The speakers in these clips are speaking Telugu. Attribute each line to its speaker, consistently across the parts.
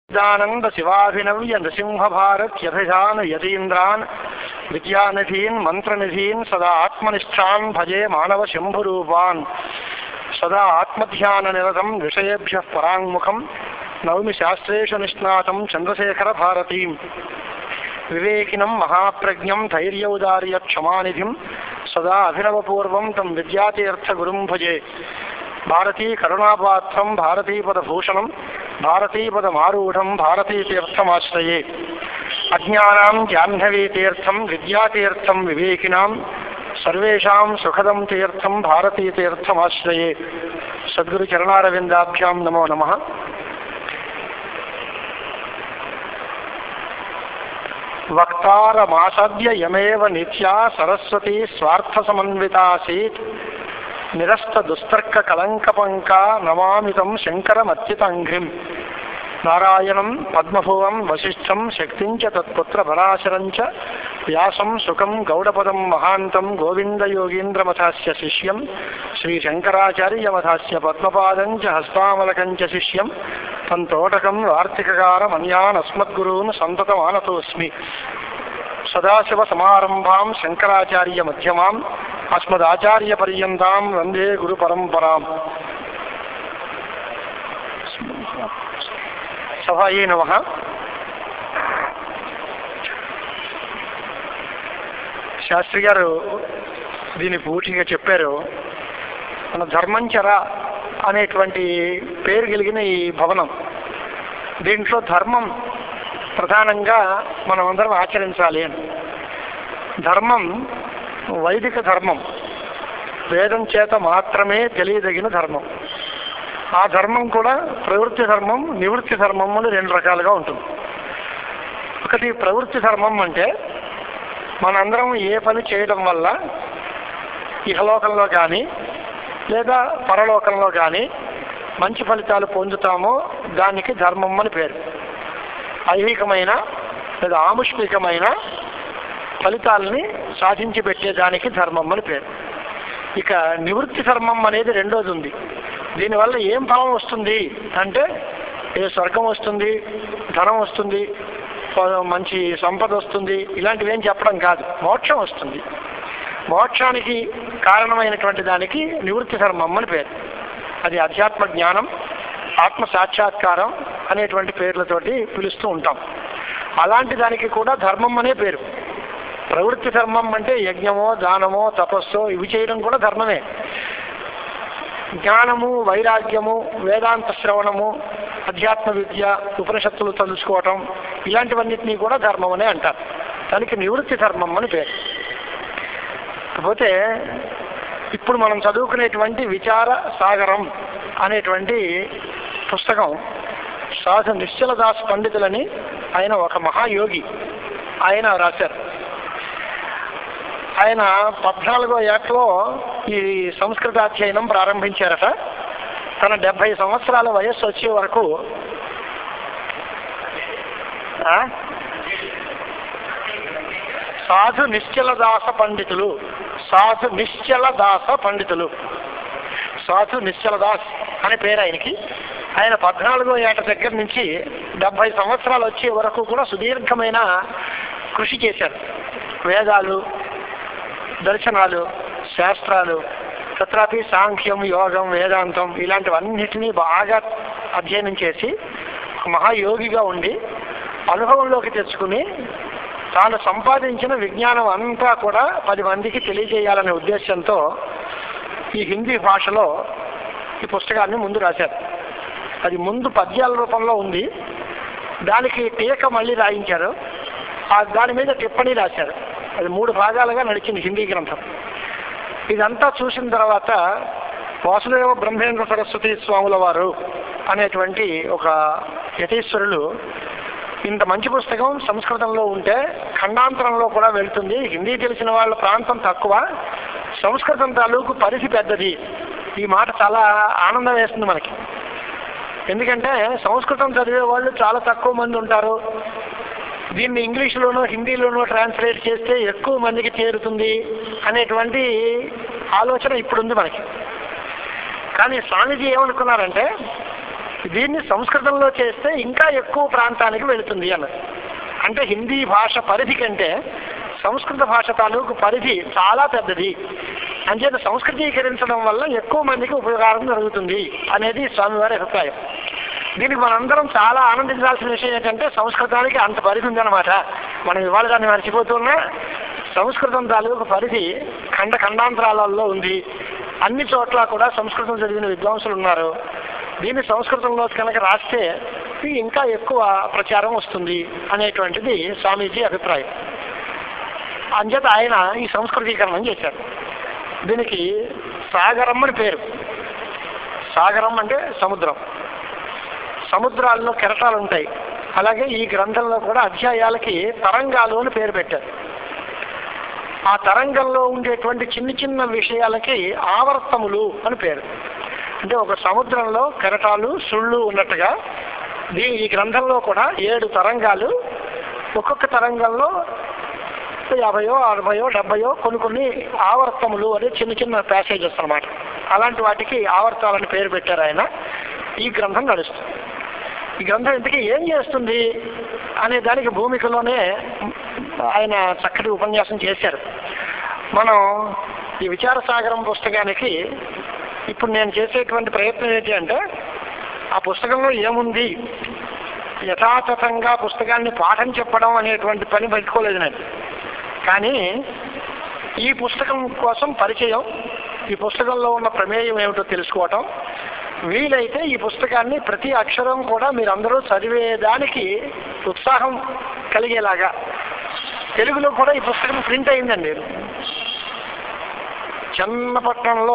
Speaker 1: దానంద శివాభినవ్య నృసింహ భారత్ యభిజాన యతీంద్రాన్ విద్యానిధీన్ మంత్రనిధీన్ సదా ఆత్మనిష్టాన్ భజే మానవ శంభురూపాన్ సదా ఆత్మధ్యాన నిరతం విషయేభ్య పరాంగుఖం నౌమి శాస్త్రేషు నిష్ణాతం చంద్రశేఖర భారతీం వివేకినం మహాప్రజ్ఞం ధైర్యౌదార్య క్షమానిధిం సదా అభినవపూర్వం తం విద్యాతీర్థ గురుం భజే భారతీ కరుణాపాత్రం భారతీపదభూషణం భారతీపదమారూఢం భారతీతీర్థమాశ్రయే అజ్ఞానాం జాహ్నవీతీర్థం విద్యాతీర్థం వివేకినాం సర్వేషాం సుఖదం తీర్థం భారతీతీర్థమాశ్రయే సద్గురు చరణారవిందాభ్యాం నమో నమః వక్తారమాసద్య యమేవ నిత్యా సరస్వతి స్వార్థ సమన్వితాసీత్ నిరస్త దుస్తర్క కలంకపంక నమామితం శంకరమత్యుతంఘ్రిం నారాయణం పద్మభువం వశిష్ఠం శక్తించ తత్పుత్ర పరాశరంచ వ్యాసం సుఖం గౌడపదం మహాంతం గోవిందయోగీంద్రమథాస్య శిష్యం శ్రీశంకరాచార్యమథాస్య పద్మపాదం చ హస్తామలకం చ శిష్యం తంతోటకం వార్తికకారమన్యానస్మద్గురూన్ సంతతమానతోస్మి సదాశివసమారంభాం శంకరాచార్యమధ్యమాం అస్మదాచార్యపర్యంతాం వందే గురుపరంపరాం సభాయే నమ శాస్త్రి గారు దీన్ని పూర్తిగా చెప్పారు మన ధర్మంచర అనేటువంటి పేరు కలిగిన ఈ భవనం దీంట్లో ధర్మం ప్రధానంగా మనం అందరం ఆచరించాలి అని ధర్మం వైదిక ధర్మం వేదం చేత మాత్రమే తెలియదగిన ధర్మం ఆ ధర్మం కూడా ప్రవృత్తి ధర్మం నివృత్తి ధర్మం అని రెండు రకాలుగా ఉంటుంది ఒకటి ప్రవృత్తి ధర్మం అంటే మనందరం ఏ పని చేయడం వల్ల ఇహలోకంలో కానీ లేదా పరలోకంలో కానీ మంచి ఫలితాలు పొందుతామో దానికి ధర్మం అని పేరు ఐహికమైన లేదా ఆముష్మికమైన ఫలితాలని సాధించి పెట్టేదానికి ధర్మం అని పేరు ఇక నివృత్తి ధర్మం అనేది రెండోది ఉంది దీనివల్ల ఏం ఫలం వస్తుంది అంటే ఏ స్వర్గం వస్తుంది ధనం వస్తుంది మంచి సంపద వస్తుంది ఇలాంటివి ఏం చెప్పడం కాదు మోక్షం వస్తుంది మోక్షానికి కారణమైనటువంటి దానికి నివృత్తి ధర్మం అని పేరు అది అధ్యాత్మ జ్ఞానం ఆత్మ సాక్షాత్కారం అనేటువంటి పేర్లతోటి పిలుస్తూ ఉంటాం అలాంటి దానికి కూడా ధర్మం అనే పేరు ప్రవృత్తి ధర్మం అంటే యజ్ఞమో దానమో తపస్సో ఇవి చేయడం కూడా ధర్మమే జ్ఞానము వైరాగ్యము వేదాంత శ్రవణము అధ్యాత్మ విద్య ఉపనిషత్తులు తెలుసుకోవటం ఇలాంటివన్నిటినీ కూడా ధర్మం అనే అంటారు దానికి నివృత్తి ధర్మం అని పేరు కాకపోతే ఇప్పుడు మనం చదువుకునేటువంటి విచార సాగరం అనేటువంటి పుస్తకం సాధు నిశ్చలదాస్ పండితులని ఆయన ఒక మహాయోగి ఆయన రాశారు ఆయన పద్నాలుగో ఏటలో ఈ సంస్కృతాధ్యయనం ప్రారంభించారట తన డెబ్భై సంవత్సరాల వయస్సు వచ్చే వరకు సాధు నిశ్చలదాస పండితులు సాధు నిశ్చలదాస పండితులు సాధు నిశ్చలదాస్ అనే పేరు ఆయనకి ఆయన పద్నాలుగో ఏట దగ్గర నుంచి డెబ్బై సంవత్సరాలు వచ్చే వరకు కూడా సుదీర్ఘమైన కృషి చేశారు వేదాలు దర్శనాలు శాస్త్రాలు తత్రాపి సాంఖ్యం యోగం వేదాంతం ఇలాంటివన్నిటినీ బాగా అధ్యయనం చేసి మహాయోగిగా ఉండి అనుభవంలోకి తెచ్చుకుని తాను సంపాదించిన విజ్ఞానం అంతా కూడా పది మందికి తెలియజేయాలనే ఉద్దేశంతో ఈ హిందీ భాషలో ఈ పుస్తకాన్ని ముందు రాశారు అది ముందు పద్యాల రూపంలో ఉంది దానికి టీక మళ్ళీ రాయించారు దాని మీద టిప్పణి రాశారు అది మూడు భాగాలుగా నడిచింది హిందీ గ్రంథం ఇదంతా చూసిన తర్వాత వాసుదేవ బ్రహ్మేంద్ర సరస్వతి స్వాముల వారు అనేటువంటి ఒక యతీశ్వరులు ఇంత మంచి పుస్తకం సంస్కృతంలో ఉంటే ఖండాంతరంలో కూడా వెళ్తుంది హిందీ తెలిసిన వాళ్ళ ప్రాంతం తక్కువ సంస్కృతం తాలూకు పరిధి పెద్దది ఈ మాట చాలా ఆనందం వేస్తుంది మనకి ఎందుకంటే సంస్కృతం చదివే వాళ్ళు చాలా తక్కువ మంది ఉంటారు దీన్ని ఇంగ్లీష్లోనో హిందీలోనో ట్రాన్స్లేట్ చేస్తే ఎక్కువ మందికి చేరుతుంది అనేటువంటి ఆలోచన ఇప్పుడుంది మనకి కానీ స్వామీజీ ఏమనుకున్నారంటే దీన్ని సంస్కృతంలో చేస్తే ఇంకా ఎక్కువ ప్రాంతానికి వెళుతుంది అన్నది అంటే హిందీ భాష పరిధి కంటే సంస్కృత భాష తాలూకు పరిధి చాలా పెద్దది అంచేత సంస్కృతీకరించడం వల్ల ఎక్కువ మందికి ఉపయోగం జరుగుతుంది అనేది స్వామివారి అభిప్రాయం దీనికి మనందరం చాలా ఆనందించాల్సిన విషయం ఏంటంటే సంస్కృతానికి అంత పరిధి ఉందన్నమాట మనం ఇవాళ దాన్ని మర్చిపోతున్నా సంస్కృతం తాలూకు పరిధి ఖండ ఖండాంతరాలలో ఉంది అన్ని చోట్ల కూడా సంస్కృతం చదివిన విద్వాంసులు ఉన్నారు దీన్ని సంస్కృతంలో కనుక రాస్తే ఇది ఇంకా ఎక్కువ ప్రచారం వస్తుంది అనేటువంటిది స్వామీజీ అభిప్రాయం అంచేత ఆయన ఈ సంస్కృతీకరణం చేశారు దీనికి సాగరం అని పేరు సాగరం అంటే సముద్రం సముద్రాల్లో కెరటాలు ఉంటాయి అలాగే ఈ గ్రంథంలో కూడా అధ్యాయాలకి తరంగాలు అని పేరు పెట్టారు ఆ తరంగంలో ఉండేటువంటి చిన్న చిన్న విషయాలకి ఆవర్తములు అని పేరు అంటే ఒక సముద్రంలో కెరటాలు సుళ్ళు ఉన్నట్టుగా దీ ఈ గ్రంథంలో కూడా ఏడు తరంగాలు ఒక్కొక్క తరంగంలో యాభయో అరవయో డెబ్బయో కొన్ని కొన్ని ఆవర్తములు అనే చిన్న చిన్న ప్యాసేజెస్ అన్నమాట అలాంటి వాటికి ఆవర్తాలని పేరు పెట్టారు ఆయన ఈ గ్రంథం నడుస్తుంది ఈ గ్రంథం ఇంతకీ ఏం చేస్తుంది అనే దానికి భూమికలోనే ఆయన చక్కటి ఉపన్యాసం చేశారు మనం ఈ విచారసాగరం పుస్తకానికి ఇప్పుడు నేను చేసేటువంటి ప్రయత్నం ఏంటి అంటే ఆ పుస్తకంలో ఏముంది యథాతథంగా పుస్తకాన్ని పాఠం చెప్పడం అనేటువంటి పని పెట్టుకోలేదు నేను కానీ ఈ పుస్తకం కోసం పరిచయం ఈ పుస్తకంలో ఉన్న ప్రమేయం ఏమిటో తెలుసుకోవటం వీలైతే ఈ పుస్తకాన్ని ప్రతి అక్షరం కూడా మీరందరూ చదివేదానికి ఉత్సాహం కలిగేలాగా తెలుగులో కూడా ఈ పుస్తకం ప్రింట్ అయిందండి చెన్నపట్నంలో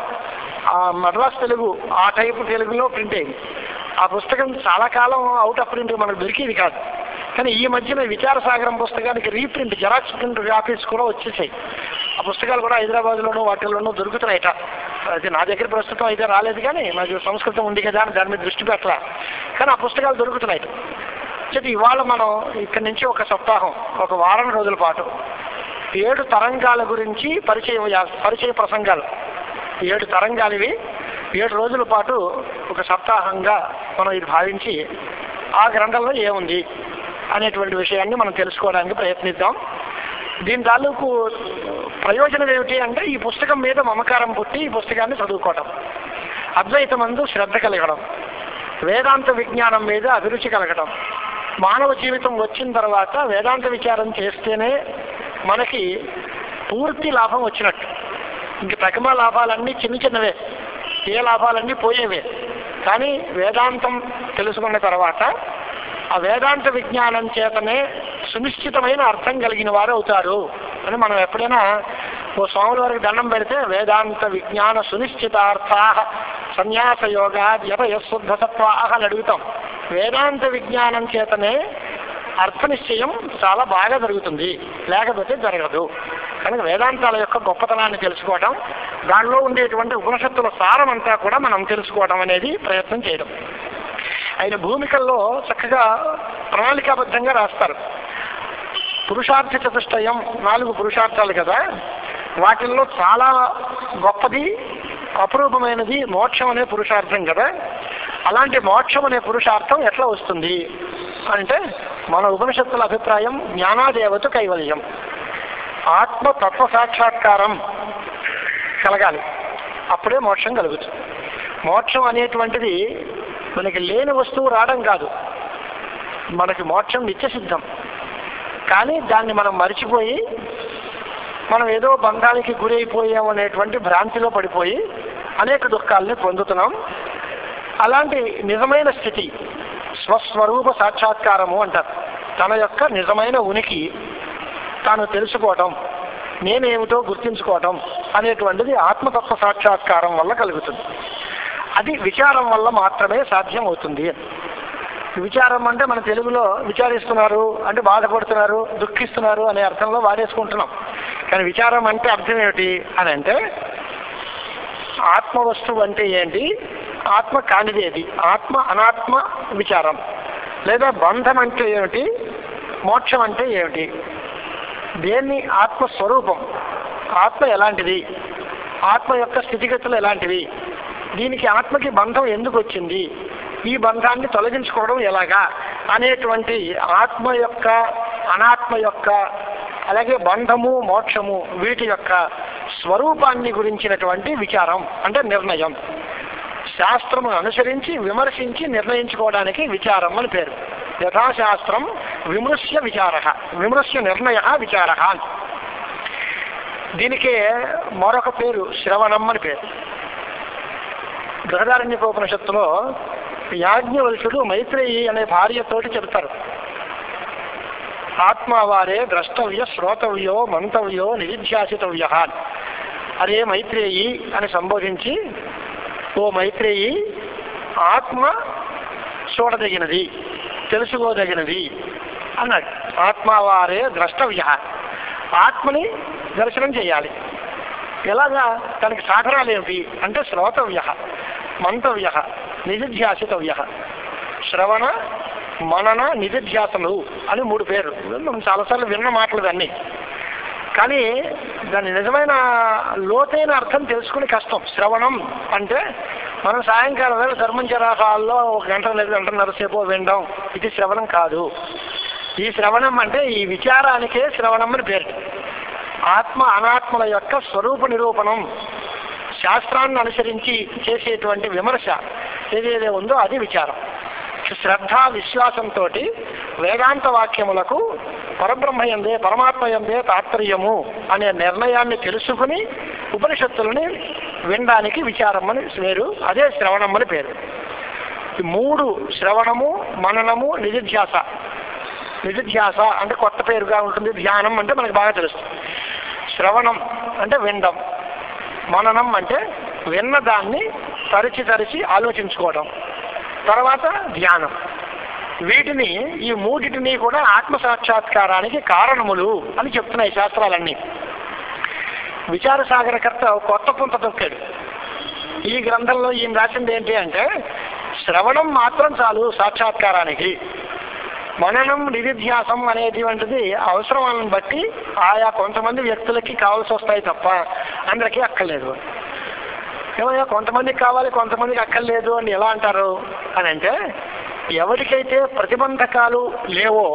Speaker 1: ఆ మద్రాస్ తెలుగు ఆ టైపు తెలుగులో ప్రింట్ అయింది ఆ పుస్తకం చాలా కాలం అవుట్ ఆఫ్ ప్రింట్ మనకు దొరికేది కాదు కానీ ఈ మధ్యన విచారసాగరం పుస్తకానికి రీప్రింట్ జెరాక్స్ ప్రింట్ ఆఫీస్ కూడా వచ్చేసాయి ఆ పుస్తకాలు కూడా హైదరాబాద్లోనూ వాటిల్లోనూ దొరుకుతున్నాయట అది నా దగ్గర ప్రస్తుతం అయితే రాలేదు కానీ నాకు సంస్కృతం ఉంది కదా అని దాని మీద దృష్టి పెట్టలా కానీ ఆ పుస్తకాలు దొరుకుతున్నాయి చెప్పి ఇవాళ మనం ఇక్కడి నుంచి ఒక సప్తాహం ఒక వారం రోజుల పాటు ఏడు తరంగాల గురించి పరిచయం చే- పరిచయ ప్రసంగాలు ఏడు తరంగాలు ఇవి ఏడు రోజుల పాటు ఒక సప్తాహంగా మనం ఇది భావించి ఆ గ్రంథంలో ఏముంది అనేటువంటి విషయాన్ని మనం తెలుసుకోవడానికి ప్రయత్నిద్దాం దీని తాలూకు ప్రయోజనం ఏమిటి అంటే ఈ పుస్తకం మీద మమకారం పుట్టి ఈ పుస్తకాన్ని చదువుకోవటం అద్వైతమందు శ్రద్ధ కలగడం వేదాంత విజ్ఞానం మీద అభిరుచి కలగడం మానవ జీవితం వచ్చిన తర్వాత వేదాంత విచారం చేస్తేనే మనకి పూర్తి లాభం వచ్చినట్టు ఇంక ప్రథమ లాభాలన్నీ చిన్న చిన్నవే ఏ లాభాలన్నీ పోయేవే కానీ వేదాంతం తెలుసుకున్న తర్వాత ఆ వేదాంత విజ్ఞానం చేతనే సునిశ్చితమైన అర్థం కలిగిన వారు అవుతారు అని మనం ఎప్పుడైనా ఓ స్వాముల వారికి దండం పెడితే వేదాంత విజ్ఞాన సునిశ్చితార్థా సన్యాస యోగా యశుద్ధ సత్వాహ అని అడుగుతాం వేదాంత విజ్ఞానం చేతనే అర్థ నిశ్చయం చాలా బాగా జరుగుతుంది లేకపోతే జరగదు కనుక వేదాంతాల యొక్క గొప్పతనాన్ని తెలుసుకోవటం దానిలో ఉండేటువంటి ఉపనిషత్తుల సారం అంతా కూడా మనం తెలుసుకోవటం అనేది ప్రయత్నం చేయడం ఆయన భూమికల్లో చక్కగా ప్రణాళికాబద్ధంగా రాస్తారు పురుషార్థ చతుష్టయం నాలుగు పురుషార్థాలు కదా వాటిల్లో చాలా గొప్పది అపురూపమైనది మోక్షం అనే పురుషార్థం కదా అలాంటి మోక్షం అనే పురుషార్థం ఎట్లా వస్తుంది అంటే మన ఉపనిషత్తుల అభిప్రాయం జ్ఞానాదేవత కైవల్యం ఆత్మ తత్వ సాక్షాత్కారం కలగాలి అప్పుడే మోక్షం కలుగుతుంది మోక్షం అనేటువంటిది మనకి లేని వస్తువు రావడం కాదు మనకి మోక్షం నిత్యసిద్ధం కానీ దాన్ని మనం మరిచిపోయి మనం ఏదో బంధానికి గురైపోయాం అనేటువంటి భ్రాంతిలో పడిపోయి అనేక దుఃఖాలని పొందుతున్నాం అలాంటి నిజమైన స్థితి స్వస్వరూప సాక్షాత్కారము అంటారు తన యొక్క నిజమైన ఉనికి తాను తెలుసుకోవటం నేనేమిటో గుర్తించుకోవటం అనేటువంటిది ఆత్మతత్వ సాక్షాత్కారం వల్ల కలుగుతుంది అది విచారం వల్ల మాత్రమే సాధ్యం అవుతుంది విచారం అంటే మన తెలుగులో విచారిస్తున్నారు అంటే బాధపడుతున్నారు దుఃఖిస్తున్నారు అనే అర్థంలో వాడేసుకుంటున్నాం కానీ విచారం అంటే అర్థం ఏమిటి అని అంటే ఆత్మ వస్తువు అంటే ఏంటి ఆత్మ కానిది ఏది ఆత్మ అనాత్మ విచారం లేదా బంధం అంటే ఏమిటి మోక్షం అంటే ఏమిటి దేన్ని ఆత్మ స్వరూపం ఆత్మ ఎలాంటిది ఆత్మ యొక్క స్థితిగతులు ఎలాంటివి దీనికి ఆత్మకి బంధం ఎందుకు వచ్చింది ఈ బంధాన్ని తొలగించుకోవడం ఎలాగా అనేటువంటి ఆత్మ యొక్క అనాత్మ యొక్క అలాగే బంధము మోక్షము వీటి యొక్క స్వరూపాన్ని గురించినటువంటి విచారం అంటే నిర్ణయం శాస్త్రము అనుసరించి విమర్శించి నిర్ణయించుకోవడానికి విచారం అని పేరు యథాశాస్త్రం విమృశ్య విచార విమృశ్య నిర్ణయ విచార దీనికి మరొక పేరు శ్రవణం అని పేరు బృహదారణ్యకోపనిషత్తులో యాజ్ఞవల్కుడు మైత్రేయి అనే భార్యతోటి చెబుతారు ఆత్మవారే ద్రష్టవ్య శ్రోతవ్యో మంతవ్యో నిధిధ్యాసితవ్య అరే మైత్రేయి అని సంబోధించి ఓ మైత్రేయి ఆత్మ చూడదగినది తెలుసుకోదగినది అన్నాడు ఆత్మవారే ద్రష్టవ్య ఆత్మని దర్శనం చేయాలి ఎలాగా దానికి సాధనాలు ఏమిటి అంటే శ్రోతవ్య మంతవ్య నిధిధ్యాసితవ్య శ్రవణ మనన నిధిధ్యాసలు అని మూడు పేరు మనం చాలాసార్లు విన్న మాటలు ఇవన్నీ కానీ దాని నిజమైన లోతైన అర్థం తెలుసుకుని కష్టం శ్రవణం అంటే మనం సాయంకాలం వేళ ధర్మంచరా హాల్లో ఒక గంట లేదు గంటన్నర సేపు వినడం ఇది శ్రవణం కాదు ఈ శ్రవణం అంటే ఈ విచారానికే శ్రవణం అని పేరు ఆత్మ అనాత్మల యొక్క స్వరూప నిరూపణం శాస్త్రాన్ని అనుసరించి చేసేటువంటి విమర్శ ఏదేదే ఉందో అది విచారం శ్రద్ధ విశ్వాసంతో వేదాంత వాక్యములకు పరబ్రహ్మయందే పరమాత్మయందే తాత్పర్యము అనే నిర్ణయాన్ని తెలుసుకుని ఉపనిషత్తులని వినడానికి విచారం అని పేరు అదే శ్రవణం అని పేరు ఈ మూడు శ్రవణము మననము నిధిధ్యాస నిధిధ్యాస అంటే కొత్త పేరుగా ఉంటుంది ధ్యానం అంటే మనకు బాగా తెలుస్తుంది శ్రవణం అంటే వినడం మననం అంటే విన్న దాన్ని తరిచి తరిచి ఆలోచించుకోవడం తర్వాత ధ్యానం వీటిని ఈ మూడిటిని కూడా ఆత్మ సాక్షాత్కారానికి కారణములు అని చెప్తున్నాయి శాస్త్రాలన్నీ విచార సాగరకర్త కొత్త పుంత తొక్కాడు ఈ గ్రంథంలో ఈయన రాసింది ఏంటి అంటే శ్రవణం మాత్రం చాలు సాక్షాత్కారానికి మననం నిధిధ్యాసం అనేటువంటిది అవసరాలను బట్టి ఆయా కొంతమంది వ్యక్తులకి కావాల్సి వస్తాయి తప్ప అందరికీ అక్కర్లేదు ఏమయ్యా కొంతమందికి కావాలి కొంతమందికి అక్కర్లేదు అని ఎలా అంటారు అని అంటే ఎవరికైతే ప్రతిబంధకాలు లేవో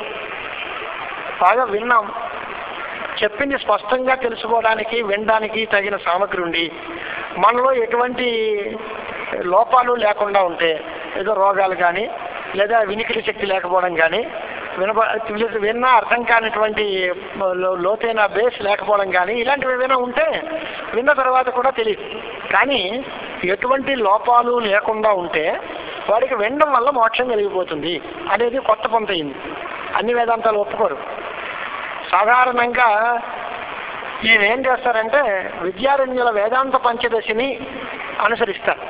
Speaker 1: బాగా విన్నాం చెప్పింది స్పష్టంగా తెలుసుకోవడానికి వినడానికి తగిన సామగ్రి ఉండి మనలో ఎటువంటి లోపాలు లేకుండా ఉంటే ఏదో రోగాలు కానీ లేదా వినికిడి శక్తి లేకపోవడం కానీ వినబ విన్నా అర్థం కానిటువంటి లో- లోతైన బేస్ లేకపోవడం కానీ ఇలాంటివి ఏమైనా ఉంటే విన్న తర్వాత కూడా తెలియదు కానీ ఎటువంటి లోపాలు లేకుండా ఉంటే వాడికి వినడం వల్ల మోక్షం కలిగిపోతుంది అనేది కొత్త పొంత అయింది అన్ని వేదాంతాలు ఒప్పుకోరు సాధారణంగా ఈయన ఏం చేస్తారంటే విద్యారణ్యుల వేదాంత పంచదశిని అనుసరిస్తారు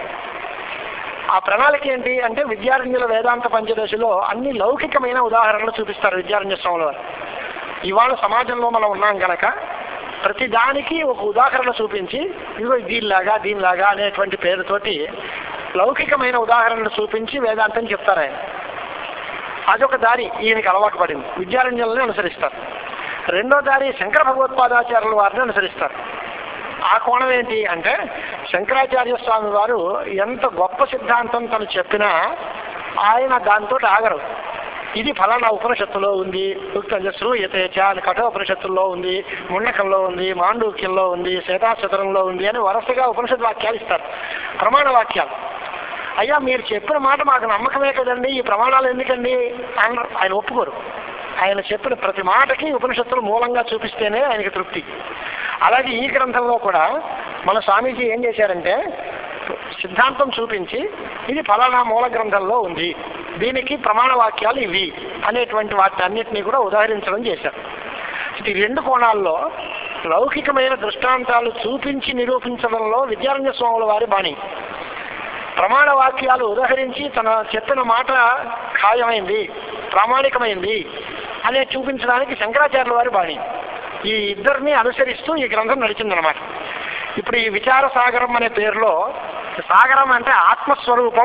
Speaker 1: ఆ ప్రణాళిక ఏంటి అంటే విద్యారణ్యుల వేదాంత పంచదశిలో అన్ని లౌకికమైన ఉదాహరణలు చూపిస్తారు విద్యారణ్య స్వాముల వారు ఇవాళ సమాజంలో మనం ఉన్నాం గనక ప్రతి దానికి ఒక ఉదాహరణ చూపించి ఇదిగో దీనిలాగా దీనిలాగా అనేటువంటి పేరుతోటి లౌకికమైన ఉదాహరణలు చూపించి వేదాంతం చెప్తారు ఆయన అదొక దారి ఈయనకి అలవాటు పడింది విద్యారణ్యులని అనుసరిస్తారు రెండో దారి శంకర భగవత్పాదాచార్యుల వారిని అనుసరిస్తారు ఆ కోణం ఏంటి అంటే శంకరాచార్య స్వామి వారు ఎంత గొప్ప సిద్ధాంతం తను చెప్పినా ఆయన దాంతో ఆగరు ఇది ఫలానా ఉపనిషత్తులో ఉంది ఉక్త శ్రూయతేచ అని కఠోపనిషత్తుల్లో ఉంది ముండకంలో ఉంది మాండూక్యంలో ఉంది శేతాశతరంలో ఉంది అని వరుసగా ఉపనిషత్ వాక్యాలు ఇస్తారు ప్రమాణ వాక్యాలు అయ్యా మీరు చెప్పిన మాట మాకు నమ్మకమే కదండి ఈ ప్రమాణాలు ఎందుకండి ఆయన ఆయన ఒప్పుకోరు ఆయన చెప్పిన ప్రతి మాటకి ఉపనిషత్తులు మూలంగా చూపిస్తేనే ఆయనకి తృప్తి అలాగే ఈ గ్రంథంలో కూడా మన స్వామీజీ ఏం చేశారంటే సిద్ధాంతం చూపించి ఇది ఫలానా మూల గ్రంథంలో ఉంది దీనికి ప్రమాణ వాక్యాలు ఇవి అనేటువంటి వాటి అన్నిటినీ కూడా ఉదాహరించడం చేశారు ఈ రెండు కోణాల్లో లౌకికమైన దృష్టాంతాలు చూపించి నిరూపించడంలో విద్యారణ్య స్వాముల వారి బాణి ప్రమాణ వాక్యాలు ఉదహరించి తన చెప్పిన మాట ఖాయమైంది ప్రామాణికమైంది అనే చూపించడానికి శంకరాచార్యుల వారి బాణి ఈ ఇద్దరిని అనుసరిస్తూ ఈ గ్రంథం నడిచిందనమాట ఇప్పుడు ఈ విచార సాగరం అనే పేరులో సాగరం అంటే ఆత్మస్వరూపం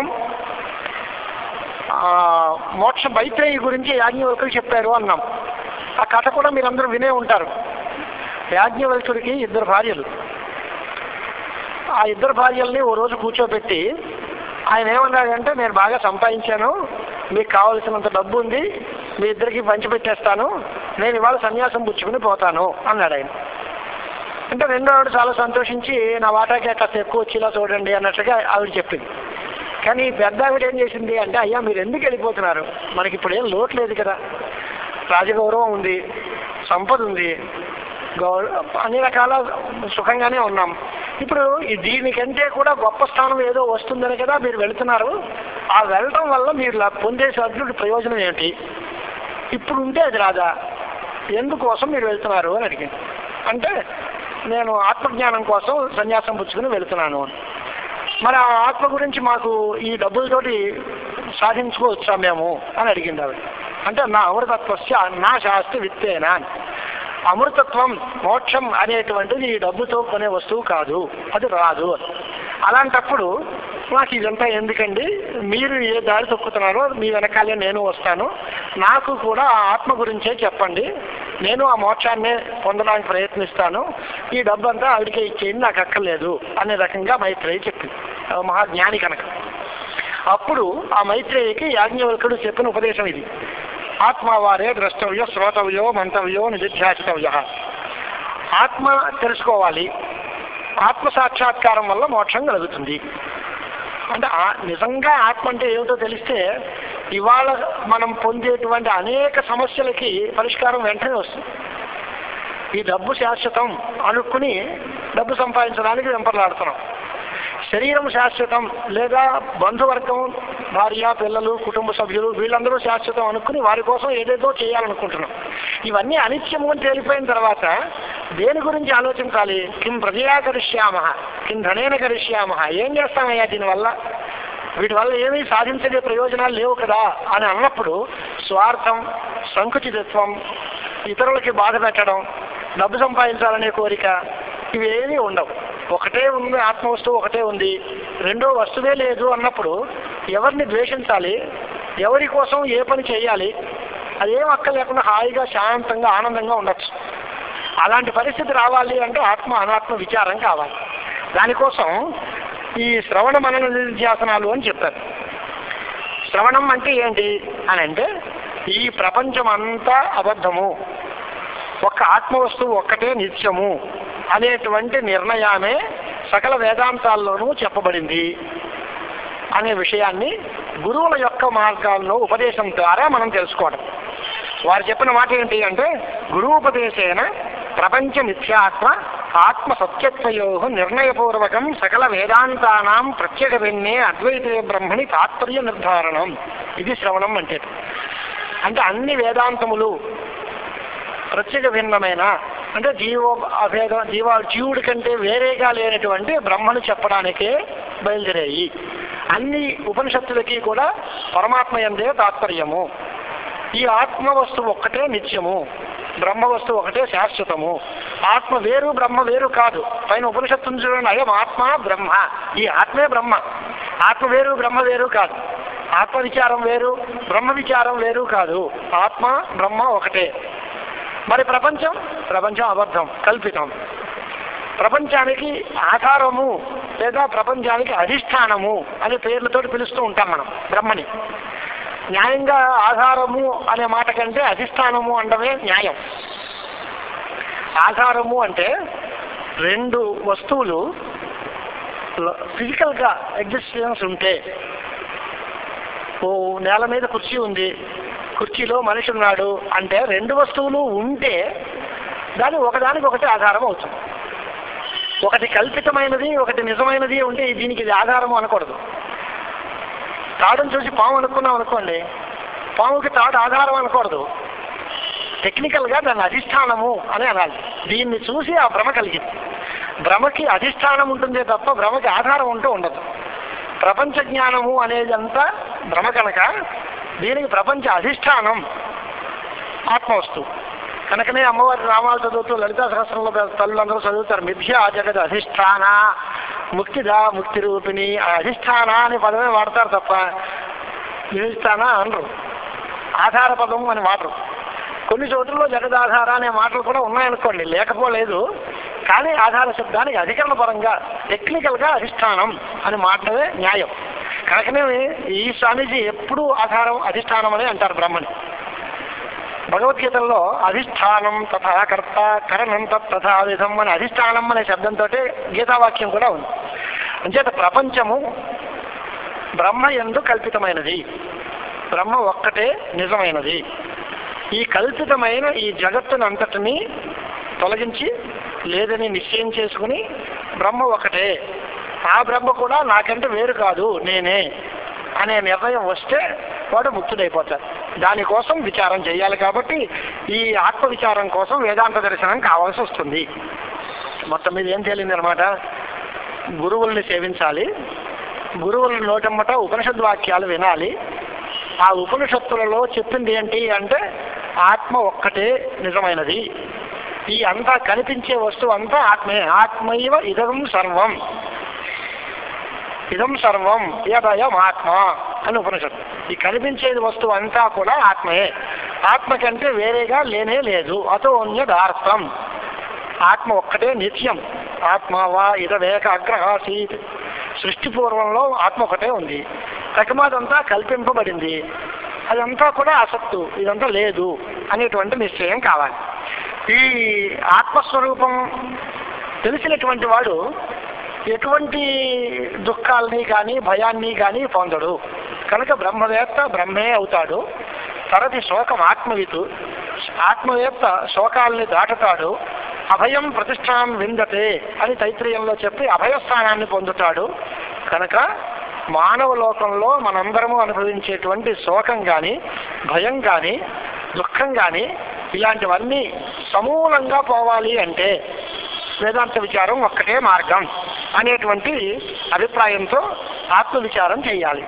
Speaker 1: ఆ, మోక్ష మైత్రేయి గురించి యాజ్ఞవల్కులు చెప్పారు అన్నాం ఆ కథ కూడా మీరందరూ వినే ఉంటారు యాజ్ఞవల్కుడికి ఇద్దరు భార్యలు ఆ ఇద్దరు భార్యల్ని ఓ రోజు కూర్చోబెట్టి ఆయన ఏమన్నాడంటే నేను బాగా సంపాదించాను మీకు కావలసినంత డబ్బు ఉంది మీ ఇద్దరికి పంచిపెట్టేస్తాను నేను ఇవాళ సన్యాసం పుచ్చుకుని పోతాను అన్నాడు ఆయన అంటే రెండో ఆవిడ చాలా సంతోషించి నా వాటాకి కాస్త ఎక్కువ వచ్చేలా చూడండి అన్నట్లుగా ఆవిడ చెప్పింది కానీ ఈ పెద్ద ఆవిడ ఏం చేసింది అంటే అయ్యా మీరు ఎందుకు వెళ్ళిపోతున్నారు మనకి ఇప్పుడు ఏం లోటు లేదు కదా రాజగౌరవం ఉంది సంపద ఉంది గౌర అన్ని రకాల సుఖంగానే ఉన్నాం ఇప్పుడు ఈ దీనికంటే కూడా గొప్ప స్థానం ఏదో వస్తుందని కదా మీరు వెళుతున్నారు ఆ వెళ్ళటం వల్ల మీరు లా- పొందే సభ్యుడి ప్రయోజనం ఏమిటి ఇప్పుడు ఉంటే అది రాదా ఎందుకోసం మీరు వెళ్తున్నారు అని అడిగింది అంటే నేను ఆత్మజ్ఞానం కోసం సన్యాసం పుచ్చుకుని వెళుతున్నాను అని. మరి ఆ ఆత్మ గురించి మాకు ఈ డబ్బులతోటి సాధించుకోవచ్చా మేము అని అడిగింది ఆవిడ అంటే నా అమృతత్వస్య నా శాస్త్ర విత్తేనా అని. అమృతత్వం మోక్షం అనేటువంటిది ఈ డబ్బుతో కొనే వస్తువు కాదు అది రాదు అని. అలాంటప్పుడు నాకు ఇదంతా ఎందుకండి మీరు ఏ దారి తొక్కుతున్నారో మీ వెనకాలే నేను వస్తాను నాకు కూడా ఆ ఆత్మ గురించే చెప్పండి నేను ఆ మోక్షాన్ని పొందడానికి ప్రయత్నిస్తాను ఈ డబ్బు అంతా ఆవిడకే ఇచ్చేయండి నాకు అక్కర్లేదు అనే రకంగా మైత్రేయి చెప్పింది ఆ మహాజ్ఞాని కనుక అప్పుడు ఆ మైత్రేయికి యాజ్ఞవల్కుడు చెప్పిన ఉపదేశం ఇది ఆత్మవారే ద్రష్టవ్య శ్రోతవ్యో మంతవ్యో నిధిధ్యాసితవ్య ఆత్మ తెలుసుకోవాలి ఆత్మ సాక్షాత్కారం వల్ల మోక్షం కలుగుతుంది అంటే ఆ- నిజంగా ఆత్మ అంటే ఏమిటో తెలిస్తే ఇవాళ మనం పొందేటువంటి అనేక సమస్యలకి పరిష్కారం వెంటనే వస్తుంది ఈ డబ్బు శాశ్వతం అనుకుని డబ్బు సంపాదించడానికి వెంపర్లాడుతున్నాం శరీరం శాశ్వతం లేదా బంధువర్గం భార్య పిల్లలు కుటుంబ సభ్యులు వీళ్ళందరూ శాశ్వతం అనుకుని వారి కోసం ఏదేదో చేయాలనుకుంటున్నాం ఇవన్నీ అనిత్యము అని తేలిపోయిన తర్వాత దేని గురించి ఆలోచించాలి కిం ప్రజయా కరిష్యామ కిం ధనేన కరిష్యామ ఏం చేస్తామయ్యా దీనివల్ల వీటి వల్ల ఏమీ సాధించే ప్రయోజనాలు లేవు కదా అని అన్నప్పుడు స్వార్థం సంకుచితత్వం ఇతరులకి బాధ పెట్టడం డబ్బు సంపాదించాలనే కోరిక ఇవేమీ ఉండవు ఒకటే ఉంది ఆత్మ వస్తువు ఒకటే ఉంది రెండో వస్తువే లేదు అన్నప్పుడు ఎవరిని ద్వేషించాలి ఎవరి కోసం ఏ పని చేయాలి అదేం అక్క లేకుండా హాయిగా శాంతంగా ఆనందంగా ఉండొచ్చు అలాంటి పరిస్థితి రావాలి అంటే ఆత్మ అనాత్మ విచారం కావాలి దానికోసం ఈ శ్రవణ మనన నిధ్యాసనాలు అని చెప్పారు శ్రవణం అంటే ఏంటి అని అంటే ఈ ప్రపంచం అంతా అబద్ధము ఒక్క ఆత్మ వస్తువు ఒక్కటే నిత్యము అనేటువంటి నిర్ణయామే సకల వేదాంతాల్లోనూ చెప్పబడింది అనే విషయాన్ని గురువుల యొక్క మార్గాల్లో ఉపదేశం ద్వారా మనం తెలుసుకోవడం వారు చెప్పిన మాట ఏంటి అంటే గురూపదేశేన ప్రపంచ మిథ్యాత్మ ఆత్మ సత్యత్వయో నిర్ణయపూర్వకం సకల వేదాంతానాం ప్రత్యేక విన్నే అద్వైతే బ్రహ్మణి తాత్పర్య నిర్ధారణం ఇది శ్రవణం అంటే అంటే అన్ని వేదాంతములు ప్రత్యేక భిన్నమైన అంటే జీవ అభేద జీవ జీవుడి కంటే వేరేగా లేనటువంటి బ్రహ్మను చెప్పడానికే బయలుదేరాయి అన్ని ఉపనిషత్తులకి కూడా పరమాత్మ ఎందే తాత్పర్యము ఈ ఆత్మ వస్తువు ఒక్కటే నిత్యము బ్రహ్మ వస్తువు ఒకటే శాశ్వతము ఆత్మ వేరు బ్రహ్మ వేరు కాదు పైన ఉపనిషత్తు చూడండి అయం ఆత్మ బ్రహ్మ ఈ ఆత్మే బ్రహ్మ ఆత్మ వేరు బ్రహ్మ వేరు కాదు ఆత్మ విచారం వేరు బ్రహ్మ విచారం వేరు కాదు ఆత్మ బ్రహ్మ ఒకటే మరి ప్రపంచం ప్రపంచం అబద్ధం కల్పితం ప్రపంచానికి ఆధారము లేదా ప్రపంచానికి అధిష్టానము అనే పేర్లతోటి పిలుస్తూ ఉంటాం మనం బ్రహ్మని న్యాయంగా ఆధారము అనే మాట కంటే అధిష్టానము అనడమే న్యాయం ఆధారము అంటే రెండు వస్తువులు ఫిజికల్గా ఎగ్జిస్టెన్స్ ఉంటే ఓ నేల మీద కుర్చీ ఉంది కుర్చీలో మనిషి ఉన్నాడు అంటే రెండు వస్తువులు ఉంటే దాని ఒకదానికి ఒకటి ఆధారం అవుతుంది ఒకటి కల్పితమైనది ఒకటి నిజమైనది ఉంటే దీనికి ఇది ఆధారము అనకూడదు తాడును చూసి పాము అనుకున్నాం అనుకోండి పాముకి తాడు ఆధారం అనకూడదు టెక్నికల్గా దాని అధిష్టానము అని అనాలి దీన్ని చూసి ఆ భ్రమ కలిగింది భ్రమకి అధిష్టానం ఉంటుందే తప్ప భ్రమకి ఆధారం ఉంటూ ఉండదు ప్రపంచ జ్ఞానము అనేదంతా భ్రమ కనుక దీనికి ప్రపంచ అధిష్టానం ఆత్మవస్తువు కనుకనే అమ్మవారి రామాలు చదువుతూ లలితా సహస్రంలో తల్లులందరూ చదువుతారు మిథ్య జగద్ అధిష్టాన ముక్తిదా ముక్తి రూపిణి ఆ అధిష్టాన అనే పదమే వాడతారు తప్ప అధిష్టాన అనరు ఆధార పదం అని వాడరు కొన్ని చోట్లలో జగదాధార అనే మాటలు కూడా ఉన్నాయనుకోండి లేకపోలేదు కానీ ఆధార శబ్దానికి అధికరణ పరంగా టెక్నికల్గా అధిష్టానం అని మాటలే న్యాయం కనుకనే ఈ స్వామీజీ ఎప్పుడూ ఆధారం అధిష్టానం అని అంటారు బ్రహ్మని భగవద్గీతల్లో అధిష్టానం తథా కర్త కరణం తత్ తథా విధం అనే అధిష్టానం అనే శబ్దంతో గీతావాక్యం కూడా ఉంది అంచేత ప్రపంచము బ్రహ్మ ఎందు కల్పితమైనది బ్రహ్మ ఒక్కటే నిజమైనది ఈ కల్పితమైన ఈ జగత్తునంతటిని తొలగించి లేదని నిశ్చయం చేసుకుని బ్రహ్మ ఒకటే ఆ బ్రహ్మ కూడా నాకంటే వేరు కాదు నేనే అనే నిర్ణయం వస్తే వాడు ముక్తుడైపోతాడు దానికోసం విచారం చేయాలి కాబట్టి ఈ ఆత్మ విచారం కోసం వేదాంత దర్శనం కావాల్సి వస్తుంది మొత్తం మీద ఏం తేలింది అనమాట గురువుల్ని సేవించాలి గురువుల నోటమ్మట ఉపనిషద్ వాక్యాలు వినాలి ఆ ఉపనిషత్తులలో చెప్పింది ఏంటి అంటే ఆత్మ ఒక్కటే నిజమైనది ఈ అంతా కనిపించే వస్తువు అంతా ఆత్మే ఆత్మైవ ఇదం సర్వం ఇదం సర్వం యదయం ఆత్మ అని ఉపనిషత్తు ఈ కనిపించేది వస్తువు అంతా కూడా ఆత్మయే ఆత్మ కంటే వేరేగా లేనే లేదు అతో అన్యదార్థం ఆత్మ ఒక్కటే నిత్యం ఆత్మ వా ఇదవేక అగ్రహాసీత్ సృష్టి పూర్వంలో ఆత్మ ఒకటే ఉంది ప్రతిమాదంతా కల్పింపబడింది అదంతా కూడా అసత్తు ఇదంతా లేదు అనేటువంటి నిశ్చయం కావాలి ఈ ఆత్మస్వరూపం తెలిసినటువంటి వాడు ఎటువంటి దుఃఖాలని కానీ భయాన్ని కానీ పొందడు కనుక బ్రహ్మవేత్త బ్రహ్మే అవుతాడు తరది శోకం ఆత్మవితు ఆత్మవేత్త శోకాల్ని దాటుతాడు అభయం ప్రతిష్టాం విందతే అని తైత్రీయంలో చెప్పి అభయస్థానాన్ని పొందుతాడు కనుక మానవ లోకంలో మనందరము అనుభవించేటువంటి శోకం కానీ భయం కానీ దుఃఖం కానీ ఇలాంటివన్నీ సమూలంగా పోవాలి అంటే వేదాంత విచారం ఒక్కటే మార్గం అనేటువంటి అభిప్రాయంతో ఆత్మ విచారం చేయాలి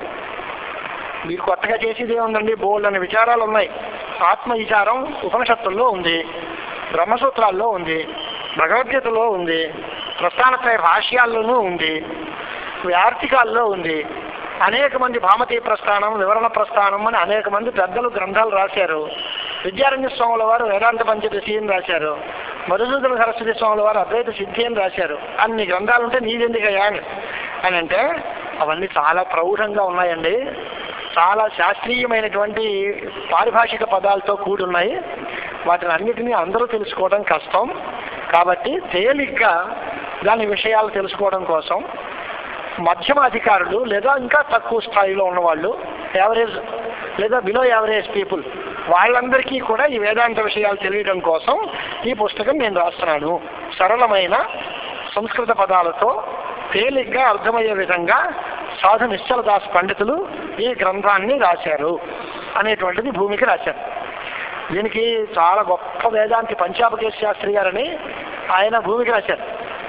Speaker 1: మీరు కొత్తగా చేసేది ఏముందండి బోల్డ్ అనే విచారాలు ఉన్నాయి ఆత్మ విచారం ఉపనిషత్తుల్లో ఉంది బ్రహ్మసూత్రాల్లో ఉంది భగవద్గీతలో ఉంది ప్రస్థానత్రయ భాష్యాల్లోనూ ఉంది వ్యార్థికాల్లో ఉంది అనేక మంది భామతీ ప్రస్థానం వివరణ ప్రస్థానం అని అనేక మంది పెద్దలు గ్రంథాలు రాశారు విద్యారణ్య స్వాముల వారు వేదాంత పంచదశి అని రాశారు మధుసూదన సరస్వతి స్వాముల వారు అద్వైత సిద్ధి అని రాశారు అన్ని గ్రంథాలు ఉంటే నీదెందుకయ్యా అని అని అంటే అవన్నీ చాలా ప్రౌఢంగా ఉన్నాయండి చాలా శాస్త్రీయమైనటువంటి పారిభాషిక పదాలతో కూడి ఉన్నాయి వాటిని అన్నిటినీ అందరూ తెలుసుకోవడం కష్టం కాబట్టి తేలిగ్గా దాని విషయాలు తెలుసుకోవడం కోసం మధ్యమ అధికారులు లేదా ఇంకా తక్కువ స్థాయిలో ఉన్నవాళ్ళు యావరేజ్ లేదా బిలో యావరేజ్ పీపుల్ వాళ్ళందరికీ కూడా ఈ వేదాంత విషయాలు తెలియడం కోసం ఈ పుస్తకం నేను రాస్తున్నాను సరళమైన సంస్కృత పదాలతో తేలిగ్గా అర్థమయ్యే విధంగా సాధు నిశ్చల దాస్ పండితులు ఈ గ్రంథాన్ని రాశారు అనేటువంటిది భూమికి రాశారు దీనికి చాలా గొప్ప వేదాంతి పంచాపకేశ శాస్త్రి గారని ఆయన భూమికి రాశారు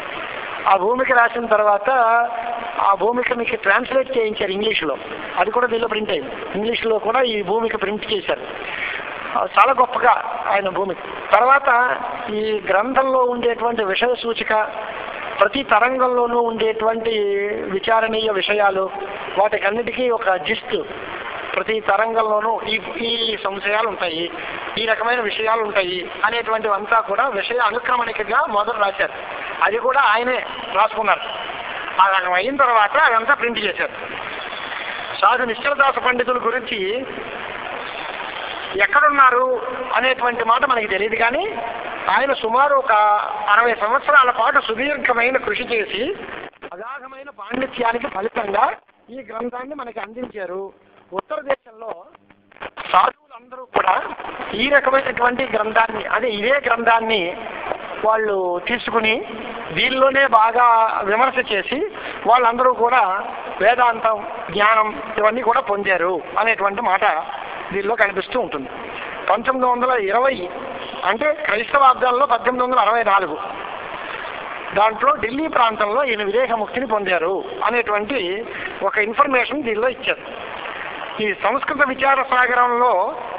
Speaker 1: ఆ భూమికి రాసిన తర్వాత ఆ భూమికి మీకు ట్రాన్స్లేట్ చేయించారు ఇంగ్లీష్లో అది కూడా దీనిలో ప్రింట్ అయింది ఇంగ్లీష్లో కూడా ఈ భూమికి ప్రింట్ చేశారు ఆ, చాలా గొప్పగా ఆయన భూమికి తర్వాత ఈ గ్రంథంలో ఉండేటువంటి విషయ సూచిక ప్రతి తరంగంలోనూ ఉండేటువంటి విచారణీయ విషయాలు వాటికన్నిటికీ ఒక జిస్ట్ ప్రతి తరంగంలోనూ ఈ ఈ సంశయాలు ఉంటాయి ఈ రకమైన విషయాలు ఉంటాయి అనేటువంటివంతా కూడా విషయ అనుక్రమణికగా మొదలు రాశారు అది కూడా ఆయనే రాసుకున్నారు ఆ రకం అయిన తర్వాత అదంతా ప్రింట్ చేశారు సాధు నిశ్చలదాస పండితుల గురించి ఎక్కడున్నారు అనేటువంటి మాట మనకి తెలియదు కానీ ఆయన సుమారు ఒక అరవై సంవత్సరాల పాటు సుదీర్ఘమైన కృషి చేసి అగాధమైన పాండిత్యానికి ఫలితంగా ఈ గ్రంథాన్ని మనకి అందించారు ఉత్తర దేశంలో సాధువులందరూ కూడా ఈ రకమైనటువంటి గ్రంథాన్ని అదే ఇదే గ్రంథాన్ని వాళ్ళు తీసుకుని దీనిలోనే బాగా విమర్శ చేసి వాళ్ళందరూ కూడా వేదాంతం జ్ఞానం ఇవన్నీ కూడా పొందారు అనేటువంటి మాట దీనిలో కనిపిస్తూ ఉంటుంది పంతొమ్మిది వందల ఇరవై అంటే క్రైస్తవాబ్దాల్లో పద్దెనిమిది వందల అరవై నాలుగు దాంట్లో ఢిల్లీ ప్రాంతంలో ఈయన విదేహ ముక్తిని పొందారు అనేటువంటి ఒక ఇన్ఫర్మేషన్ దీనిలో ఇచ్చారు ఈ సంస్కృత విచార సాగరంలో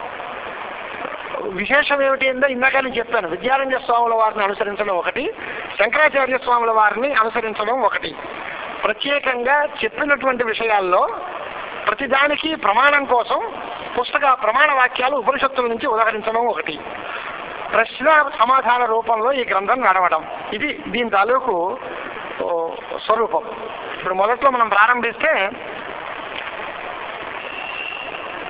Speaker 1: విశేషం ఏమిటి అంటే ఇందాక నేను చెప్పాను విద్యారణ్య స్వాముల వారిని అనుసరించడం ఒకటి శంకరాచార్య స్వాముల వారిని అనుసరించడం ఒకటి ప్రత్యేకంగా చెప్పినటువంటి విషయాల్లో ప్రతిదానికి ప్రమాణం కోసం పుస్తక ప్రమాణ వాక్యాలు ఉపనిషత్తుల నుంచి ఉదహరించడం ఒకటి ప్రశ్న సమాధాన రూపంలో ఈ గ్రంథం నడవడం ఇది దీని తాలూకు ఓ, స్వరూపం ఇప్పుడు మొదట్లో మనం ప్రారంభిస్తే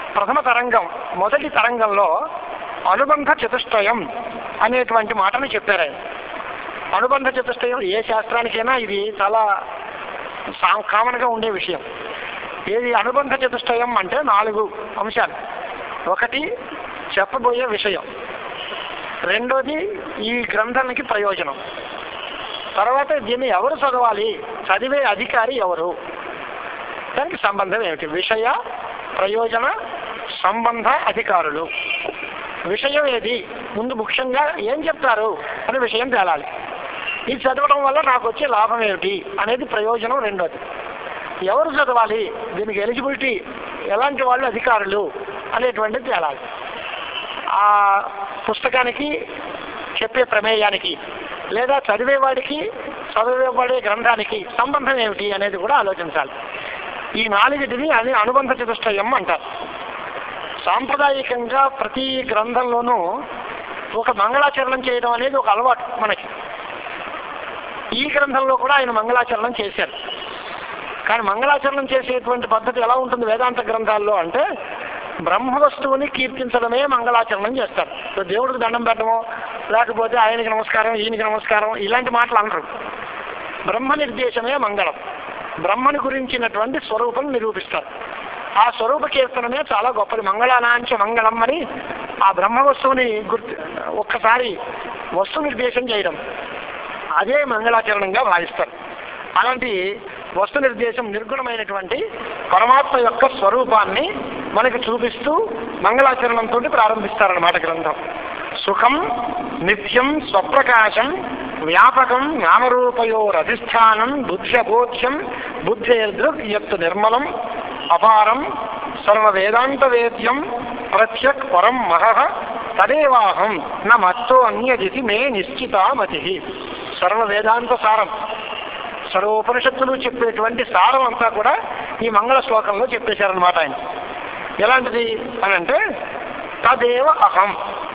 Speaker 1: ప్రథమ తరంగం మొదటి తరంగంలో అనుబంధ చతుష్టయం అనేటువంటి మాటను చెప్పారు ఆయన అనుబంధ చతుష్టయం ఏ శాస్త్రానికైనా ఇది చాలా సా- కామన్గా ఉండే విషయం ఏది అనుబంధ చతుష్టయం అంటే నాలుగు అంశాలు ఒకటి చెప్పబోయే విషయం రెండోది ఈ గ్రంథానికి ప్రయోజనం తర్వాత దీన్ని ఎవరు చదవాలి చదివే అధికారి ఎవరు దానికి సంబంధం ఏమిటి విషయ ప్రయోజన సంబంధ అధికారులు విషయం ఏది ముందు ముఖ్యంగా ఏం చెప్తారు అనే విషయం తేలాలి ఇది చదవడం వల్ల నాకు వచ్చే లాభం ఏమిటి అనేది ప్రయోజనం రెండోది ఎవరు చదవాలి దీనికి ఎలిజిబిలిటీ ఎలాంటి వాళ్ళు అధికారులు అనేటువంటిది తేలాలి ఆ పుస్తకానికి చెప్పే ప్రమేయానికి లేదా చదివేవాడికి చదివేవాడే గ్రంథానికి సంబంధం ఏమిటి అనేది కూడా ఆలోచించాలి ఈ నాలుగిటిని అని అనుబంధ చతుష్టయం అంటారు సాంప్రదాయకంగా ప్రతి గ్రంథంలోనూ ఒక మంగళాచరణం చేయడం అనేది ఒక అలవాటు మనకి ఈ గ్రంథంలో కూడా ఆయన మంగళాచరణం చేశారు కానీ మంగళాచరణం చేసేటువంటి పద్ధతి ఎలా ఉంటుంది వేదాంత గ్రంథాల్లో అంటే బ్రహ్మ వస్తువుని కీర్తించడమే మంగళాచరణం చేస్తారు ఇప్పుడు దేవుడికి దండం పెట్టడమో లేకపోతే ఆయనకి నమస్కారం ఈయనకి నమస్కారం ఇలాంటి మాటలు అనరు బ్రహ్మ నిర్దేశమే మంగళం బ్రహ్మని గురించినటువంటి స్వరూపం నిరూపిస్తారు ఆ స్వరూప కీర్తనమే చాలా గొప్పది మంగళానాంచ మంగళం అని ఆ బ్రహ్మ వస్తువుని గుర్తు ఒక్కసారి వస్తు నిర్దేశం చేయడం అదే మంగళాచరణంగా భావిస్తారు అలాంటి వస్తు నిర్దేశం నిర్గుణమైనటువంటి పరమాత్మ యొక్క స్వరూపాన్ని మనకు చూపిస్తూ మంగళాచరణంతో ప్రారంభిస్తారన్నమాట గ్రంథం సుఖం నిత్యం స్వప్రకాశం వ్యాపకం నామరూపయోరధిష్టానం బుద్ధ్యబోధ్యం బుద్ధేర్దృక్ యత్ నిర్మలం అపారం సర్వవేదాంత వేద్యం ప్రత్యక్ పరం మహః తదేవాహం న మత్తో అన్యదితి మే నిశ్చితామతి సర్వ వేదాంత సారం సర్వోపనిషత్తులు చెప్పేటువంటి సారం అంతా కూడా ఈ మంగళ శ్లోకంలో చెప్పేశారనమాట ఆయన ఎలాంటిది అని అంటే తదేవ అహం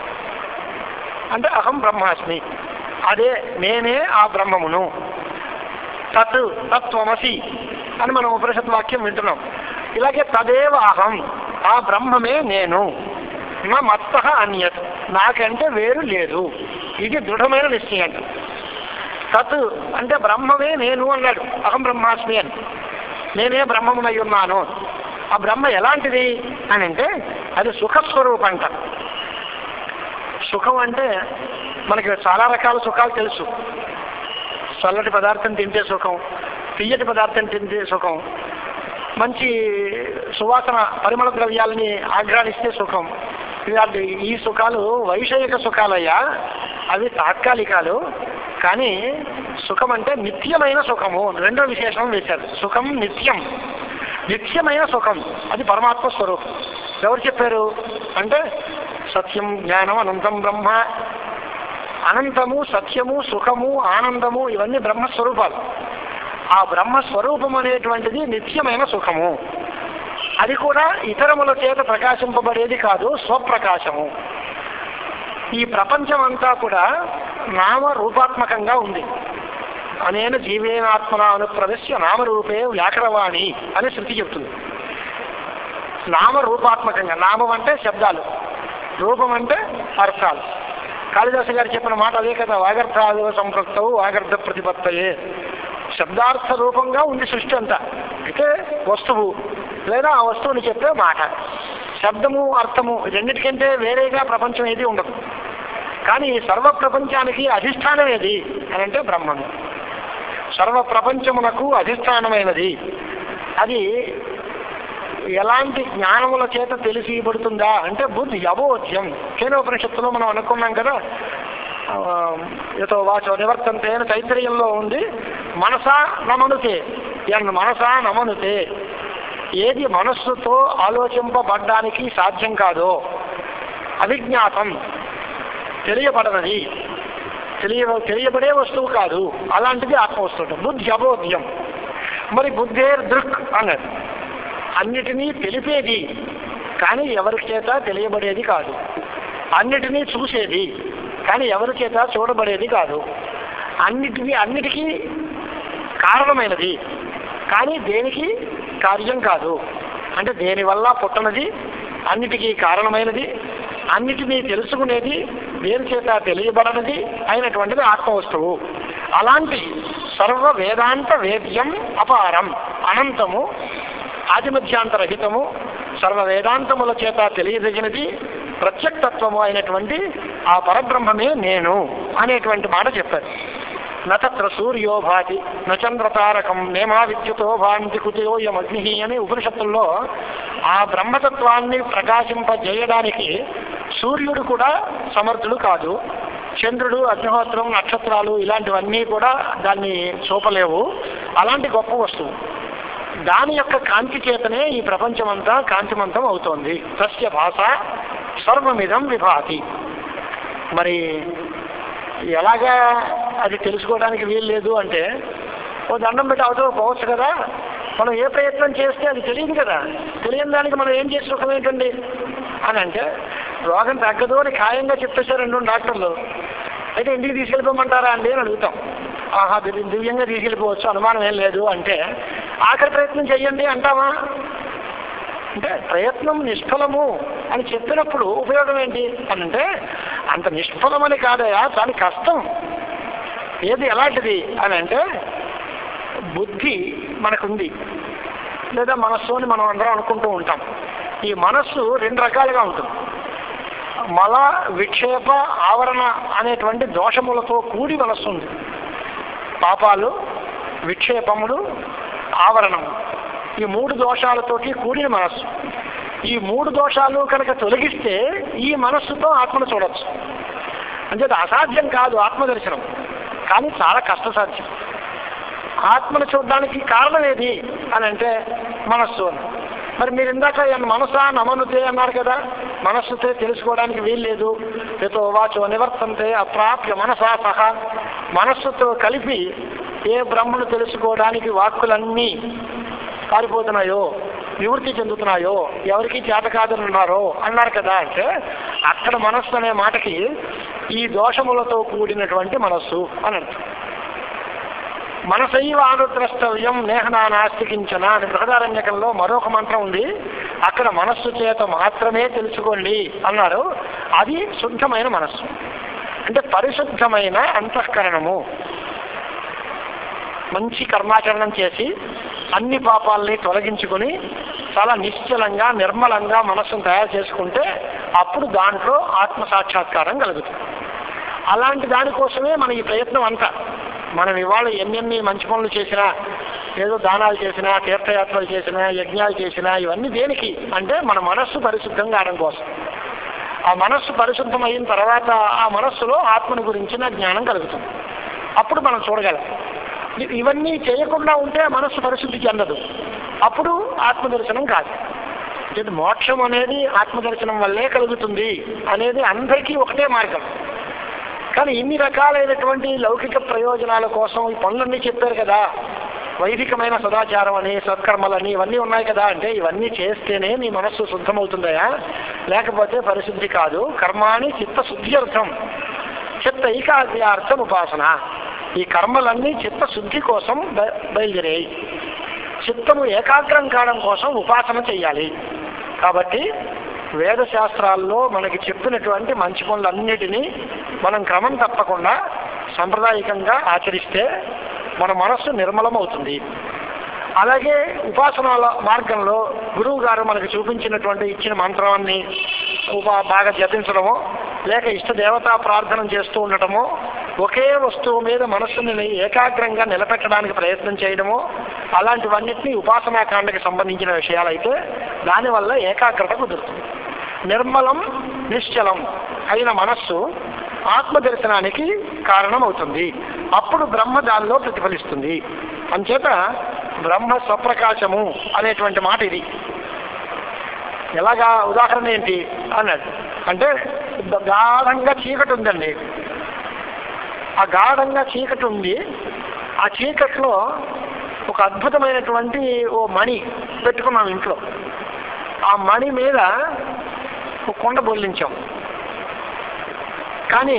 Speaker 1: అంటే అహం బ్రహ్మాస్మి అదే నేనే ఆ బ్రహ్మమును తత్ తత్వమసి అని మనం ఉపనిషత్ వాక్యం వింటున్నాం ఇలాగే తదేవ అహం ఆ బ్రహ్మమే నేను నా మత్త అన్యత్ నాకంటే వేరు లేదు ఇది దృఢమైన నిశ్చయం తత్ అంటే బ్రహ్మమే నేను అన్నాడు అహం బ్రహ్మాస్మి అని నేనే బ్రహ్మమునై ఉన్నాను ఆ బ్రహ్మ ఎలాంటిది అని అంటే అది సుఖస్వరూపం అంట సుఖం అంటే మనకి చాలా రకాల సుఖాలు తెలుసు చల్లటి పదార్థం తింటే సుఖం తీయటి పదార్థం తింటే సుఖం మంచి సువాసన పరిమళ ద్రవ్యాలని ఆగ్రానిస్తే సుఖం ఇలాంటి ఈ సుఖాలు వైషయిక సుఖాలయ్యా అవి తాత్కాలికాలు కానీ సుఖం అంటే నిత్యమైన సుఖము రెండో విశేషం వేశారు సుఖం నిత్యం నిత్యమైన సుఖం అది పరమాత్మ స్వరూపం ఎవరు చెప్పారు అంటే సత్యం జ్ఞానం అనంతం బ్రహ్మ అనంతము సత్యము సుఖము ఆనందము ఇవన్నీ బ్రహ్మస్వరూపాలు ఆ బ్రహ్మస్వరూపం అనేటువంటిది నిత్యమైన సుఖము అది కూడా ఇతరముల చేత ప్రకాశింపబడేది కాదు స్వప్రకాశము ఈ ప్రపంచం అంతా కూడా నామ రూపాత్మకంగా ఉంది అనేన జీవేనాత్మన అనుప్రదశ్య నామరూపే వ్యాకరవాణి అని శృతి చెప్తుంది నామ రూపాత్మకంగా నామం అంటే శబ్దాలు రూపం అంటే అర్థాలు కాళిదాసు గారు చెప్పిన మాట అదే కదా వాగర్థాలు సంపృక్తవు వాగర్థ ప్రతిపత్తయే శబ్దార్థ రూపంగా ఉంది సృష్టి అంతా అయితే వస్తువు లేదా ఆ వస్తువుని చెప్పే మాట శబ్దము అర్థము రెండింటికంటే వేరేగా ప్రపంచం ఏది ఉండదు కానీ సర్వ ప్రపంచానికి అధిష్టానం ఏది అని అంటే బ్రహ్మము సర్వ ప్రపంచమునకు అధిష్టానమైనది అది ఎలాంటి జ్ఞానముల చేత తెలిసిబడుతుందా అంటే బుద్ధి అబోధ్యం కేనోపనిషత్తులో మనం అనుకున్నాం కదా ఆ, యతో వాచో నివర్తంతే అని తైత్రయంలో ఉంది మనసా నమనుతే ఎన్ మనసా నమనుతే ఏది మనస్సుతో ఆలోచింపబడ్డానికి సాధ్యం కాదో అవిజ్ఞాతం తెలియబడనది తెలియ తెలియబడే వస్తువు కాదు అలాంటిది ఆత్మవస్తువు బుద్ధి అబోధ్యం మరి బుద్ధేర్ దృక్ అన్నది అన్నిటినీ తెలిపేది కానీ ఎవరి చేత తెలియబడేది కాదు అన్నిటినీ చూసేది కానీ ఎవరి చేత చూడబడేది కాదు అన్నిటినీ అన్నిటికీ కారణమైనది కానీ దేనికి కార్యం కాదు అంటే దేనివల్ల పుట్టనది అన్నిటికీ కారణమైనది అన్నిటినీ తెలుసుకునేది దేని చేత తెలియబడనిది అయినటువంటిది ఆత్మవస్తువు అలాంటి సర్వ వేదాంత వేద్యం అపారం అనంతము ఆదిమధ్యాంతరహితము సర్వ వేదాంతముల చేత తెలియదగినది ప్రత్యక్తత్వము అయినటువంటి ఆ పరబ్రహ్మమే నేను అనేటువంటి మాట చెప్పారు నత్ర సూర్యో భాతి నచంద్రతారకం నేమా విద్యుతో భాంతి కుతయోయం అగ్ని అని ఉపనిషత్తుల్లో ఆ బ్రహ్మతత్వాన్ని ప్రకాశింపజేయడానికి సూర్యుడు కూడా సమర్థుడు కాదు చంద్రుడు అగ్నిహోత్రం నక్షత్రాలు ఇలాంటివన్నీ కూడా దాన్ని చూపలేవు అలాంటి గొప్ప వస్తువు దాని యొక్క కాంతి చేతనే ఈ ప్రపంచమంతా కాంతిమంతం అవుతోంది సస్య భాష సర్వమిదం విభాతి మరి ఎలాగా అది తెలుసుకోవడానికి వీలు లేదు అంటే ఓ దండం పెట్టి అవతల పోవచ్చు కదా మనం ఏ ప్రయత్నం చేస్తే అది తెలియదు కదా తెలియని దానికి మనం ఏం చేసి సుఖం ఏంటండి అని అంటే రోగం తగ్గదు అని ఖాయంగా చెప్పేశారు రెండు డాక్టర్లు అయితే ఇంటికి తీసుకెళ్ళిపోమంటారా అండి అని అడుగుతాం ఆహా దివ్య- దివ్యంగా తీసుకెళ్ళిపోవచ్చు అనుమానం ఏం లేదు అంటే ఆఖరి ప్రయత్నం చెయ్యండి అంటామా అంటే ప్రయత్నం నిష్ఫలము అని చెప్పినప్పుడు ఉపయోగం ఏంటి అని అంటే అంత నిష్ఫలమని కాదయా చాలా కష్టం ఏది ఎలాంటిది అని అంటే బుద్ధి మనకుంది లేదా మనస్సు అని మనం అందరం అనుకుంటూ ఉంటాం ఈ మనస్సు రెండు రకాలుగా ఉంటుంది మల విక్షేప ఆవరణ అనేటువంటి దోషములతో కూడి మనస్సు ఉంది పాపాలు విక్షేపములు ఆవరణము ఈ మూడు దోషాలతోటి కూడిన మనస్సు ఈ మూడు దోషాలు కనుక తొలగిస్తే ఈ మనస్సుతో ఆత్మను చూడొచ్చు అంటే అది అసాధ్యం కాదు ఆత్మదర్శనం కానీ చాలా కష్టసాధ్యం ఆత్మను చూడడానికి కారణం ఏది అని అంటే మనస్సు అని మరి మీరు ఇందాక ఆయన మనసా నమనుతే అన్నారు కదా మనస్సుతే తెలుసుకోవడానికి వీల్లేదు ఏతో వాచో నివర్తంతే అప్రాప్య మనసా సహా మనస్సుతో కలిపి ఏ బ్రహ్మను తెలుసుకోవడానికి వాక్కులన్నీ పారిపోతున్నాయో నివృత్తి చెందుతున్నాయో ఎవరికి చేత కాదనున్నారో అన్నారు కదా అంటే అక్కడ మనస్సు అనే మాటకి ఈ దోషములతో కూడినటువంటి మనస్సు అని అర్థం మనసైవ అనుద్రష్టవ్యం నేహనా నాస్తికించన అని బృహదారణ్యకంలో మరొక మంత్రం ఉంది అక్కడ మనస్సు చేత మాత్రమే తెలుసుకోండి అన్నారు అది శుద్ధమైన మనస్సు అంటే పరిశుద్ధమైన అంతఃకరణము మంచి కర్మాచరణం చేసి అన్ని పాపాలని తొలగించుకొని చాలా నిశ్చలంగా నిర్మలంగా మనస్సును తయారు చేసుకుంటే అప్పుడు దాంట్లో ఆత్మ సాక్షాత్కారం కలుగుతుంది అలాంటి దానికోసమే మన ఈ ప్రయత్నం అంతా మనం ఇవాళ ఎన్నెన్ని మంచి పనులు చేసినా ఏదో దానాలు చేసినా తీర్థయాత్రలు చేసినా యజ్ఞాలు చేసినా ఇవన్నీ దేనికి అంటే మన మనస్సు పరిశుద్ధం కావడం కోసం ఆ మనస్సు పరిశుద్ధమైన తర్వాత ఆ మనస్సులో ఆత్మను గురించిన జ్ఞానం కలుగుతుంది అప్పుడు మనం చూడగలం ఇ- ఇవన్నీ చేయకుండా ఉంటే మనస్సు పరిశుద్ధి చెందదు అప్పుడు ఆత్మదర్శనం కాదు ఇది మోక్షం అనేది ఆత్మదర్శనం వల్లే కలుగుతుంది అనేది అందరికీ ఒకటే మార్గం కానీ ఇన్ని రకాలైనటువంటి లౌకిక ప్రయోజనాల కోసం ఈ పనులన్నీ చెప్పారు కదా వైదికమైన సదాచారం అని సత్కర్మలని ఇవన్నీ ఉన్నాయి కదా అంటే ఇవన్నీ చేస్తేనే నీ మనస్సు శుద్ధమవుతుందయా లేకపోతే పరిశుద్ధి కాదు కర్మాని చిత్త శుద్ధి అర్థం చిత్త ఏకాగ్ర్యార్థం ఉపాసన ఈ కర్మలన్నీ చిత్త శుద్ధి కోసం బ- బయలుదేరాయి చిత్తము ఏకాగ్రం కావడం కోసం ఉపాసన చెయ్యాలి కాబట్టి వేద శాస్త్రాల్లో మనకి చెప్పినటువంటి మంచి పనులన్నిటినీ మనం క్రమం తప్పకుండా సాంప్రదాయకంగా ఆచరిస్తే మన మనస్సు నిర్మలమవుతుంది అలాగే ఉపాసనాల మార్గంలో గురువు గారు మనకు చూపించినటువంటి ఇచ్చిన మంత్రాన్ని ఉపా బాగా జపించడమో లేక ఇష్ట దేవతా ప్రార్థన చేస్తూ ఉండటమో ఒకే వస్తువు మీద మనస్సుని ఏకాగ్రంగా నిలబెట్టడానికి ప్రయత్నం చేయడమో అలాంటివన్నిటినీ ఉపాసనాకాండకి సంబంధించిన విషయాలైతే దానివల్ల ఏకాగ్రత కుదురుతుంది నిర్మలం నిశ్చలం అయిన మనస్సు ఆత్మదర్శనానికి కారణమవుతుంది అప్పుడు బ్రహ్మ దానిలో ప్రతిఫలిస్తుంది అంచేత బ్రహ్మ స్వప్రకాశము అనేటువంటి మాట ఇది ఎలాగా ఉదాహరణ ఏంటి అన్నాడు అంటే గాఢంగా చీకటి ఉందండి ఆ గాఢంగా చీకటి ఉంది ఆ చీకట్లో ఒక అద్భుతమైనటువంటి ఓ మణి పెట్టుకున్నాం ఇంట్లో ఆ మణి మీద ఒక కొండ బొల్లించాం కానీ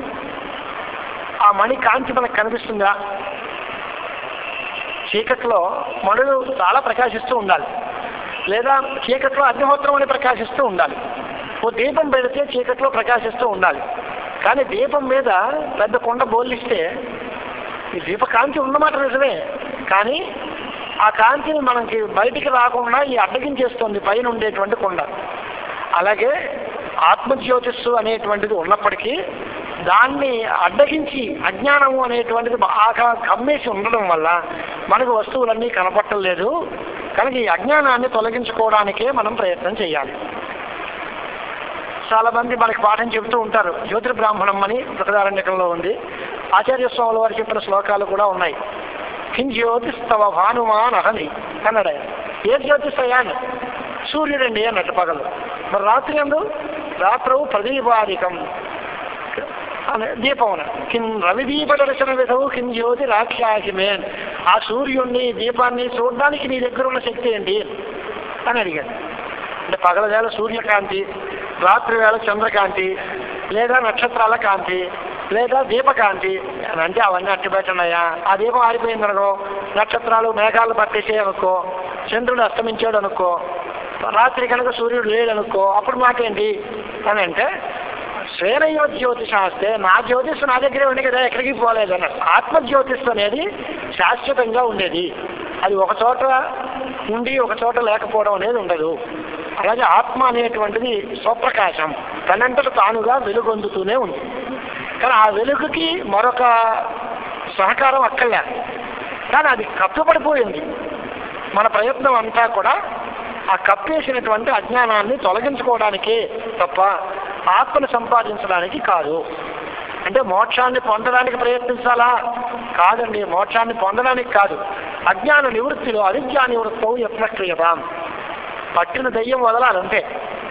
Speaker 1: ఆ మణి కాంతి మనకు కనిపిస్తుందా చీకట్లో మణులు చాలా ప్రకాశిస్తూ ఉండాలి లేదా చీకట్లో అగ్నిహోత్రం అని ప్రకాశిస్తూ ఉండాలి ఓ దీపం పెడితే చీకట్లో ప్రకాశిస్తూ ఉండాలి కానీ దీపం మీద పెద్ద కొండ బోల్లిస్తే ఈ దీప కాంతి ఉన్నమాట నిజమే కానీ ఆ కాంతిని మనకి బయటికి రాకుండా ఈ అడ్డగించేస్తుంది పైన ఉండేటువంటి కొండ అలాగే ఆత్మజ్యోతిస్సు అనేటువంటిది ఉన్నప్పటికీ దాన్ని అడ్డగించి అజ్ఞానము అనేటువంటిది బాగా కమ్మేసి ఉండడం వల్ల మనకు వస్తువులన్నీ కనపడటం లేదు కనుక ఈ అజ్ఞానాన్ని తొలగించుకోవడానికే మనం ప్రయత్నం చేయాలి చాలా మంది మనకి పాఠం చెబుతూ ఉంటారు జ్యోతిర్బ్రాహ్మణం అని బృహదారణ్యకంలో ఉంది ఆచార్య స్వాముల వారు చెప్పిన శ్లోకాలు కూడా ఉన్నాయి కిం జ్యోతిస్తవ భానుమాన్ అహని అన్నాడు ఆయన ఏ జ్యోతిస్తయాన్ని సూర్యుడండి అన్నట్టు పగలు మరి రాత్రి ఎందు రాత్రవు ప్రదీపాధికం అనే దీపమున కిం రవిదీప దర్శన విధవు కిం జ్యోతి రాఖ్యాహిమేన్ ఆ సూర్యుణ్ణి దీపాన్ని చూడడానికి నీ దగ్గర ఉన్న శక్తి ఏంటి అని అడిగాడు అంటే పగల వేళ సూర్యకాంతి రాత్రి వేళ చంద్రకాంతి లేదా నక్షత్రాల కాంతి లేదా దీపకాంతి అని అంటే అవన్నీ అట్టి పెట్టినాయా ఆ దీపం ఆరిపోయింది అనుకో నక్షత్రాలు మేఘాలు పట్టేసాయి అనుకో చంద్రుడు అస్తమించాడు అనుకో రాత్రి కనుక సూర్యుడు లేడు అనుకో అప్పుడు మాకేంటి అని అంటే శ్రేణయో జ్యోతిషాస్తే నా జ్యోతిష్ నా దగ్గరే ఉంది కదా ఎక్కడికి పోలేదు అన్నాడు ఆత్మజ్యోతిష్ అనేది శాశ్వతంగా ఉండేది అది ఒక చోట ఉండి ఒక చోట లేకపోవడం అనేది ఉండదు అలాగే ఆత్మ అనేటువంటిది స్వప్రకాశం తనంతట తానుగా వెలుగొందుతూనే ఉంది కానీ ఆ వెలుగుకి మరొక సహకారం అక్కర్లే కానీ అది కప్పుపడిపోయింది మన ప్రయత్నం అంతా కూడా ఆ కప్పేసినటువంటి అజ్ఞానాన్ని తొలగించుకోవడానికే తప్ప ఆత్మను సంపాదించడానికి కాదు అంటే మోక్షాన్ని పొందడానికి ప్రయత్నించాలా కాదండి మోక్షాన్ని పొందడానికి కాదు అజ్ఞాన నివృత్తిలో అవిద్యా నివృత్తం యత్నక్రియతాం పట్టిన దయ్యం వదలాలంతే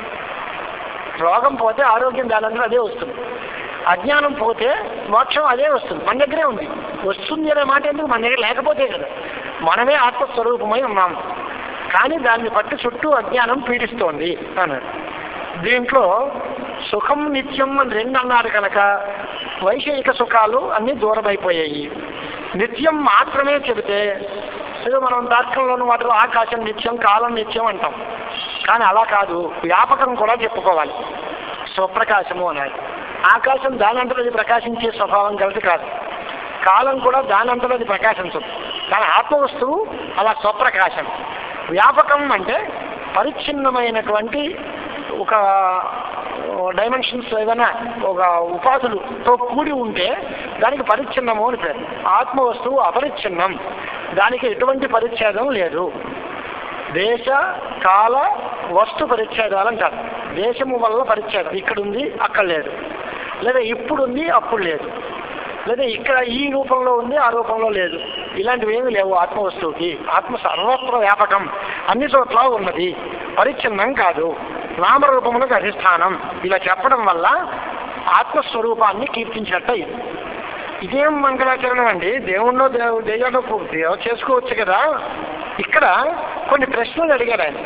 Speaker 1: రోగం పోతే ఆరోగ్యం దానంతా అదే వస్తుంది అజ్ఞానం పోతే మోక్షం అదే వస్తుంది మన దగ్గరే ఉంది వస్తుంది అనే మాట ఎందుకు మన దగ్గర లేకపోతే కదా మనమే ఆత్మస్వరూపమై ఉన్నాం కానీ దాన్ని బట్టి చుట్టూ అజ్ఞానం పీడిస్తోంది అన్నాడు దీంట్లో సుఖం నిత్యం అని రెండు అన్నారు కనుక వైషయిక సుఖాలు అన్నీ దూరమైపోయాయి నిత్యం మాత్రమే చెబితే ఏదో మనం దార్కంలోని వాటిలో ఆకాశం నిత్యం కాలం నిత్యం అంటాం కానీ అలా కాదు వ్యాపకం కూడా చెప్పుకోవాలి స్వప్రకాశము అనాలి ఆకాశం దానంతలో అది ప్రకాశించే స్వభావం కలిసి కాదు కాలం కూడా దానంతలో అది ప్రకాశించదు కానీ ఆత్మవస్తువు అలా స్వప్రకాశం వ్యాపకం అంటే పరిచ్ఛిన్నమైనటువంటి ఒక డైమెన్షన్స్ ఏదైనా ఒక ఉపాధులతో కూడి ఉంటే దానికి పరిచ్ఛిన్నము అని పేరు ఆత్మ వస్తువు అపరిచ్ఛిన్నం దానికి ఎటువంటి పరిచ్ఛేదం లేదు దేశ కాల వస్తు పరిచ్ఛేదాలు అంటారు దేశము వల్ల పరిచ్ఛేదం ఇక్కడ ఉంది అక్కడ లేదు లేదా ఇప్పుడు ఉంది అప్పుడు లేదు లేదా ఇక్కడ ఈ రూపంలో ఉంది ఆ రూపంలో లేదు ఇలాంటివి ఏమీ లేవు ఆత్మ వస్తువుకి ఆత్మ సర్వత్ర వ్యాపకం అన్ని చోట్ల ఉన్నది పరిచ్ఛిన్నం కాదు నామరూపములకు అధిష్టానం ఇలా చెప్పడం వల్ల ఆత్మస్వరూపాన్ని కీర్తించినట్టు ఇది ఇదేం మంగళాచరణం అండి దేవుణ్ణో దేవు దెయ్యాన్నో దేవ చేసుకోవచ్చు కదా ఇక్కడ కొన్ని ప్రశ్నలు అడిగారు ఆయన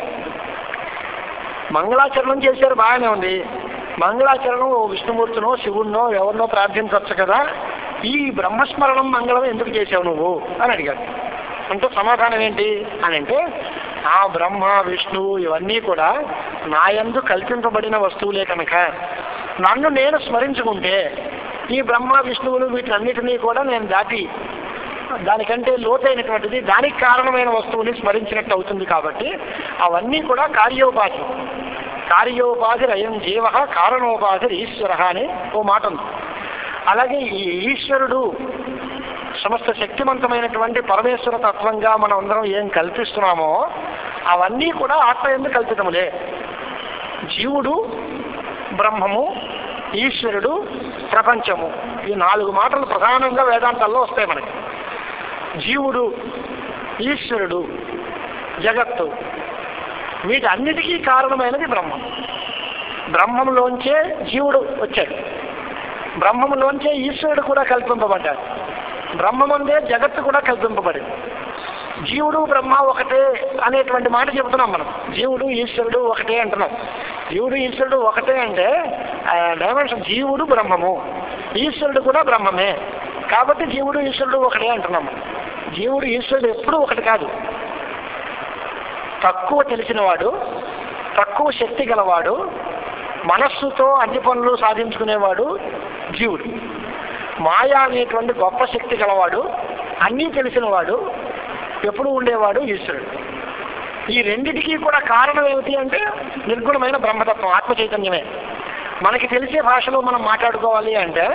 Speaker 1: మంగళాచరణం చేశారు బాగానే ఉంది మంగళాచరణం ఓ విష్ణుమూర్తినో శివుణ్ణో ఎవరినో ప్రార్థించవచ్చు కదా ఈ బ్రహ్మస్మరణం మంగళం ఎందుకు చేసావు నువ్వు అని అడిగాడు అంటే సమాధానం ఏంటి అని అంటే ఆ బ్రహ్మ విష్ణువు ఇవన్నీ కూడా నా యందు కల్పింపబడిన వస్తువులే కనుక నన్ను నేను స్మరించుకుంటే ఈ బ్రహ్మ విష్ణువులు వీటన్నిటినీ కూడా నేను దాటి దానికంటే లోతైనటువంటిది దానికి కారణమైన వస్తువుని స్మరించినట్టు అవుతుంది కాబట్టి అవన్నీ కూడా కార్యోపాధి కార్యోపాధి అయం జీవ కారణోపాధి ఈశ్వర అని ఓ మాట ఉంది అలాగే ఈ ఈశ్వరుడు సమస్త శక్తివంతమైనటువంటి పరమేశ్వర తత్వంగా మనం అందరం ఏం కల్పిస్తున్నామో అవన్నీ కూడా ఆత్మ ఎందు కల్పితములే జీవుడు బ్రహ్మము ఈశ్వరుడు ప్రపంచము ఈ నాలుగు మాటలు ప్రధానంగా వేదాంతాల్లో వస్తాయి మనకి జీవుడు ఈశ్వరుడు జగత్తు వీటన్నిటికీ కారణమైనది బ్రహ్మం బ్రహ్మంలోంచే జీవుడు వచ్చాడు బ్రహ్మములోంచే ఈశ్వరుడు కూడా కల్పింపబడ్డాడు బ్రహ్మముందే జగత్తు కూడా కల్పింపబడింది జీవుడు బ్రహ్మ ఒకటే అనేటువంటి మాట చెబుతున్నాం మనం జీవుడు ఈశ్వరుడు ఒకటే అంటున్నాం జీవుడు ఈశ్వరుడు ఒకటే అంటే డైమెన్షన్ జీవుడు బ్రహ్మము ఈశ్వరుడు కూడా బ్రహ్మమే కాబట్టి జీవుడు ఈశ్వరుడు ఒకటే అంటున్నాం మనం జీవుడు ఈశ్వరుడు ఎప్పుడూ ఒకటి కాదు తక్కువ తెలిసినవాడు తక్కువ శక్తి గలవాడు మనస్సుతో అన్ని పనులు సాధించుకునేవాడు జీవుడు మాయ అనేటువంటి గొప్ప శక్తి గలవాడు అన్నీ తెలిసినవాడు ఎప్పుడు ఉండేవాడు ఈశ్వరుడు ఈ రెండిటికి కూడా కారణం ఏమిటి అంటే నిర్గుణమైన బ్రహ్మతత్వం ఆత్మ చైతన్యమే మనకి తెలిసే భాషలో మనం మాట్లాడుకోవాలి అంటే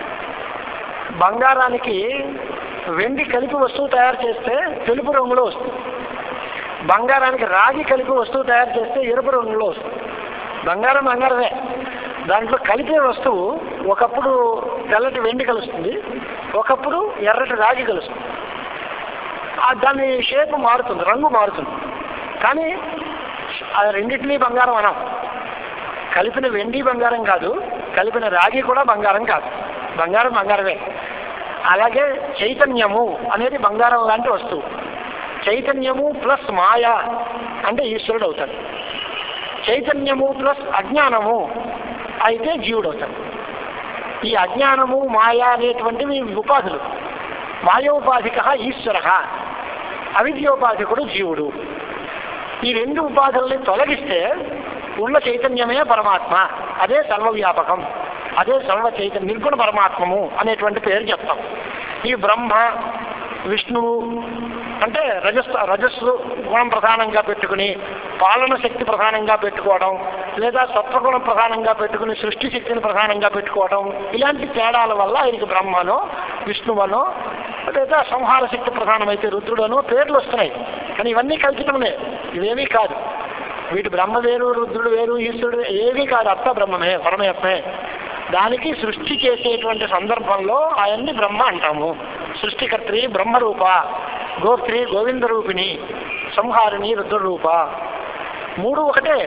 Speaker 1: బంగారానికి వెండి కలిపి వస్తువు తయారు చేస్తే తెలుపు రంగులో వస్తుంది బంగారానికి రాగి కలిపి వస్తువు తయారు చేస్తే ఎరుపు రంగులో వస్తుంది బంగారం బంగారమే దాంట్లో కలిపే వస్తువు ఒకప్పుడు తెల్లటి వెండి కలుస్తుంది ఒకప్పుడు ఎర్రటి రాగి కలుస్తుంది ఆ దాని షేప్ మారుతుంది రంగు మారుతుంది కానీ ఆ రెండింటినీ బంగారం అనం కలిపిన వెండి బంగారం కాదు కలిపిన రాగి కూడా బంగారం కాదు బంగారం బంగారమే అలాగే చైతన్యము అనేది బంగారం లాంటి వస్తువు చైతన్యము ప్లస్ మాయ అంటే ఈశ్వరుడు అవుతాడు చైతన్యము ప్లస్ అజ్ఞానము అయితే జీవుడు అవుతాడు ఈ అజ్ఞానము మాయ అనేటువంటివి ఉపాధులు మాయోపాధిక ఈశ్వర అవిద్యోపాధికుడు జీవుడు ఈ రెండు ఉపాధుల్ని తొలగిస్తే ఉన్న చైతన్యమే పరమాత్మ అదే సర్వవ్యాపకం అదే సర్వ చైతన్య నిర్గుణ పరమాత్మము అనేటువంటి పేరు చెప్తాం ఈ బ్రహ్మ విష్ణువు అంటే రజస్ రజస్సు గుణం ప్రధానంగా పెట్టుకుని పాలన శక్తి ప్రధానంగా పెట్టుకోవడం లేదా సత్వగుణం ప్రధానంగా పెట్టుకుని సృష్టి శక్తిని ప్రధానంగా పెట్టుకోవడం ఇలాంటి తేడాల వల్ల ఆయనకి బ్రహ్మనో విష్ణువనో లేదా సంహార శక్తి ప్రధానమైతే రుద్రుడనో పేర్లు వస్తున్నాయి కానీ ఇవన్నీ కల్పితమే ఇవేమీ కాదు వీటి బ్రహ్మ వేరు రుద్రుడు వేరు ఈశ్వరుడు ఏమీ కాదు అత్త బ్రహ్మమే పరమేత్మే దానికి సృష్టి చేసేటువంటి సందర్భంలో ఆయన్ని బ్రహ్మ అంటాము సృష్టికర్త్రి బ్రహ్మరూప గోత్రి గోవింద రూపిణి సంహారిణి రుద్రరూప మూడు ఒకటే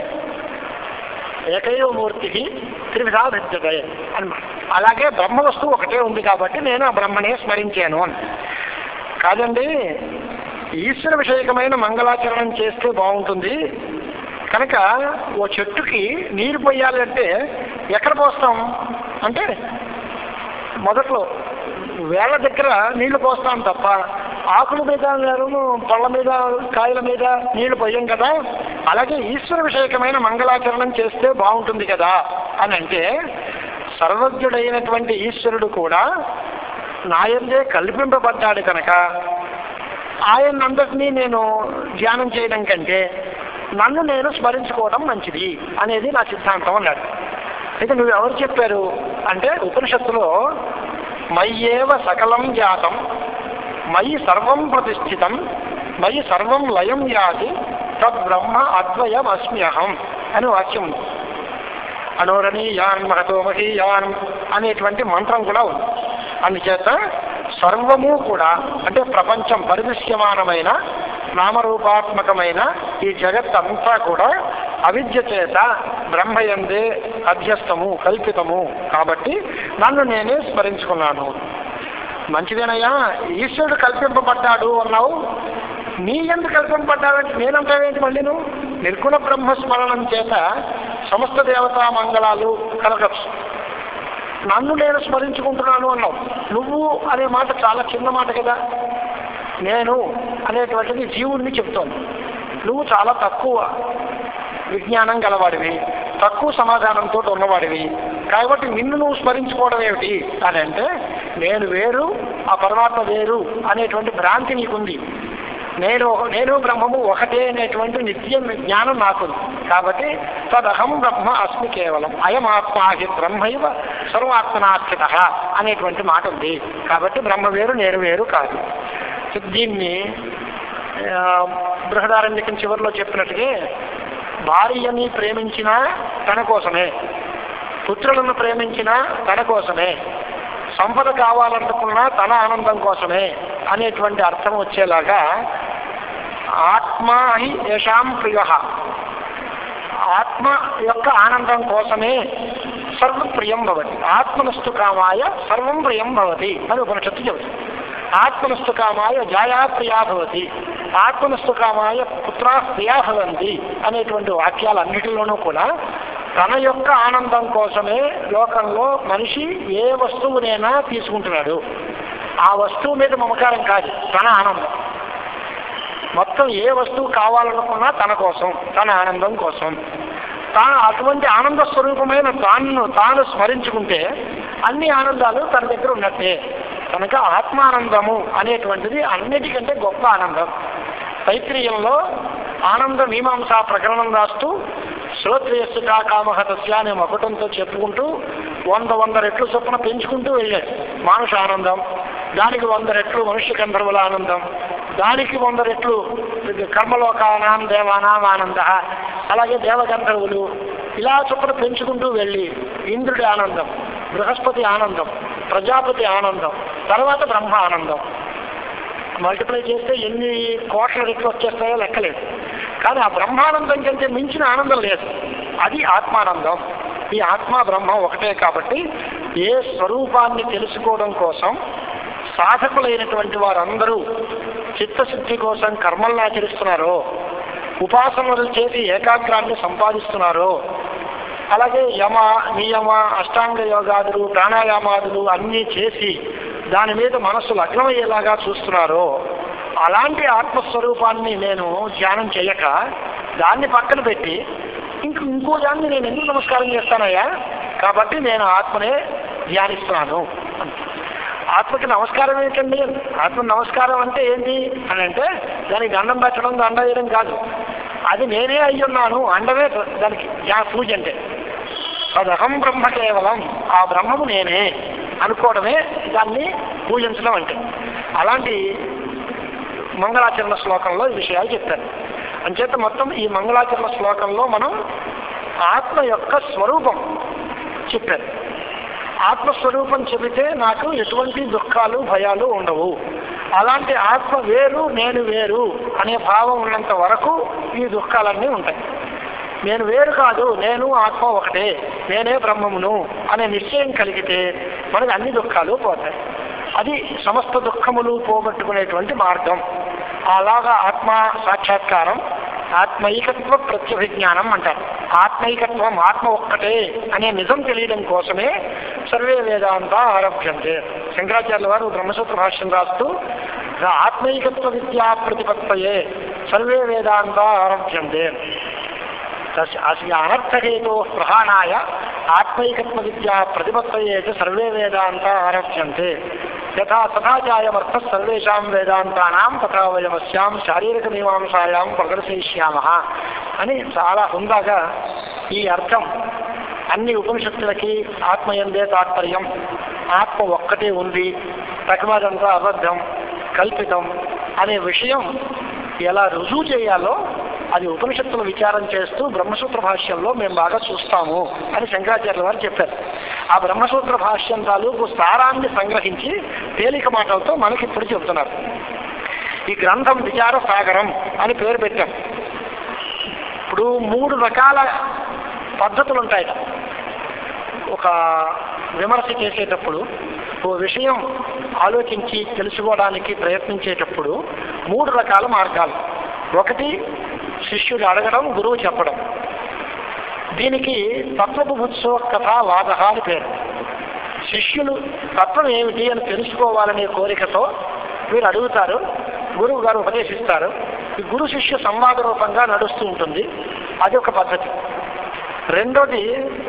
Speaker 1: ఏకైవ మూర్తికి త్రివిధా భిద్యతే అన్నమాట అలాగే బ్రహ్మ వస్తువు ఒకటే ఉంది కాబట్టి నేను ఆ బ్రహ్మనే స్మరించాను అని కాదండి ఈశ్వర విషయకమైన మంగళాచరణం చేస్తే బాగుంటుంది కనుక ఓ చెట్టుకి నీరు పోయాలంటే ఎక్కడ పోస్తాం అంటే మొదట్లో వేళ్ల దగ్గర నీళ్లు పోస్తాం తప్ప ఆకుల మీద లేరు పళ్ళ మీద కాయల మీద నీళ్లు పోయాం కదా అలాగే ఈశ్వర విషయకమైన మంగళాచరణం చేస్తే బాగుంటుంది కదా అని అంటే సర్వజ్ఞుడైనటువంటి ఈశ్వరుడు కూడా నాయందే కల్పింపబడ్డాడు కనుక ఆయనందరినీ నేను ధ్యానం చేయడం కంటే నన్ను నేను స్మరించుకోవడం మంచిది అనేది నా సిద్ధాంతం అన్నాడు అయితే నువ్వు ఎవరు చెప్పారు అంటే ఉపనిషత్తులో మయ్యేవ సకలం జాతం మయి సర్వం ప్రతిష్ఠితం మయి సర్వం లయం యాతి తద్బ్రహ్మ అద్వయం అస్మ్యహం అని వాక్యం ఉంది అనోరణీయాన్ మహతో మహీయాన్ అనేటువంటి మంత్రం కూడా ఉంది అందుచేత సర్వము కూడా అంటే ప్రపంచం పరిదృశ్యమానమైన నామరూపాత్మకమైన ఈ జగత్ అంతా కూడా అవిద్య చేత బ్రహ్మయందే అధ్యస్థము కల్పితము కాబట్టి నన్ను నేనే స్మరించుకున్నాను మంచిదేనయ్యా ఈశ్వరుడు కల్పింపబడ్డాడు అన్నావు నీ ఎందుకు కల్పింపబడ్డాడంటే నేనంటావేంటి మళ్ళీ నువ్వు నిర్గుణ బ్రహ్మస్మరణం చేత సమస్త దేవతా మంగళాలు కలగచ్చు నన్ను నేను స్మరించుకుంటున్నాను అన్నావు నువ్వు అనే మాట చాలా చిన్న మాట కదా నేను అనేటువంటిది జీవుణ్ణి చెప్తోంది నువ్వు చాలా తక్కువ విజ్ఞానం గలవాడివి తక్కువ సమాధానంతో ఉన్నవాడివి కాబట్టి నిన్ను నువ్వు స్మరించుకోవడం ఏమిటి అని అంటే నేను వేరు ఆ పరమాత్మ వేరు అనేటువంటి భ్రాంతి నీకుంది నేను ఒక- నేను బ్రహ్మము ఒకటే అనేటువంటి నిత్యం జ్ఞానం నాకుంది కాబట్టి తదహం బ్రహ్మ అస్మి కేవలం అయం ఆత్మాహి బ్రహ్మైవ సర్వాత్మనాస్థిత అనేటువంటి మాట ఉంది కాబట్టి బ్రహ్మ వేరు నేను వేరు కాదు దీన్ని ఆ, బృహదారణ్యకం చివరిలో చెప్పినట్టుగా భార్యని ప్రేమించినా తన కోసమే పుత్రులను ప్రేమించినా తన కోసమే సంపద కావాలనుకున్నా తన ఆనందం కోసమే అనేటువంటి అర్థం వచ్చేలాగా ఆత్మ హి యశాం ప్రియ ఆత్మ యొక్క ఆనందం కోసమే సర్వం ప్రియం భవతి ఆత్మనస్తు కామాయ సర్వం ప్రియం భవతి అని ఉపనిషత్తు చెబుతుంది ఆత్మనస్తు కామాయ జాయా ప్రియా భవతి ఆత్మనస్తు కామాయ పుత్రా ప్రియా భవంతి అనేటువంటి వాక్యాలన్నిటిలోనూ కూడా తన యొక్క ఆనందం కోసమే లోకంలో మనిషి ఏ వస్తువునైనా తీసుకుంటున్నాడు ఆ వస్తువు మీద మమకారం కాదు తన ఆనందం మొత్తం ఏ వస్తువు కావాలనుకున్నా తన కోసం తన ఆనందం కోసం తాను అటువంటి ఆనంద స్వరూపమైన తాను తాను స్మరించుకుంటే అన్ని ఆనందాలు తన దగ్గర ఉన్నట్టే కనుక ఆత్మానందము అనేటువంటిది అన్నిటికంటే గొప్ప ఆనందం తైత్రీయంలో ఆనంద మీమాంసా ప్రకరణం రాస్తూ శ్రోత్రియస్సుకా కామహతస్య అనే మకుటంతో చెప్పుకుంటూ వంద వంద రెట్లు చొప్పున పెంచుకుంటూ వెళ్ళాడు మానుష ఆనందం దానికి వంద రెట్లు మనుష్య గంధర్వుల ఆనందం దానికి వంద రెట్లు కర్మలోకానాం దేవానాం ఆనంద అలాగే దేవగంధర్వులు ఇలా చొప్పున పెంచుకుంటూ వెళ్ళి ఇంద్రుడి ఆనందం బృహస్పతి ఆనందం ప్రజాపతి ఆనందం తర్వాత బ్రహ్మ ఆనందం మల్టిప్లై చేస్తే ఎన్ని కోట్ల రెట్లు వచ్చేస్తాయో లెక్కలేదు కానీ ఆ బ్రహ్మానందం కంటే మించిన ఆనందం లేదు అది ఆత్మానందం ఈ ఆత్మ బ్రహ్మ ఒకటే కాబట్టి ఏ స్వరూపాన్ని తెలుసుకోవడం కోసం సాధకులైనటువంటి వారందరూ చిత్తశుద్ధి కోసం కర్మల్ని ఆచరిస్తున్నారో ఉపాసనలు చేసి ఏకాగ్రాన్ని సంపాదిస్తున్నారో అలాగే యమ నియమ అష్టాంగ యోగాదులు ప్రాణాయామాదులు అన్నీ చేసి దాని మీద మనస్సు లగ్నమయ్యేలాగా చూస్తున్నారో అలాంటి ఆత్మస్వరూపాన్ని నేను ధ్యానం చేయక దాన్ని పక్కన పెట్టి ఇంక ఇంకో దాన్ని నేను ఎందుకు నమస్కారం చేస్తానయ్యా కాబట్టి నేను ఆత్మనే ధ్యానిస్తున్నాను ఆత్మకి నమస్కారం ఏంటండి ఆత్మ నమస్కారం అంటే ఏంటి అని అంటే దానికి దండం పెట్టడం దండ వేయడం కాదు అది నేనే అయి ఉన్నాను అండమే దానికి యా పూజ అంటే అదహం బ్రహ్మ కేవలం ఆ బ్రహ్మము నేనే అనుకోవడమే దాన్ని పూజించడం అంటే అలాంటి మంగళాచరణ శ్లోకంలో ఈ విషయాలు చెప్పారు అంచేత మొత్తం ఈ మంగళాచరణ శ్లోకంలో మనం ఆత్మ యొక్క స్వరూపం చెప్పారు ఆత్మస్వరూపం చెబితే నాకు ఎటువంటి దుఃఖాలు భయాలు ఉండవు అలాంటి ఆత్మ వేరు నేను వేరు అనే భావం ఉన్నంత వరకు ఈ దుఃఖాలన్నీ ఉంటాయి నేను వేరు కాదు నేను ఆత్మ ఒకటే నేనే బ్రహ్మమును అనే నిశ్చయం కలిగితే మనకి అన్ని దుఃఖాలు పోతాయి అది సమస్త దుఃఖములు పోగొట్టుకునేటువంటి మార్గం అలాగా ఆత్మ సాక్షాత్కారం ఆత్మైకత్వ ప్రత్యభిజ్ఞానం అంటారు ఆత్మైకత్వం ఆత్మ ఒక్కటే అనే నిజం తెలియడం కోసమే సర్వే వేదాంత ఆరభ్యంతే శంకరాచార్యుల వారు బ్రహ్మసూత్ర భాష్యం రాస్తూ ఆత్మైకత్వ విద్యా ప్రతిపత్తయే సర్వే వేదాంత ఆరభ్యంతే తస్య అస్య అనర్థహేతో ప్రహాణాయ ఆత్మైకత్వ విద్యా ప్రతిపత్తయే చ సర్వే వేదాంత ఆరభ్యంతే యథా తథాచాయమర్థ సర్వేషాం వేదాంతానాం తథా వయమస్యాం శారీరక మీమాంసాయాం ప్రదర్శయిష్యామ అని చాలా హుందాగా ఈ అర్థం అన్ని ఉపనిషత్తులకి ఆత్మయందే తాత్పర్యం ఆత్మ ఒక్కటే ఉంది ప్రకమదంతా అబద్ధం కల్పితం అనే విషయం ఎలా రుజువు చేయాలో అది ఉపనిషత్తులు విచారం చేస్తూ బ్రహ్మసూత్ర భాష్యంలో మేము బాగా చూస్తాము అని శంకరాచార్యుల వారు చెప్పారు ఆ బ్రహ్మసూత్ర భాష్యం తాలూకు సారాన్ని సంగ్రహించి తేలిక మాటలతో మనకి ఇప్పుడు చెబుతున్నారు ఈ గ్రంథం విచార సాగరం అని పేరు పెట్టాం ఇప్పుడు మూడు రకాల పద్ధతులు ఉంటాయి ఒక విమర్శ చేసేటప్పుడు ఓ విషయం ఆలోచించి తెలుసుకోవడానికి ప్రయత్నించేటప్పుడు మూడు రకాల మార్గాలు ఒకటి శిష్యుడు అడగడం గురువు చెప్పడం దీనికి తత్వబుభుత్సవ కథ వాద అని పేరు శిష్యులు తత్వం ఏమిటి అని తెలుసుకోవాలనే కోరికతో వీరు అడుగుతారు గురువు గారు ఉపదేశిస్తారు ఈ గురు శిష్య సంవాద రూపంగా నడుస్తూ ఉంటుంది అది ఒక పద్ధతి రెండోది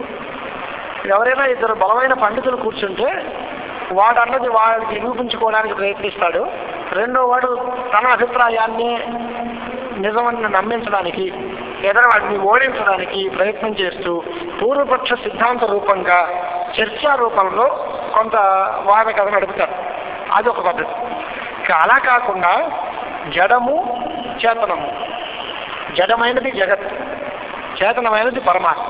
Speaker 1: ఎవరైనా ఇద్దరు బలమైన పండితులు కూర్చుంటే వాడు అన్నది వాడికి నిరూపించుకోవడానికి ప్రయత్నిస్తాడు రెండో వాడు తన అభిప్రాయాన్ని నిజమని నమ్మించడానికి లేదా వాటిని ఓడించడానికి ప్రయత్నం చేస్తూ పూర్వపక్ష సిద్ధాంత రూపంగా చర్చా రూపంలో కొంత వాద కథ నడుపుతారు అది ఒక పద్ధతి ఇక అలా కాకుండా జడము చేతనము జడమైనది జగత్ చేతనమైనది పరమాత్మ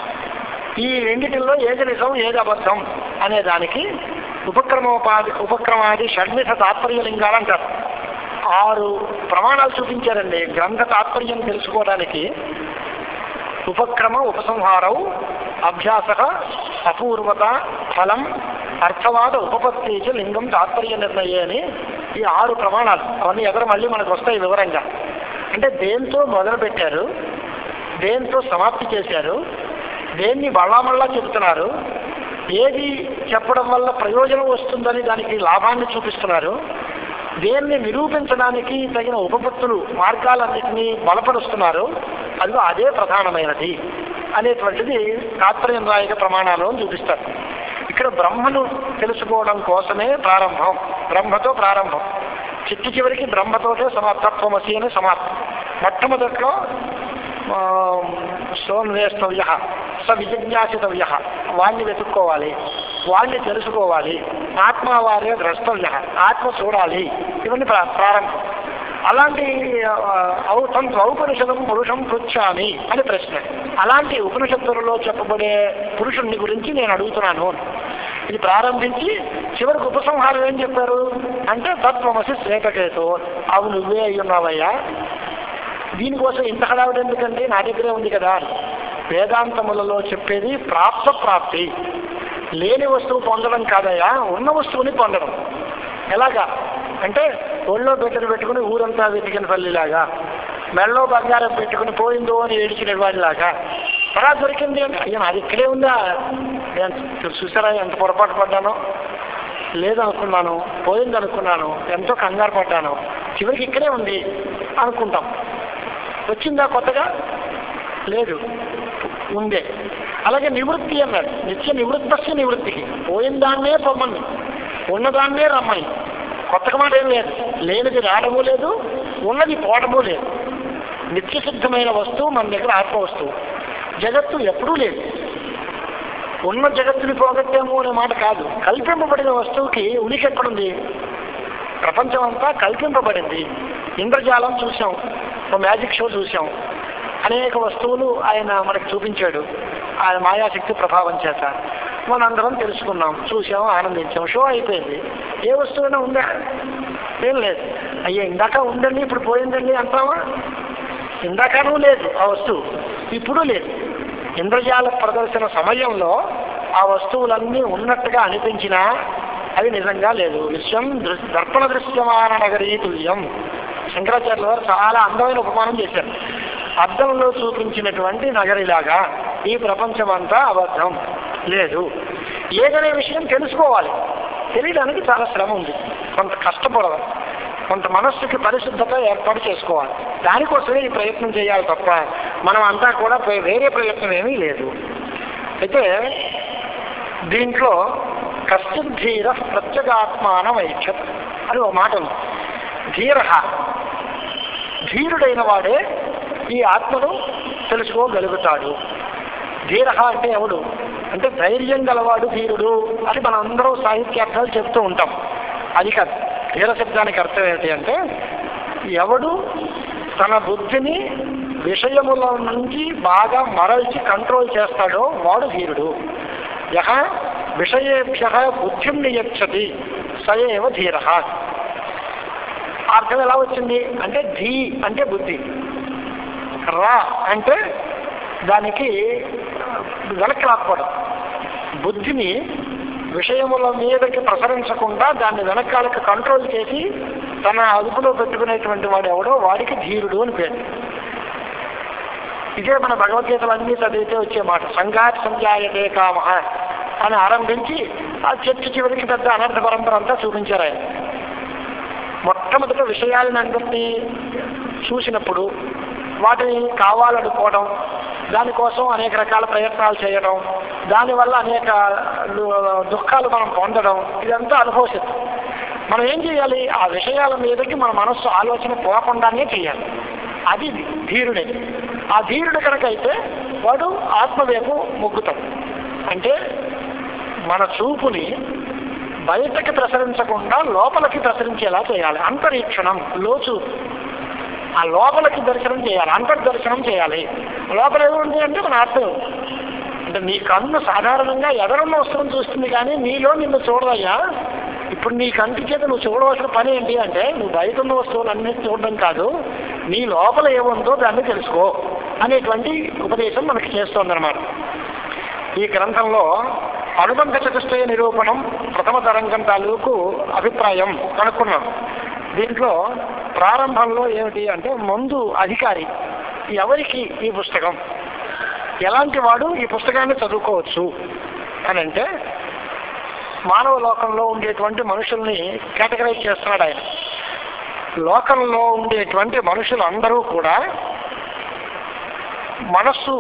Speaker 1: ఈ రెండిటిల్లో ఏది నిజం ఏది అబద్ధం అనే దానికి ఉపక్రమోపాధి ఉపక్రమాది షడ్మిథ తాత్పర్యలింగాలు అంటారు ఆరు ప్రమాణాలు చూపించారండి గ్రంథ తాత్పర్యం తెలుసుకోవడానికి ఉపక్రమ ఉపసంహారం అభ్యాస అపూర్వత ఫలం అర్థవాద ఉపపత్తి చ లింగం తాత్పర్య నిర్ణయే అని ఈ ఆరు ప్రమాణాలు అవన్నీ ఎదురు మళ్ళీ మనకు వస్తాయి వివరంగా అంటే దేంతో మొదలు పెట్టారు దేంతో సమాప్తి చేశారు దేన్ని మళ్ళా మళ్ళా చెబుతున్నారు ఏది చెప్పడం వల్ల ప్రయోజనం వస్తుందని దానికి లాభాన్ని చూపిస్తున్నారు దేన్ని నిరూపించడానికి తగిన ఉపపత్తులు మార్గాలన్నింటినీ బలపరుస్తున్నారు అదిగో అదే ప్రధానమైనది అనేటువంటిది తాత్పర్యన్రాయక ప్రమాణాలను చూపిస్తారు ఇక్కడ బ్రహ్మను తెలుసుకోవడం కోసమే ప్రారంభం బ్రహ్మతో ప్రారంభం చిట్టి చివరికి బ్రహ్మతోటే సమర్థత్వమసి అని సమాప్తం మొట్టమొదట్లో ఆ, సోన్వేష్టవ్య స విజిజ్ఞాసితవ్య వాణ్ణి వెతుక్కోవాలి వాణ్ణి తెలుసుకోవాలి ఆత్మ వారే ద్రష్టవ్య ఆత్మ చూడాలి ఇవన్నీ ప్రా- ప్రారంభం అలాంటి ఆ, ఔ తంతు ఔపనిషదం పురుషం పృచ్ఛామి అని ప్రశ్న అలాంటి ఉపనిషత్తులలో చెప్పబడే పురుషుణ్ణి గురించి నేను అడుగుతున్నాను ఇది ప్రారంభించి చివరికి ఉపసంహారం ఏం చెప్పారు అంటే తత్వమసి శ్వేతకేతు అవు నువ్వే అయ్యున్నావయ్యా దీనికోసం ఇంత హడావిడి ఎందుకంటే నా దగ్గరే ఉంది కదా వేదాంతములలో చెప్పేది ప్రాప్త ప్రాప్తి లేని వస్తువు పొందడం కాదయ్యా ఉన్న వస్తువుని పొందడం ఎలాగా అంటే ఒళ్ళో పెట్టెను పెట్టుకుని ఊరంతా వెతికిన పల్లిలాగా మెళ్ళో బంగారం పెట్టుకుని పోయిందో అని ఏడిచిన వాడిలాగా అలా దొరికింది అంటే అయ్యా నాది ఇక్కడే ఉందా నేను చూసారా ఎంత పొరపాటు పడ్డానో లేదనుకున్నాను పోయింది అనుకున్నాను ఎంతో కంగారు పడ్డాను చివరికి ఇక్కడే ఉంది అనుకుంటాం వచ్చిందా కొత్తగా లేదు ఉందే అలాగే నివృత్తి అన్నాడు నిత్య నివృత్తస్య నివృత్తికి పోయిన దాన్నే పొమ్మని ఉన్నదాన్నే రమ్మని కొత్తగా మాట ఏం లేదు లేనిది రావడము లేదు ఉన్నది పోవడము లేదు నిత్య సిద్ధమైన వస్తువు మన దగ్గర ఆత్మ వస్తువు జగత్తు ఎప్పుడూ లేదు ఉన్న జగత్తుని పోగొట్టాము అనే మాట కాదు కల్పింపబడిన వస్తువుకి ఉనికి ఎక్కడుంది ప్రపంచం అంతా కల్పింపబడింది ఇంద్రజాలం చూసాం ఒక మ్యాజిక్ షో చూసాం అనేక వస్తువులు ఆయన మనకు చూపించాడు ఆయన మాయాశక్తి ప్రభావం చేత మనందరం తెలుసుకున్నాం చూసాం ఆనందించాం షో అయిపోయింది ఏ వస్తువైనా ఉందా ఏం లేదు అయ్యా ఇందాక ఉందండి ఇప్పుడు పోయిందండి అంటావా ఇందాకనూ లేదు ఆ వస్తువు ఇప్పుడు లేదు ఇంద్రజాల ప్రదర్శన సమయంలో ఆ వస్తువులన్నీ ఉన్నట్టుగా అనిపించినా అది నిజంగా లేదు విశ్వం దృ- దర్పణ దృశ్యమాన నగరీ తుల్యం శంకరాచార్యుల వారు చాలా అందమైన ఉపమానం చేశారు అద్దంలో చూపించినటువంటి నగరిలాగా ఈ ప్రపంచం అంతా అబద్ధం లేదు ఏదనే విషయం తెలుసుకోవాలి తెలియడానికి చాలా శ్రమ ఉంది కొంత కష్టపడవాలి కొంత మనస్సుకి పరిశుద్ధత ఏర్పాటు చేసుకోవాలి దానికోసమే ఈ ప్రయత్నం చేయాలి తప్ప మనం అంతా కూడా ప్ర- వేరే ప్రయత్నం ఏమీ లేదు అయితే దీంట్లో కశ్చిత్ ధీర ప్రత్యేగాత్మానం ఐక్షత్ అని ఒక మాట ఉంది ధీర ధీరుడైన వాడే ఈ ఆత్మను తెలుసుకోగలుగుతాడు ధీర అంటే ఎవడు అంటే ధైర్యం గలవాడు ధీరుడు అని మనం అందరూ సాహిత్యార్థాలు చెప్తూ ఉంటాం అది కాదు ధీర శబ్దానికి అర్థం ఏంటి అంటే ఎవడు తన బుద్ధిని విషయముల నుంచి బాగా మరల్చి కంట్రోల్ చేస్తాడో వాడు ధీరుడు యహ విషయేభ్య బుద్ధిం నియచ్చతి సయేవ ధీర అర్థం ఎలా వచ్చింది అంటే ధీ అంటే బుద్ధి రా అంటే దానికి వెనక్కి లాక్కోవడం బుద్ధిని విషయముల మీదకి ప్రసరించకుండా దాన్ని వెనకాలకు కంట్రోల్ చేసి తన అదుపులో పెట్టుకునేటువంటి వాడు ఎవడో వాడికి ధీరుడు అని పేరు ఇదే మన భగవద్గీతలు అన్నీ చదివితే వచ్చే మాట సంఘాత్ సంధ్యాయతే కామ అని ఆరంభించి ఆ చర్చ చివరికి పెద్ద అనర్థ పరంపర అంతా చూపించారు ఆయన మొట్టమొదట విషయాలను అందరినీ చూసినప్పుడు వాటిని కావాలనుకోవడం దానికోసం అనేక రకాల ప్రయత్నాలు చేయడం దానివల్ల అనేక లు- దుఃఖాలు మనం పొందడం ఇదంతా అనుభవిస్తుంది మనం ఏం చేయాలి ఆ విషయాల మీదకి మన మనస్సు ఆలోచన పోకుండానే చేయాలి అది ధీరుడే ఆ ధీరుడు కనుక అయితే వాడు ఆత్మవైపు మొగ్గుతాడు అంటే మన చూపుని బయటకి ప్రసరించకుండా లోపలికి ప్రసరించేలా చేయాలి అంతరీక్షణం లోచు ఆ లోపలికి దర్శనం చేయాలి అంతర్దర్శనం చేయాలి లోపల ఏముంది అంటే మన ఆత్మ అంటే నీ కన్ను సాధారణంగా ఎదరున్న వస్తువును చూస్తుంది కానీ నీలో నిన్ను చూడదయ్యా ఇప్పుడు నీ కంటి చేత నువ్వు చూడవలసిన పని ఏంటి అంటే నువ్వు బయట ఉన్న వస్తువులన్నీ చూడడం కాదు నీ లోపల ఏముందో దాన్ని తెలుసుకో అనేటువంటి ఉపదేశం మనకి చేస్తోందన్నమాట ఈ గ్రంథంలో అనుబంధ చతుష్టయ నిరూపణం ప్రథమ తరంగం తాలూకు అభిప్రాయం కనుక్కున్నాం దీంట్లో ప్రారంభంలో ఏమిటి అంటే ముందు అధికారి ఎవరికి ఈ పుస్తకం ఎలాంటి వాడు ఈ పుస్తకాన్ని చదువుకోవచ్చు అని అంటే మానవ లోకంలో ఉండేటువంటి మనుషుల్ని కేటగరైజ్ చేస్తున్నాడు ఆయన లోకంలో ఉండేటువంటి మనుషులందరూ కూడా మనస్సు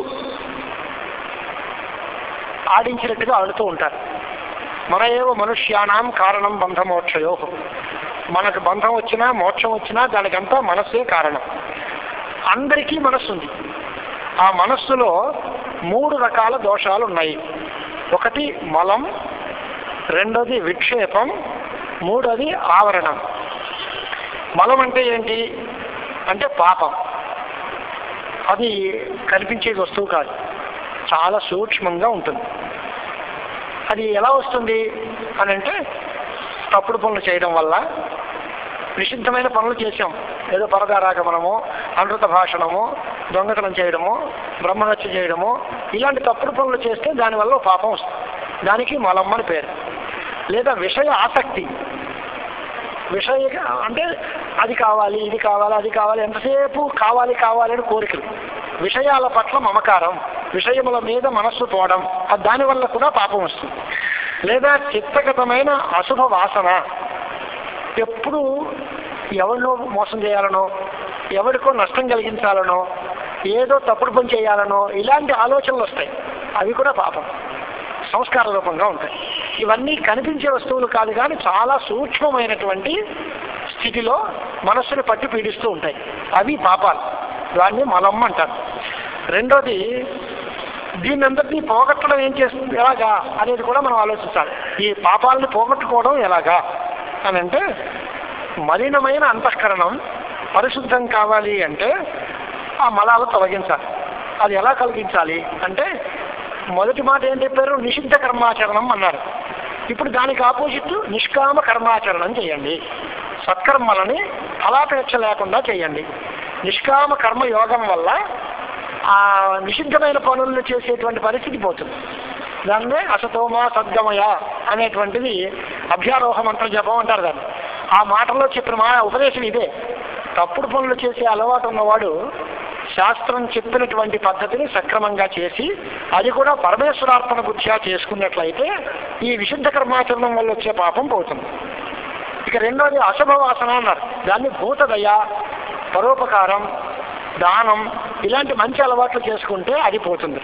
Speaker 1: ఆడించినట్టుగా ఆడుతూ ఉంటారు మన ఏవో మనుష్యానాం కారణం బంధమోక్షయో మనకు బంధం వచ్చినా మోక్షం వచ్చినా దానికంతా మనస్సే కారణం అందరికీ మనస్సు ఉంది ఆ మనస్సులో మూడు రకాల దోషాలు ఉన్నాయి ఒకటి మలం రెండోది విక్షేపం మూడోది ఆవరణం మలం అంటే ఏంటి అంటే పాపం అది కనిపించే వస్తువు కాదు చాలా సూక్ష్మంగా ఉంటుంది అది ఎలా వస్తుంది అని అంటే తప్పుడు పనులు చేయడం వల్ల నిషిద్ధమైన పనులు చేసాం ఏదో పరదారాగమనము అనృత భాషణము దొంగతనం చేయడము బ్రహ్మహత్య చేయడము ఇలాంటి తప్పుడు పనులు చేస్తే దానివల్ల ఓ పాపం వస్తుంది దానికి మలమ్మ అని పేరు లేదా విషయ ఆసక్తి విషయ అంటే అది కావాలి ఇది కావాలి అది కావాలి ఎంతసేపు కావాలి కావాలి అని కోరికలు విషయాల పట్ల మమకారం విషయముల మీద మనస్సు పోవడం అది దానివల్ల కూడా పాపం వస్తుంది లేదా చిత్తగతమైన అశుభ వాసన ఎప్పుడు ఎవరినో మోసం చేయాలనో ఎవరికో నష్టం కలిగించాలనో ఏదో తప్పుడు పని చేయాలనో ఇలాంటి ఆలోచనలు వస్తాయి అవి కూడా పాపం సంస్కార రూపంగా ఉంటాయి ఇవన్నీ కనిపించే వస్తువులు కాదు కానీ చాలా సూక్ష్మమైనటువంటి స్థితిలో మనస్సును పట్టి పీడిస్తూ ఉంటాయి అవి పాపాలు దాన్ని మలమ్మ అంటారు రెండోది దీన్ని అందరినీ పోగొట్టడం ఏం చేస్తుంది ఎలాగా అనేది కూడా మనం ఆలోచించాలి ఈ పాపాలని పోగొట్టుకోవడం ఎలాగా అని అంటే మలినమైన అంతఃకరణం పరిశుద్ధం కావాలి అంటే ఆ మలాలు తొలగించాలి అది ఎలా కలిగించాలి అంటే మొదటి మాట ఏం చెప్పారు నిషిద్ధ కర్మాచరణం అన్నారు ఇప్పుడు దానికి ఆపోజిట్ నిష్కామ కర్మాచరణం చేయండి సత్కర్మలని ఫలాపేక్ష లేకుండా చేయండి నిష్కామ కర్మ యోగం వల్ల ఆ నిషిద్ధమైన పనులను చేసేటువంటి పరిస్థితి పోతుంది దాన్నే అసతోమ సద్గమయ అనేటువంటిది అభ్యారోహ మంత్ర జపం అంటారు దాన్ని ఆ మాటలో చెప్పిన మా ఉపదేశం ఇదే తప్పుడు పనులు చేసే అలవాటు ఉన్నవాడు శాస్త్రం చెప్పినటువంటి పద్ధతిని సక్రమంగా చేసి అది కూడా పరమేశ్వరార్పణ బుద్ధ్యా చేసుకున్నట్లయితే ఈ విశుద్ధ కర్మాచరణం వల్ల వచ్చే పాపం పోతుంది ఇక రెండోది అశుభ వాసన అన్నారు దాన్ని భూతదయ పరోపకారం దానం ఇలాంటి మంచి అలవాట్లు చేసుకుంటే అది పోతుంది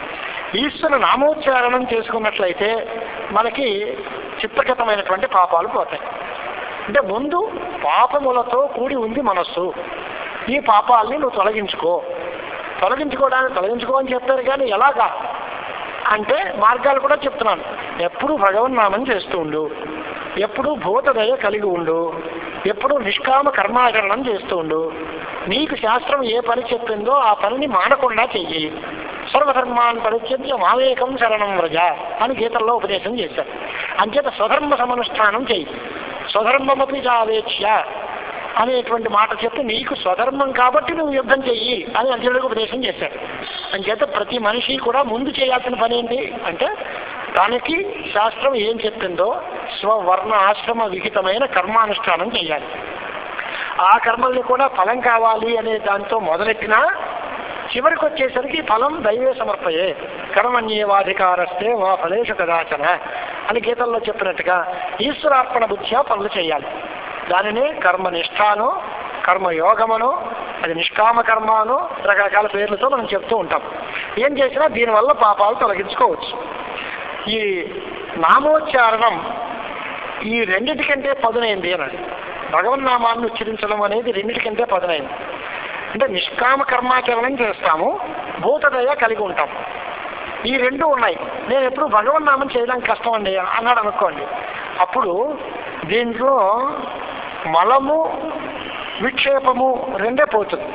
Speaker 1: ఈశ్వర నామోచ్చారణం చేసుకున్నట్లయితే మనకి చిత్తగతమైనటువంటి పాపాలు పోతాయి అంటే ముందు పాపములతో కూడి ఉంది మనస్సు ఈ పాపాలని నువ్వు తొలగించుకో తొలగించుకోవడానికి తొలగించుకో అని చెప్పారు కానీ ఎలాగా అంటే మార్గాలు కూడా చెప్తున్నాను ఎప్పుడు భగవన్నామం చేస్తూ ఉండు ఎప్పుడు భూతదయ కలిగి ఉండు ఎప్పుడు నిష్కామ కర్మాచరణం చేస్తూ ఉండు నీకు శాస్త్రం ఏ పని చెప్పిందో ఆ పనిని మానకుండా చెయ్యి సర్వధర్మాన్ని పరిత్యజ్య మావేకం శరణం వ్రజ అని గీతల్లో ఉపదేశం చేశారు అంచేత స్వధర్మ సమనుష్ఠానం చెయ్యి స్వధర్మమపి చావేక్ష్య అనేటువంటి మాట చెప్పి నీకు స్వధర్మం కాబట్టి నువ్వు యుద్ధం చెయ్యి అని అర్జునుడికి ఉపదేశం చేశాడు అంచేత ప్రతి మనిషి కూడా ముందు చేయాల్సిన పని ఏంటి అంటే తనకి శాస్త్రం ఏం చెప్పిందో స్వవర్ణ ఆశ్రమ విహితమైన కర్మానుష్ఠానం చేయాలి ఆ కర్మల్ని కూడా ఫలం కావాలి అనే దాంతో మొదలెట్టినా చివరికి వచ్చేసరికి ఫలం దైవే సమర్పయే కర్మణ్యేవాధికారస్తే మా ఫలేషు కదాచన అని గీతల్లో చెప్పినట్టుగా ఈశ్వరార్పణ బుద్ధ్యా పనులు చేయాలి దానినే కర్మనిష్టాను కర్మయోగమను అది నిష్కామ కర్మను రకరకాల పేర్లతో మనం చెప్తూ ఉంటాం ఏం చేసినా దీనివల్ల పాపాలు తొలగించుకోవచ్చు ఈ నామోచ్చారణం ఈ రెండిటికంటే పదునైంది అన్నది భగవన్నామాన్ని ఉచ్చరించడం అనేది రెండిటికంటే పదునైంది అంటే నిష్కామ కర్మాచరణం చేస్తాము భూతదయ కలిగి ఉంటాం ఈ రెండు ఉన్నాయి నేను ఎప్పుడు భగవన్నామం చేయడానికి కష్టం అండి అన్నాడు అనుకోండి అప్పుడు దీంట్లో మలము విక్షేపము రెండే పోతుంది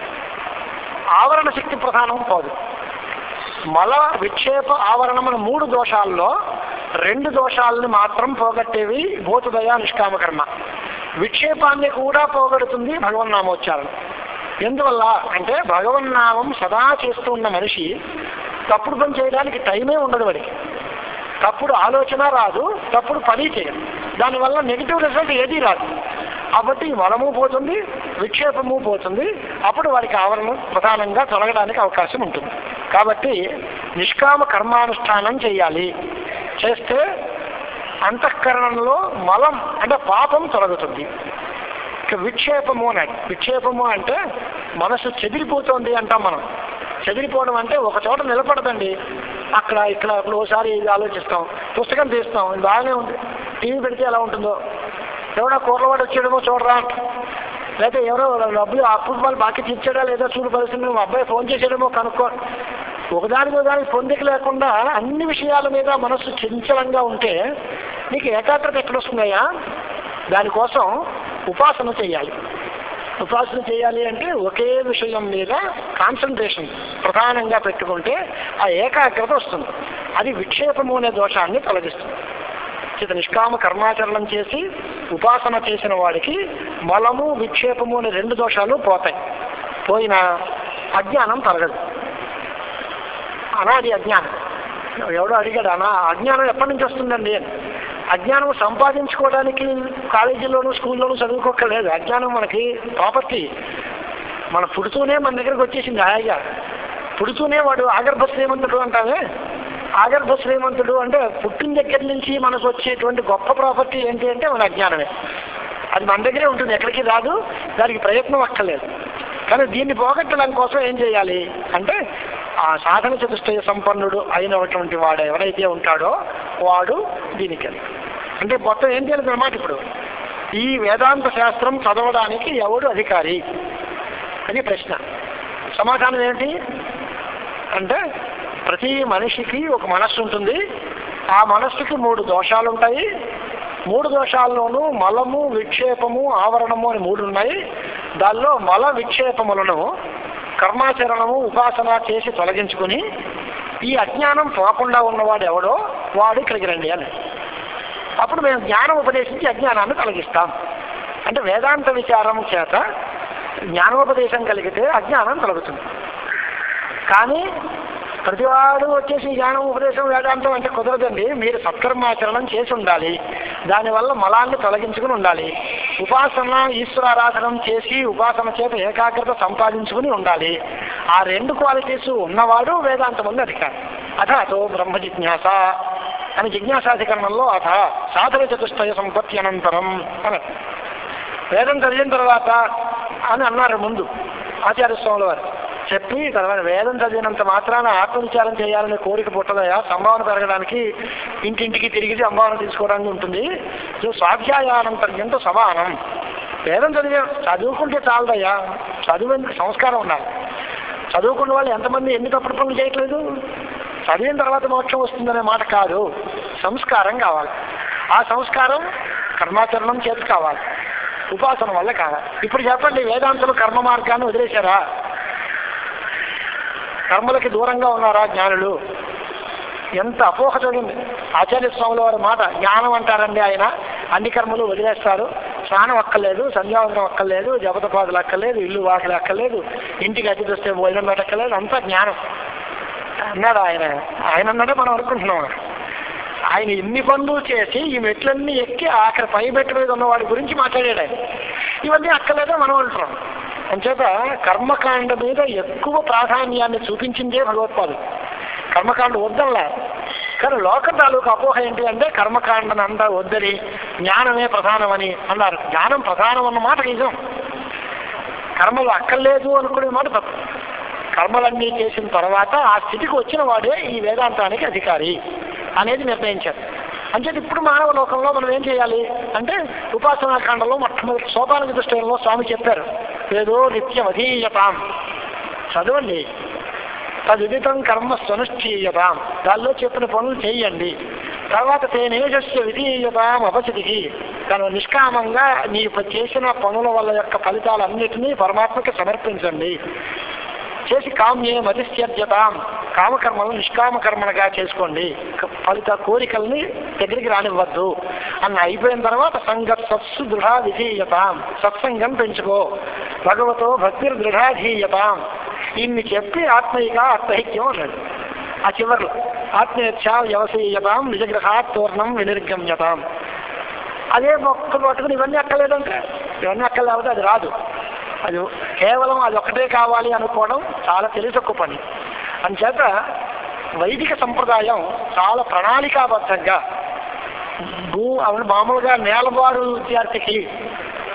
Speaker 1: ఆవరణ శక్తి ప్రధానం పోదు మల విక్షేప ఆవరణమైన మూడు దోషాల్లో రెండు దోషాలని మాత్రం పోగొట్టేవి భూతదయ నిష్కామకర్మ విక్షేపాన్ని కూడా పోగొడుతుంది భగవన్నామోచ్చారణ ఎందువల్ల అంటే భగవన్నామం సదా చేస్తూ ఉన్న మనిషి తప్పుడు పని చేయడానికి టైమే ఉండదు వాడికి తప్పుడు ఆలోచన రాదు తప్పుడు పని చేయదు దానివల్ల నెగిటివ్ రిజల్ట్ ఏదీ రాదు కాబట్టి మలము పోతుంది విక్షేపము పోతుంది అప్పుడు వారికి ఆవరణ ప్రధానంగా తొలగడానికి అవకాశం ఉంటుంది కాబట్టి నిష్కామ కర్మానుష్ఠానం చేయాలి చేస్తే అంతఃకరణంలో మలం అంటే పాపం తొలగుతుంది ఇక విక్షేపము అన్నాడు విక్షేపము అంటే మనసు చెదిరిపోతుంది అంటాం మనం చెదిరిపోవడం అంటే ఒక చోట నిలబడదండి అక్కడ ఇక్కడ అక్కడ ఒకసారి ఇది ఆలోచిస్తాం పుస్తకం తీస్తాం ఇది బాగానే ఉంది టీవీ పెడితే ఎలా ఉంటుందో ఎవడో కూరలవాడు వచ్చాడేమో చూడరా అంటాం. లేకపోతే ఎవరో డబ్బులు అప్పుడు వాళ్ళు బాకీ తీర్చాడా లేదా చూడు పరిస్థితి మా అబ్బాయి ఫోన్ చేసాడేమో కనుక్కో ఒకదానికి ఒకదానికి పొందిక లేకుండా అన్ని విషయాల మీద మనస్సు చంచలంగా ఉంటే నీకు ఏకాగ్రత ఎక్కడొస్తున్నాయా దానికోసం ఉపాసన చేయాలి ఉపాసన చేయాలి అంటే ఒకే విషయం మీద కాన్సన్ట్రేషన్ ప్రధానంగా పెట్టుకుంటే ఆ ఏకాగ్రత వస్తుంది అది విక్షేపము అనే దోషాన్ని తొలగిస్తుంది చేత నిష్కామ కర్మాచరణం చేసి ఉపాసన చేసిన వాడికి మలము విక్షేపము అనే రెండు దోషాలు పోతాయి పోయిన అజ్ఞానం తరగదు అనాది అజ్ఞానం ఎవడో అడిగాడు అనా అజ్ఞానం ఎప్పటి నుంచి వస్తుందండి అని అజ్ఞానం సంపాదించుకోవడానికి కాలేజీలోను స్కూల్లోనూ చదువుకోక్కర్లేదు అజ్ఞానం మనకి ప్రాపర్టీ మన పుడుతూనే మన దగ్గరకు వచ్చేసింది హాయిగా పుడుతూనే వాడు ఆగర్భ శ్రీమంతుడు అంటామే ఆగర్భ శ్రీమంతుడు అంటే పుట్టిన దగ్గర నుంచి మనకు వచ్చేటువంటి గొప్ప ప్రాపర్టీ ఏంటి అంటే మన అజ్ఞానమే అది మన దగ్గరే ఉంటుంది ఎక్కడికి రాదు దానికి ప్రయత్నం అక్కర్లేదు కానీ దీన్ని పోగొట్టడం కోసం ఏం చేయాలి అంటే ఆ సాధన చతుష్టయ సంపన్నుడు అయినటువంటి వాడు ఎవరైతే ఉంటాడో వాడు దీనికి అంటే మొత్తం ఏం తెలియదు అన్నమాట ఇప్పుడు ఈ వేదాంత శాస్త్రం చదవడానికి ఎవడు అధికారి అది ప్రశ్న సమాధానం ఏంటి అంటే ప్రతి మనిషికి ఒక మనస్సు ఉంటుంది ఆ మనస్సుకి మూడు దోషాలు ఉంటాయి మూడు దోషాల్లోనూ మలము విక్షేపము ఆవరణము అని మూడు ఉన్నాయి దానిలో మల విక్షేపములను కర్మాచరణము ఉపాసన చేసి తొలగించుకుని ఈ అజ్ఞానం పోకుండా ఉన్నవాడు ఎవడో వాడు ఇక్కడికి రండి అని అప్పుడు మేము జ్ఞానం ఉపదేశించి అజ్ఞానాన్ని తొలగిస్తాం అంటే వేదాంత విచారం చేత జ్ఞానోపదేశం కలిగితే అజ్ఞానం తొలగుతుంది కానీ ప్రతివాడు వచ్చేసి జ్ఞానం ఉపదేశం వేదాంతం అంటే కుదరదండి మీరు సత్కర్మాచరణం చేసి ఉండాలి దానివల్ల మలాన్ని తొలగించుకుని ఉండాలి ఉపాసన ఈశ్వరారాధనం చేసి ఉపాసన చేత ఏకాగ్రత సంపాదించుకుని ఉండాలి ఆ రెండు క్వాలిటీస్ ఉన్నవాడు వేదాంతం ఉంది అధికారం అథ అతో బ్రహ్మ జిజ్ఞాస అని జిజ్ఞాసాధికరణంలో అథ సాధన చతుష్టయ సంపత్తి అనంతరం అని వేదం చదివిన తర్వాత అని అన్నారు ముందు ఆచార్య స్వాముల వారు చెప్పి తర్వాత వేదం చదివినంత మాత్రాన ఆత్మవిచారం చేయాలనే కోరిక పుట్టదయా సంభావన పెరగడానికి ఇంటింటికి తిరిగి సంభావన తీసుకోవడానికి ఉంటుంది సో స్వాధ్యాయానంతర్యంతో సమానం వేదం చదివే చదువుకుంటే చాలదయ్యా చదువు సంస్కారం ఉండాలి చదువుకున్న వాళ్ళు ఎంతమంది ఎన్ని తప్పుడు పనులు చేయట్లేదు చదివిన తర్వాత మోక్షం వస్తుందనే మాట కాదు సంస్కారం కావాలి ఆ సంస్కారం కర్మాచరణం చేతి కావాలి ఉపాసన వల్ల కావాలి ఇప్పుడు చెప్పండి వేదాంతులు కర్మ మార్గాన్ని వదిలేశారా కర్మలకి దూరంగా ఉన్నారా జ్ఞానులు ఎంత అపోహ చూడండి ఆచార్య స్వాముల వారి మాట జ్ఞానం అంటారండి ఆయన అన్ని కర్మలు వదిలేస్తారు స్నానం అక్కర్లేదు సంధ్యావందనం అక్కర్లేదు జపతపాదులు అక్కర్లేదు ఇల్లు వాకిలు అక్కర్లేదు ఇంటికి అతిథి వస్తే భోజనం పెట్టక్కర్లేదు అంతా జ్ఞానం అన్నాడు ఆయన ఆయన అన్నాడే మనం అనుకుంటున్నాం ఆయన ఇన్ని పనులు చేసి ఈ మెట్లన్నీ ఎక్కి ఆఖరి పై మెట్ల మీద ఉన్న వాడి గురించి మాట్లాడాడు ఆయన ఇవన్నీ అక్కర్లేదో మనం అంటున్నాం అంచేత కర్మకాండ మీద ఎక్కువ ప్రాధాన్యాన్ని చూపించిందే భగవత్పాదులు కర్మకాండ వద్దల్లా కానీ లోక తాలూకు అపోహ ఏంటి అంటే కర్మకాండను అంతా వద్దని జ్ఞానమే ప్రధానమని అన్నారు జ్ఞానం ప్రధానం అన్న మాట నిజం కర్మలు అక్కర్లేదు అనుకునే మాట తప్పు కర్మలన్నీ చేసిన తర్వాత ఆ స్థితికి వచ్చిన వాడే ఈ వేదాంతానికి అధికారి అనేది నిర్ణయించారు అంటే ఇప్పుడు మానవ లోకంలో మనం ఏం చేయాలి అంటే ఉపాసనా కాండలో మొట్టమొదటి సోపాన దృష్టిలో స్వామి చెప్పారు ఏదో నిత్యం అధీయతాం చదవండి తదితం కర్మ స్వనుష్ఠీయతాం దానిలో చెప్పిన పనులు చేయండి తర్వాత తేనేజస్య విధీయతాం అపచితికి తను నిష్కామంగా నీ చేసిన పనుల వల్ల యొక్క ఫలితాలన్నిటినీ పరమాత్మకి సమర్పించండి చేసి కామ్యే మతిస్యర్జతాం కామకర్మలను నిష్కామకర్మలుగా చేసుకోండి క- ఫలిత కోరికల్ని దగ్గరికి రానివ్వద్దు అన్న అయిపోయిన తర్వాత సంగత్ సత్సు దృఢ విధీయతాం సత్సంగం పెంచుకో భగవతో భక్తిర్ దృఢాధీయతాం ఇన్ని చెప్పి ఆత్మయిక ఆత్మహిత్యం అన్నాడు ఆ చివరిలో ఆత్మీయచ్చ వ్యవసీయతాం నిజగ్రహాత్ తోర్ణం వినిర్గమ్యతాం అదే మొక్కలు పట్టుకుని ఇవన్నీ అక్కర్లేదంటే ఇవన్నీ అక్కర్లేకపోతే అది రాదు అది కేవలం అది ఒక్కటే కావాలి అనుకోవడం చాలా తెలిసొక్క పని అంచేత వైదిక సంప్రదాయం చాలా ప్రణాళికాబద్ధంగా భూ అవి మామూలుగా నేలబారు విద్యార్థికి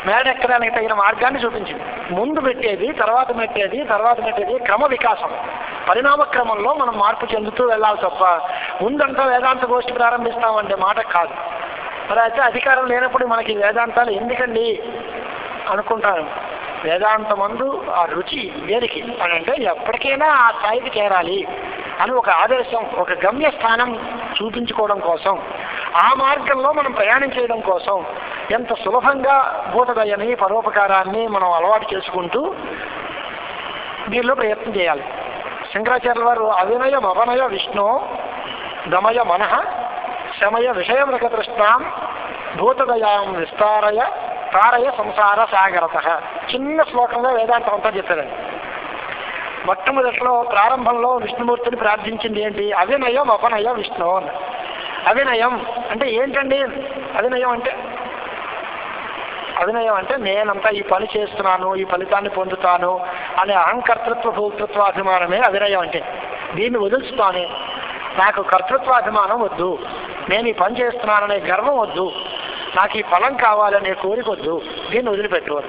Speaker 1: మేడ ఎక్కడానికి తగిన మార్గాన్ని చూపించింది ముందు పెట్టేది తర్వాత పెట్టేది తర్వాత పెట్టేది క్రమ వికాసం పరిణామ క్రమంలో మనం మార్పు చెందుతూ వెళ్ళాలి తప్ప ముందంతా వేదాంత గోష్ఠి ప్రారంభిస్తామంటే మాట కాదు మరి అయితే అధికారం లేనప్పుడు మనకి వేదాంతాలు ఎందుకండి అనుకుంటాను వేదాంతమందు ఆ రుచి దేనికి అని అంటే ఎప్పటికైనా ఆ స్థాయికి చేరాలి అని ఒక ఆదేశం ఒక గమ్య స్థానం చూపించుకోవడం కోసం ఆ మార్గంలో మనం ప్రయాణం చేయడం కోసం ఎంత సులభంగా భూతదయని పరోపకారాన్ని మనం అలవాటు చేసుకుంటూ దీనిలో ప్రయత్నం చేయాలి శంకరాచార్యుల వారు అవినయ మవనయ విష్ణు దమయ మనః శమయ విషయమృగ తృష్ణాం భూతదయాం విస్తారయ తారయ సంసార సాగరత చిన్న శ్లోకంలో వేదాంతం అంతా చెప్పారండి మొట్టమొదట్లో ప్రారంభంలో విష్ణుమూర్తిని ప్రార్థించింది ఏంటి అవినయం అపనయ విష్ణు అన్న అవినయం అంటే ఏంటండి అవినయం అంటే అవినయం అంటే నేనంతా ఈ పని చేస్తున్నాను ఈ ఫలితాన్ని పొందుతాను అనే అహంకర్తృత్వ భోక్తృత్వ అభిమానమే అవినయం అంటే దీన్ని వదులుస్తాను నాకు కర్తృత్వాభిమానం వద్దు నేను ఈ పని చేస్తున్నాననే గర్వం వద్దు నాకు ఈ ఫలం కావాలనే కోరిక వద్దు దీన్ని వదిలిపెట్టుకోరు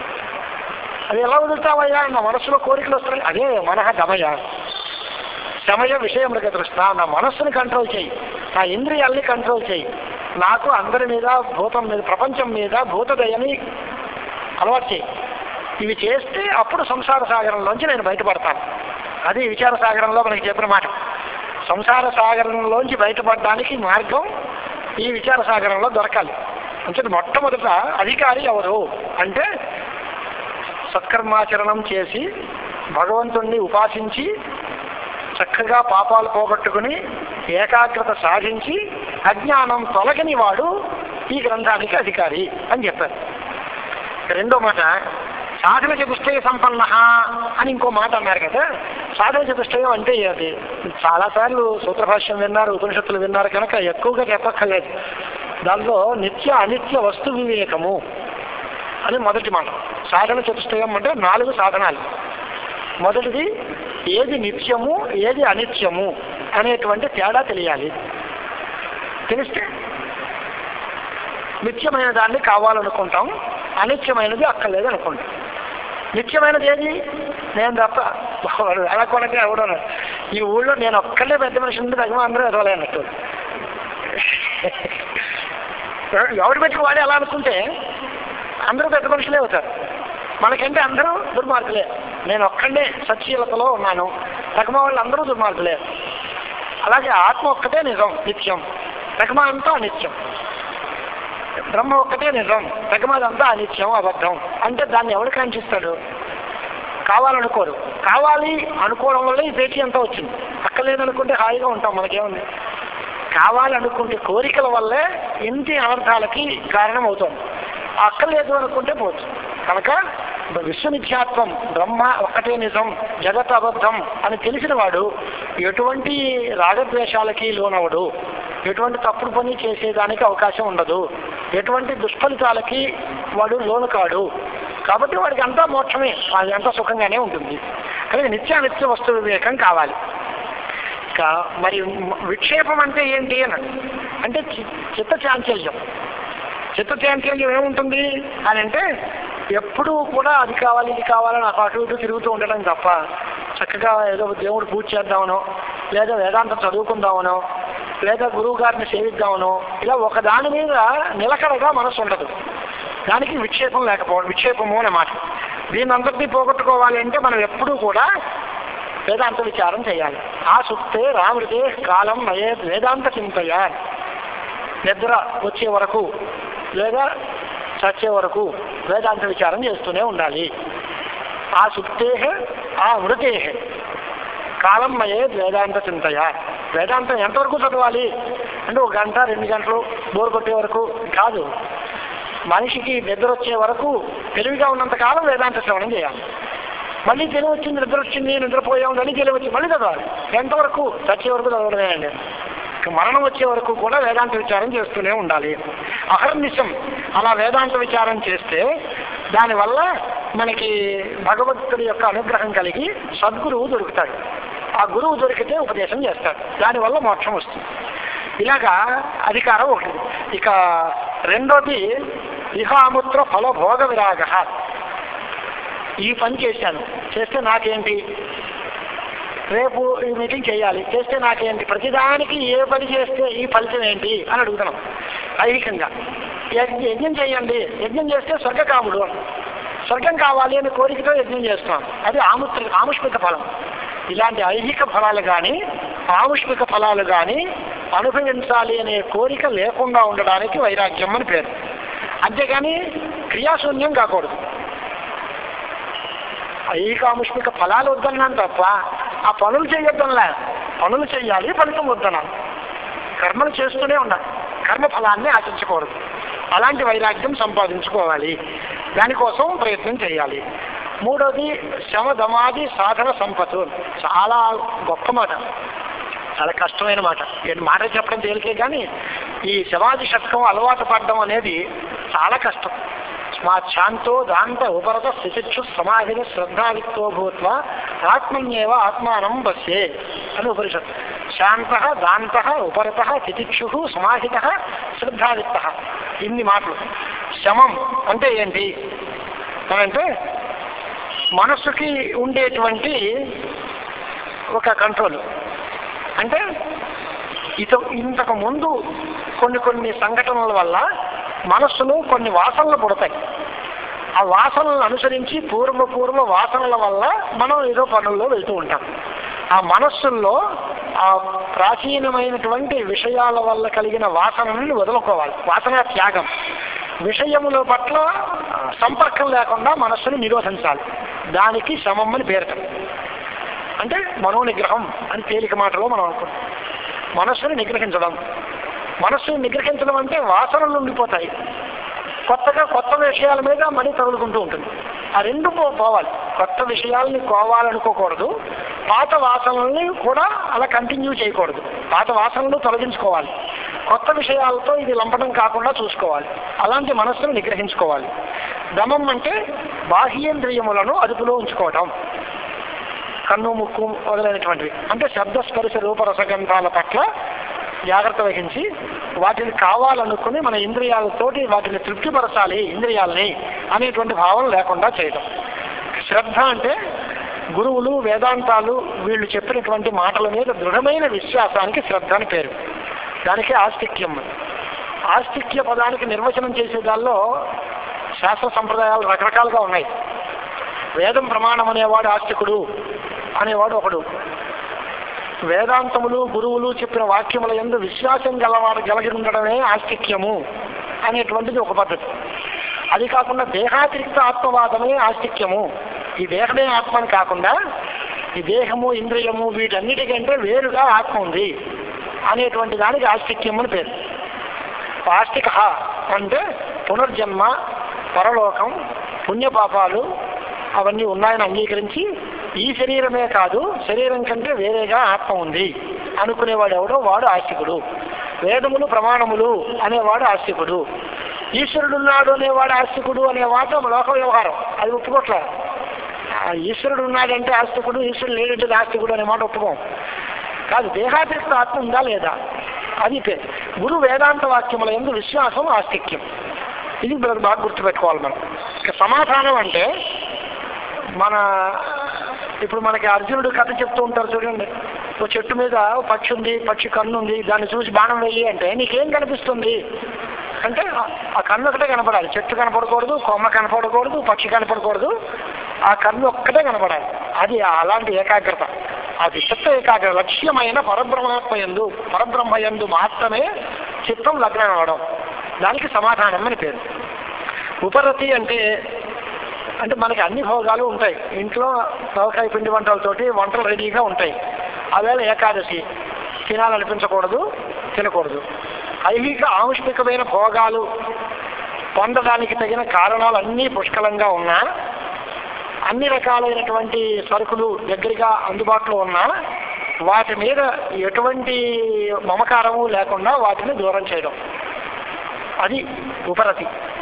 Speaker 1: అది ఎలా వదులుతావయ్యా నా మనసులో కోరికలు వస్తున్నాయి అదే మనహ గమయ సమయ విషయం దృష్ట నా మనస్సుని కంట్రోల్ చేయి నా ఇంద్రియాల్ని కంట్రోల్ చేయి నాకు అందరి మీద భూతం మీద ప్రపంచం మీద భూతదయని అలవాటు చేయి ఇవి చేస్తే అప్పుడు సంసార సాగరంలోంచి నేను బయటపడతాను అది విచార సాగరంలో మనకి చెప్పిన మాట సంసార సాగరంలోంచి బయటపడడానికి మార్గం ఈ విచార సాగరంలో దొరకాలి అంటే మొట్టమొదట అధికారి ఎవరు అంటే సత్కర్మాచరణం చేసి భగవంతుణ్ణి ఉపాసించి చక్కగా పాపాలు పోగొట్టుకుని ఏకాగ్రత సాధించి అజ్ఞానం తొలగని వాడు ఈ గ్రంథానికి అధికారి అని చెప్పారు రెండో మాట సాధన చతుష్టయ సంపన్న అని ఇంకో మాట అన్నారు కదా సాధన చతుష్టయం అంటే అది చాలాసార్లు సూత్రభాష్యం విన్నారు ఉపనిషత్తులు విన్నారు కనుక ఎక్కువగా చెప్పక్కర్లేదు దానిలో నిత్య అనిత్య వస్తు వివేకము అని మొదటి మాట సాధన చతుష్టయం అంటే నాలుగు సాధనాలు మొదటిది ఏది నిత్యము ఏది అనిత్యము అనేటువంటి తేడా తెలియాలి తెలిస్తే నిత్యమైన దాన్ని కావాలనుకుంటాం అనిత్యమైనది అక్కర్లేదు అనుకుంటాం నిత్యమైనది ఏది నేను తప్ప వాడు అలా కొనక ఎవడో ఈ ఊళ్ళో నేను ఒక్కళ్ళే పెద్ద మనిషి ఉంటే తగ్గ అందరూ ఎదవలే అన్నట్టు ఎవడు పెట్టుకు వాడే అలా అనుకుంటే అందరూ పెద్ద మనుషులే అవుతారు మనకంటే అందరూ దుర్మార్గులే నేను ఒక్కడే సత్శీలతలో ఉన్నాను రకమా వాళ్ళు అందరూ దుర్మార్గులే అలాగే ఆత్మ ఒక్కటే నిజం నిత్యం రకమా అంతా అనిత్యం బ్రహ్మ ఒక్కటే నిజం రకమాదంతా అనిత్యం అబద్ధం అంటే దాన్ని ఎవడు కాంక్షిస్తాడు కావాలనుకోరు కావాలి అనుకోవడం వల్ల ఈ పేచీ అంతా వచ్చింది అక్కర్లేదనుకుంటే హాయిగా ఉంటాం మనకేముంది కావాలనుకుంటే కోరికల వల్లే ఇంటి అనర్థాలకి కారణం అవుతుంది అక్కర్లేదు అనుకుంటే పోవచ్చు కనుక విశ్వమిథ్యాత్వం బ్రహ్మ ఒక్కటే నిజం జగత్ అబద్ధం అని తెలిసిన వాడు ఎటువంటి రాగద్వేషాలకి లోనవడు ఎటువంటి తప్పుడు పని చేసేదానికి అవకాశం ఉండదు ఎటువంటి దుష్ఫలితాలకి వాడు లోను కాడు కాబట్టి వాడికి అంతా మోక్షమే అది అంతా సుఖంగానే ఉంటుంది కానీ నిత్యానిత్య వస్తు వివేకం కావాలి ఇంకా మరి విక్షేపం అంటే ఏంటి అని అంటే చి- చిత్త చాంచల్యం చిత్త చాంచల్యం ఏముంటుంది అని అంటే ఎప్పుడూ కూడా అది కావాలి ఇది కావాలని నాకు అటు ఇటు తిరుగుతూ ఉండడం తప్ప చక్కగా ఏదో దేవుడు పూజ చేద్దామనో లేదా వేదాంతం చదువుకుందామనో లేదా గురువు గారిని సేవిద్దామనో ఇలా ఒక దాని మీద నిలకడగా మనసు ఉండదు దానికి విక్షేపం లేకపోవడం విక్షేపము అనే మాట దీన్ని అంతటినీ పోగొట్టుకోవాలి అంటే మనం ఎప్పుడూ కూడా వేదాంత విచారం చేయాలి ఆ సుప్తే రామృతే కాలం నయే వేదాంత చింతయ నిద్ర వచ్చే వరకు లేదా చచ్చే వరకు వేదాంత విచారం చేస్తూనే ఉండాలి ఆ సుప్తే ఆ మృతే కాలం మయే వేదాంత చింతయ వేదాంతం ఎంతవరకు చదవాలి అంటే ఒక గంట రెండు గంటలు బోర్ కొట్టే వరకు కాదు మనిషికి నిద్ర వచ్చే వరకు తెలివిగా ఉన్నంత కాలం వేదాంత శ్రవణం చేయాలి మళ్ళీ తెలివి వచ్చింది నిద్ర వచ్చింది నిద్రపోయాం మళ్ళీ తెలివి వచ్చింది మళ్ళీ చదవాలి ఎంతవరకు చచ్చే వరకు చదవడమే అండి ఇక మరణం వచ్చే వరకు కూడా వేదాంత విచారం చేస్తూనే ఉండాలి అహర్నిశం అలా వేదాంత విచారం చేస్తే దానివల్ల మనకి భగవంతుడి యొక్క అనుగ్రహం కలిగి సద్గురువు దొరుకుతాడు ఆ గురువు దొరికితే ఉపదేశం చేస్తాడు దానివల్ల మోక్షం వస్తుంది ఇలాగా అధికారం ఒకటి ఇక రెండోది ఇహాముత్ర ఫలభోగ విరాగ ఈ పని చేశాను చేస్తే నాకేంటి రేపు ఈ మీటింగ్ చేయాలి చేస్తే నాకేంటి ప్రతిదానికి ఏ పని చేస్తే ఈ ఫలితం ఏంటి అని అడుగుతున్నాం ఐహికంగా యజ్ఞ యజ్ఞం చేయండి యజ్ఞం చేస్తే స్వర్గకాముడు అని స్వర్గం కావాలి అని కోరికతో యజ్ఞం చేస్తున్నాం అది ఆముత్ర ఆముష్మిక ఫలం ఇలాంటి ఐహిక ఫలాలు కానీ ఆముష్మిక ఫలాలు కానీ అనుభవించాలి అనే కోరిక లేకుండా ఉండడానికి వైరాగ్యం అని పేరు అంతేగాని క్రియాశూన్యం కాకూడదు ఐకాముష్మిక ఫలాలు వద్దన్నాను తప్ప ఆ పనులు చేయొద్దనలే పనులు చేయాలి ఫలితం వద్దన్నాను కర్మలు చేస్తూనే ఉండాలి కర్మ ఫలాన్ని ఆశించకూడదు అలాంటి వైరాగ్యం సంపాదించుకోవాలి దానికోసం ప్రయత్నం చేయాలి మూడోది శమధమాది సాధన సంపత్తు చాలా గొప్ప మాట చాలా కష్టమైన మాట నేను మాట చెప్పడం తేలికే కానీ ఈ శవాది శతకం అలవాటు పడడం అనేది చాలా కష్టం స్మా శాంతో దాంత ఉపరత స్థితిక్షు సమాధిని శ్రద్ధావిత్తో భూత్వ ఆత్మన్యేవ ఆత్మానం పశ్యే అని ఉపనిషత్ శాంత దాంత ఉపరత తితిక్షు సమాహిత శ్రద్ధావిత్త ఇన్ని మాటలు శమం అంటే ఏంటి అంటే మనస్సుకి ఉండేటువంటి ఒక కంట్రోల్ అంటే ఇత ఇంతకు ముందు కొన్ని కొన్ని సంఘటనల వల్ల మనస్సులో కొన్ని వాసనలు పుడతాయి ఆ వాసనలను అనుసరించి పూర్వ పూర్వ వాసనల వల్ల మనం ఏదో పనుల్లో వెళ్తూ ఉంటాం ఆ మనస్సుల్లో ఆ ప్రాచీనమైనటువంటి విషయాల వల్ల కలిగిన వాసనని వదులుకోవాలి వాసన త్యాగం విషయముల పట్ల ఆ, సంపర్కం లేకుండా మనస్సును నిరోధించాలి దానికి శమం అని పేరట అంటే మనో నిగ్రహం అని తేలిక మాటలో మనం అనుకుంటాం మనస్సుని నిగ్రహించడం మనస్సుని నిగ్రహించడం అంటే వాసనలు ఉండిపోతాయి కొత్తగా కొత్త విషయాల మీద మనీ తగులుకుంటూ ఉంటుంది ఆ రెండు పో- పోవాలి కొత్త విషయాల్ని కోవాలనుకోకూడదు పాత వాసనల్ని కూడా అలా కంటిన్యూ చేయకూడదు పాత వాసనలు తొలగించుకోవాలి కొత్త విషయాలతో ఇది లంపడం కాకుండా చూసుకోవాలి అలాంటి మనస్సును నిగ్రహించుకోవాలి దమం అంటే బాహ్యేంద్రియములను అదుపులో ఉంచుకోవటం కన్ను ముక్కు మొదలైనటువంటివి అంటే శబ్ద స్పర్శ రూపరసగంధాల పట్ల జాగ్రత్త వహించి వాటిని కావాలనుకుని మన ఇంద్రియాలతోటి వాటిని తృప్తిపరచాలి ఇంద్రియాలని అనేటువంటి భావం లేకుండా చేయడం శ్రద్ధ అంటే గురువులు వేదాంతాలు వీళ్ళు చెప్పినటువంటి మాటల మీద దృఢమైన విశ్వాసానికి శ్రద్ధ అని పేరు దానికి ఆస్తిక్యం ఆస్తిక్య పదానికి నిర్వచనం చేసే దానిలో శాస్త్ర సంప్రదాయాలు రకరకాలుగా ఉన్నాయి వేదం ప్రమాణం అనేవాడు ఆస్తికుడు అనేవాడు ఒకడు వేదాంతములు గురువులు చెప్పిన వాక్యముల ఎందు విశ్వాసం గలవాడు కలిగి ఉండడమే ఆస్తిక్యము అనేటువంటిది ఒక పద్ధతి అది కాకుండా దేహాతిరిక్త ఆత్మవాదమే ఆస్తిక్యము ఈ దేహమే ఆత్మని కాకుండా ఈ దేహము ఇంద్రియము వీటన్నిటికంటే వేరుగా ఆత్మ ఉంది అనేటువంటి దానికి ఆస్తిక్యం అని పేరు ఆస్తిక అంటే పునర్జన్మ పరలోకం పుణ్యపాపాలు అవన్నీ ఉన్నాయని అంగీకరించి ఈ శరీరమే కాదు శరీరం కంటే వేరేగా ఆత్మ ఉంది అనుకునేవాడు ఎవడో వాడు ఆస్తికుడు వేదములు ప్రమాణములు అనేవాడు ఆస్తికుడు ఈశ్వరుడు ఉన్నాడు అనేవాడు ఆస్తికుడు అనే మాట లోక వ్యవహారం అది ఒప్పుకోట్లే ఆ ఈశ్వరుడు ఉన్నాడంటే ఆస్తికుడు ఈశ్వరుడు లేడంటే ఆస్తికుడు అనే మాట ఒప్పుకోం కాదు దేహాతిరిక్త ఆత్మ ఉందా లేదా అది పే- గురు వేదాంత వాక్యముల ఎందు విశ్వాసం ఆస్తిక్యం ఇది మనకు బాగా గుర్తుపెట్టుకోవాలి మనం ఇక సమాధానం అంటే మన ఇప్పుడు మనకి అర్జునుడు కథ చెప్తూ ఉంటారు చూడండి ఓ చెట్టు మీద ఓ పక్షి ఉంది పక్షి కన్ను ఉంది దాన్ని చూసి బాణం వేయి అంటే నీకేం కనిపిస్తుంది అంటే ఆ- ఆ కన్ను ఒకటే కనపడాలి చెట్టు కనపడకూడదు కొమ్మ కనపడకూడదు పక్షి కనపడకూడదు ఆ కన్ను ఒక్కటే కనపడాలి అది అలాంటి ఏకాగ్రత అది చిత్త ఏకాగ్రత లక్ష్యమైన పరబ్రహ్మాత్మ ఎందు పరబ్రహ్మ ఎందు మాత్రమే చిత్తం లగ్నం అవడం దానికి సమాధానం అని పేరు ఉపరతి అంటే అంటే మనకి అన్ని భోగాలు ఉంటాయి ఇంట్లో నవకాయ పిండి వంటలతోటి వంటలు రెడీగా ఉంటాయి అవేళ ఏకాదశి తినాలనిపించకూడదు తినకూడదు ఐహిక ఆముష్మికమైన భోగాలు పొందడానికి తగిన కారణాలు అన్నీ పుష్కలంగా ఉన్నా అన్ని రకాలైనటువంటి సరుకులు దగ్గరగా అందుబాటులో ఉన్నా వాటి మీద ఎటువంటి మమకారము లేకుండా వాటిని దూరం చేయడం అది ఉపరతి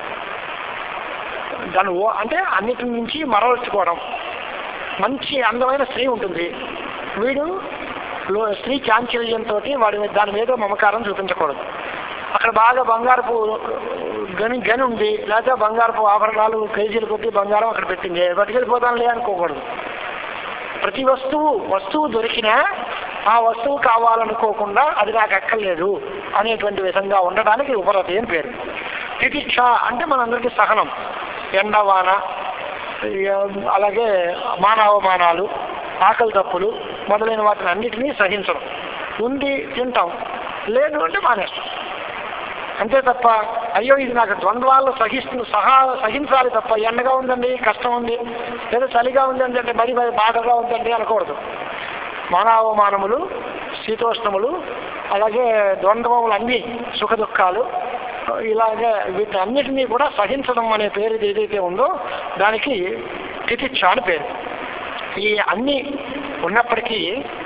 Speaker 1: దాని ఓ అంటే అన్నిటి నుంచి మరల్చుకోవడం మంచి అందమైన స్త్రీ ఉంటుంది వీడు లో- స్త్రీ చాంచల్యంతో వాడి మీద- దాని మీద మమకారం చూపించకూడదు అక్కడ బాగా బంగారపు గని గని ఉంది లేకపోతే బంగారపు ఆభరణాలు కేజీలు కొట్టి బంగారం అక్కడ పెట్టింది బతికెళ్ళిపోతానులే అనుకోకూడదు ప్రతి వస్తువు వస్తువు దొరికినా ఆ వస్తువు కావాలనుకోకుండా అది నాకు అక్కర్లేదు అనేటువంటి విధంగా ఉండడానికి ఉపరతి అని పేరు తితిక్ష అంటే మనందరికీ సహనం ఎండవాన ఇక అలాగే మానవమానాలు ఆకలి తప్పులు మొదలైన వాటిని అన్నిటినీ సహించడం ఉంది తింటాం లేదు అంటే మానేస్తాం అంతే తప్ప అయ్యో ఇది నాకు ద్వంద్వాల్లో సహిస్తు సహా సహించాలి తప్ప ఎండగా ఉందండి కష్టం ఉంది లేదా చలిగా ఉందండి అంటే మరి మరి బాధగా ఉందండి అనకూడదు మానవమానములు శీతోష్ణములు అలాగే ద్వంద్వములు అన్ని సుఖ దుఃఖాలు ఇలాగే వీటి అన్నిటినీ కూడా సహించడం అనే పేరు ఏదైతే ఉందో దానికి తితిక్ష అని పేరు ఈ అన్ని ఉన్నప్పటికీ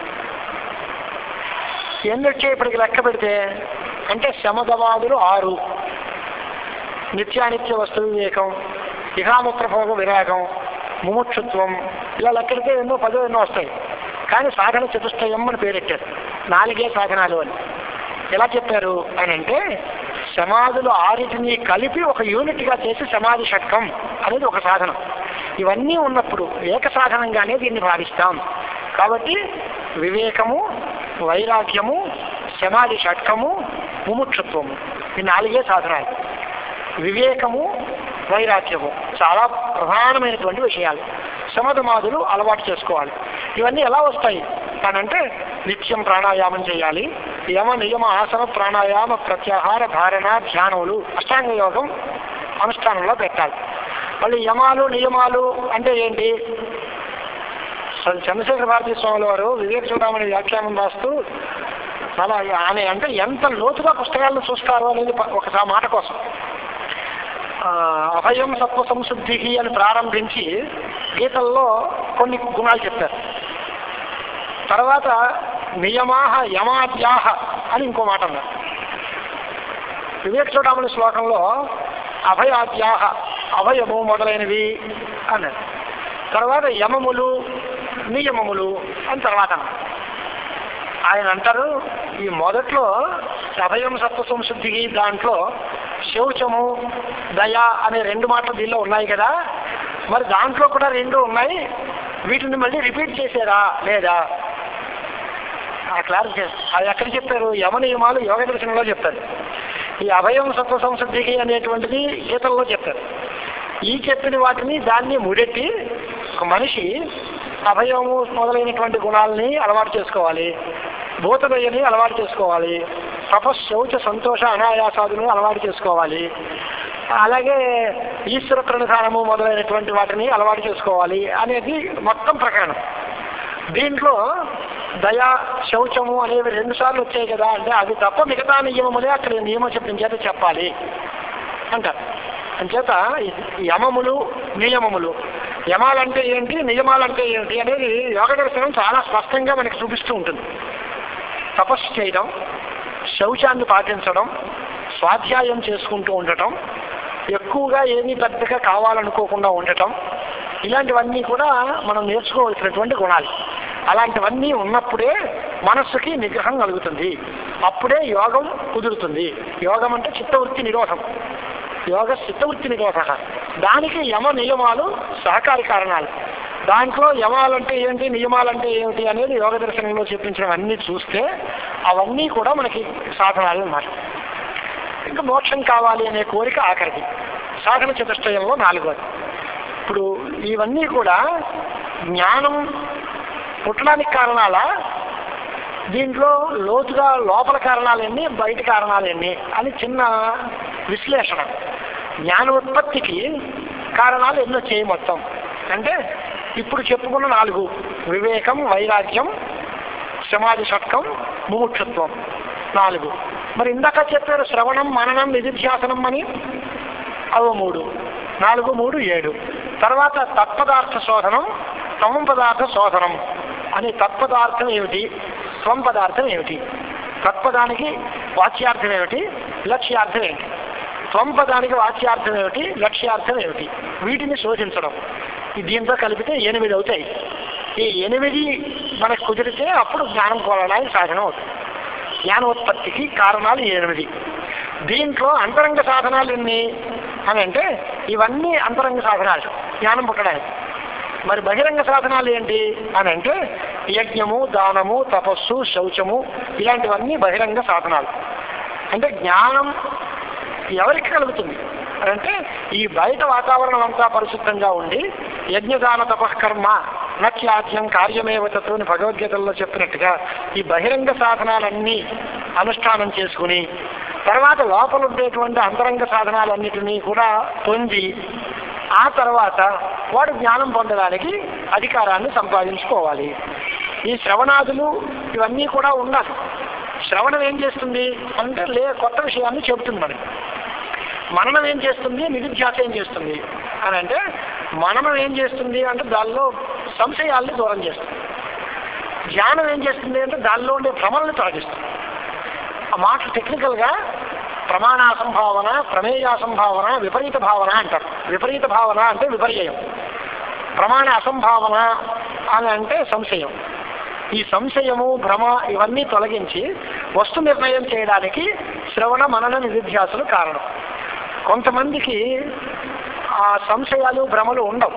Speaker 1: ఎన్ని వచ్చాయి ఇప్పటికి లెక్క పెడితే అంటే శమదవాదులు ఆరు నిత్యానిత్య వస్తు వివేకం ఇహాముత్రభోగ విరాగం ముముక్షుత్వం ఇలా లెక్కడితే ఎన్నో పదో ఎన్నో వస్తాయి కానీ సాధన చతుష్టయం అని పేరెట్టారు నాలుగే సాధనాలు అని ఎలా చెప్పారు అని అంటే సమాధులు ఆరిటిని కలిపి ఒక యూనిట్గా చేసి సమాధి షట్కం అనేది ఒక సాధనం ఇవన్నీ ఉన్నప్పుడు ఏక సాధనంగానే దీన్ని భావిస్తాం కాబట్టి వివేకము వైరాగ్యము సమాధి షట్కము ముముక్షత్వము ఈ నాలుగే సాధనాలు వివేకము వైరాగ్యము చాలా ప్రధానమైనటువంటి విషయాలు సమధమాదులు అలవాటు చేసుకోవాలి ఇవన్నీ ఎలా వస్తాయి అనంటే నిత్యం ప్రాణాయామం చేయాలి యమ నియమ ఆసన ప్రాణాయామ ప్రత్యాహార ధారణ ధ్యానములు అష్టాంగ యోగం అనుష్ఠానంలో పెట్టాలి మళ్ళీ యమాలు నియమాలు అంటే ఏంటి అసలు చంద్రశేఖర భారతీ స్వాముల వారు వివేక చూడమని వ్యాఖ్యానం రాస్తూ చాలా ఆయన అంటే ఎంత లోతుగా పుస్తకాలను చూస్తారు అనేది ప- ఒక మాట కోసం ఆ, అభయం సత్వ సంశుద్ధి అని ప్రారంభించి గీతల్లో కొన్ని గుణాలు చెప్పారు తర్వాత నియమాహ యమాద్యాహ అని ఇంకో మాట అన్నారు వివేక చూడమని శ్లోకంలో అభయాద్యాహ అభయము మొదలైనవి అన్నారు తర్వాత యమములు నియమములు అని తర్వాత అన్నారు ఆయన అంటారు ఈ మొదట్లో అభయం సత్వ సంశుద్ధికి దాంట్లో శౌచము దయ అనే రెండు మాటలు దీనిలో ఉన్నాయి కదా మరి దాంట్లో కూడా రెండు ఉన్నాయి వీటిని మళ్ళీ రిపీట్ చేశారా లేదా ఆ క్లారిఫికేషన్ అది ఎక్కడ చెప్పారు యమ నియమాలు యోగ దర్శనంలో చెప్తారు ఈ అభయం సత్వ సంశుద్ధికి అనేటువంటిది గీతల్లో చెప్తారు ఈ చెప్పిన వాటిని దాన్ని ముడెట్టి ఒక మనిషి అభయము మొదలైనటువంటి గుణాలని అలవాటు చేసుకోవాలి భూతదయ్యని అలవాటు చేసుకోవాలి తపస్ శౌచ సంతోష అనాయాసాదులను అలవాటు చేసుకోవాలి అలాగే ఈశ్వర ప్రణిధానము మొదలైనటువంటి వాటిని అలవాటు చేసుకోవాలి అనేది మొత్తం ప్రకారం దీంట్లో దయ శౌచము అనేవి రెండు సార్లు వచ్చాయి కదా అంటే అది తప్ప మిగతా నియమములే అక్కడ నియమం చెప్పిన చేత చెప్పాలి అంటారు అంచేత ఈ యమములు నియమములు యమాలంటే ఏంటి నియమాలంటే ఏంటి అనేది యోగ దర్శనం చాలా స్పష్టంగా మనకి చూపిస్తూ ఉంటుంది తపస్సు చేయడం శౌచాన్ని పాటించడం స్వాధ్యాయం చేసుకుంటూ ఉండటం ఎక్కువగా ఏమీ పెద్దగా కావాలనుకోకుండా ఉండటం ఇలాంటివన్నీ కూడా మనం నేర్చుకోవాల్సినటువంటి గుణాలు అలాంటివన్నీ ఉన్నప్పుడే మనస్సుకి నిగ్రహం కలుగుతుంది అప్పుడే యోగం కుదురుతుంది యోగం అంటే చిత్తవృత్తి నిరోధం యోగ చిత్తవృత్తి నిరోధ దానికి యమ నియమాలు సహకారి కారణాలు దాంట్లో యమాలంటే ఏంటి నియమాలంటే ఏమిటి అనేది యోగ దర్శనంలో చెప్పించినవన్నీ చూస్తే అవన్నీ కూడా మనకి సాధనాలు అన్నమాట ఇంకా మోక్షం కావాలి అనే కోరిక ఆఖరిది సాధన చతుష్టయంలో నాలుగోది ఇప్పుడు ఇవన్నీ కూడా జ్ఞానం పుట్టడానికి కారణాలా దీంట్లో లోతుగా లోపల కారణాలు ఎన్ని బయట కారణాలు ఎన్ని అని చిన్న విశ్లేషణ జ్ఞానోత్పత్తికి కారణాలు ఎన్నో చేయి మొత్తం అంటే ఇప్పుడు చెప్పుకున్న నాలుగు వివేకం వైరాగ్యం సమాధి షట్కం ముముక్షత్వం నాలుగు మరి ఇందాక చెప్పారు శ్రవణం మననం నిధిధ్యాసనం అని అవి మూడు నాలుగు మూడు ఏడు తర్వాత తత్పదార్థ శోధనం త్వం పదార్థ శోధనం అనే తత్పదార్థం ఏమిటి త్వం పదార్థం ఏమిటి తత్పదానికి వాచ్యార్థం ఏమిటి లక్ష్యార్థం ఏమిటి త్వం పదానికి వాచ్యార్థం ఏమిటి లక్ష్యార్థం ఏమిటి వీటిని శోధించడం ఈ దీంతో కలిపితే ఎనిమిది అవుతాయి ఈ ఎనిమిది మనకు కుదిరితే అప్పుడు జ్ఞానం కోరడానికి సాధనం అవుతుంది జ్ఞానోత్పత్తికి కారణాలు ఎనిమిది దీంట్లో అంతరంగ సాధనాలు ఎన్ని అని అంటే ఇవన్నీ అంతరంగ సాధనాలు జ్ఞానం పుట్టడానికి మరి బహిరంగ సాధనాలు ఏంటి అని అంటే యజ్ఞము దానము తపస్సు శౌచము ఇలాంటివన్నీ బహిరంగ సాధనాలు అంటే జ్ఞానం ఎవరికి కలుగుతుంది అని అంటే ఈ బయట వాతావరణం అంతా పరిశుద్ధంగా ఉండి యజ్ఞదాన తపకర్మ నత్యాధ్యం కార్యమేవ తత్వ అని భగవద్గీతల్లో చెప్పినట్టుగా ఈ బహిరంగ సాధనాలన్నీ అనుష్ఠానం చేసుకుని తర్వాత లోపల ఉండేటువంటి అంతరంగ సాధనాలన్నిటినీ కూడా పొంది ఆ తర్వాత వాడు జ్ఞానం పొందడానికి అధికారాన్ని సంపాదించుకోవాలి ఈ శ్రవణాదులు ఇవన్నీ కూడా ఉండాలి శ్రవణం ఏం చేస్తుంది అంటే లే కొత్త విషయాన్ని చెబుతుంది మనకి మననం ఏం చేస్తుంది నిరుధ్యాస ఏం చేస్తుంది అని అంటే మననం ఏం చేస్తుంది అంటే దానిలో సంశయాల్ని దూరం చేస్తుంది ధ్యానం ఏం చేస్తుంది అంటే దానిలో ఉండే భ్రమల్ని తొలగిస్తుంది ఆ మాట టెక్నికల్గా ప్రమాణాసంభావన ప్రమేయాసంభావన విపరీత భావన అంటారు విపరీత భావన అంటే విపర్యయం ప్రమాణ అసంభావన అని అంటే సంశయం ఈ సంశయము భ్రమ ఇవన్నీ తొలగించి వస్తు నిర్ణయం చేయడానికి శ్రవణ మనన నిధిధ్యాసులు కారణం కొంతమందికి ఆ సంశయాలు భ్రమలు ఉండవు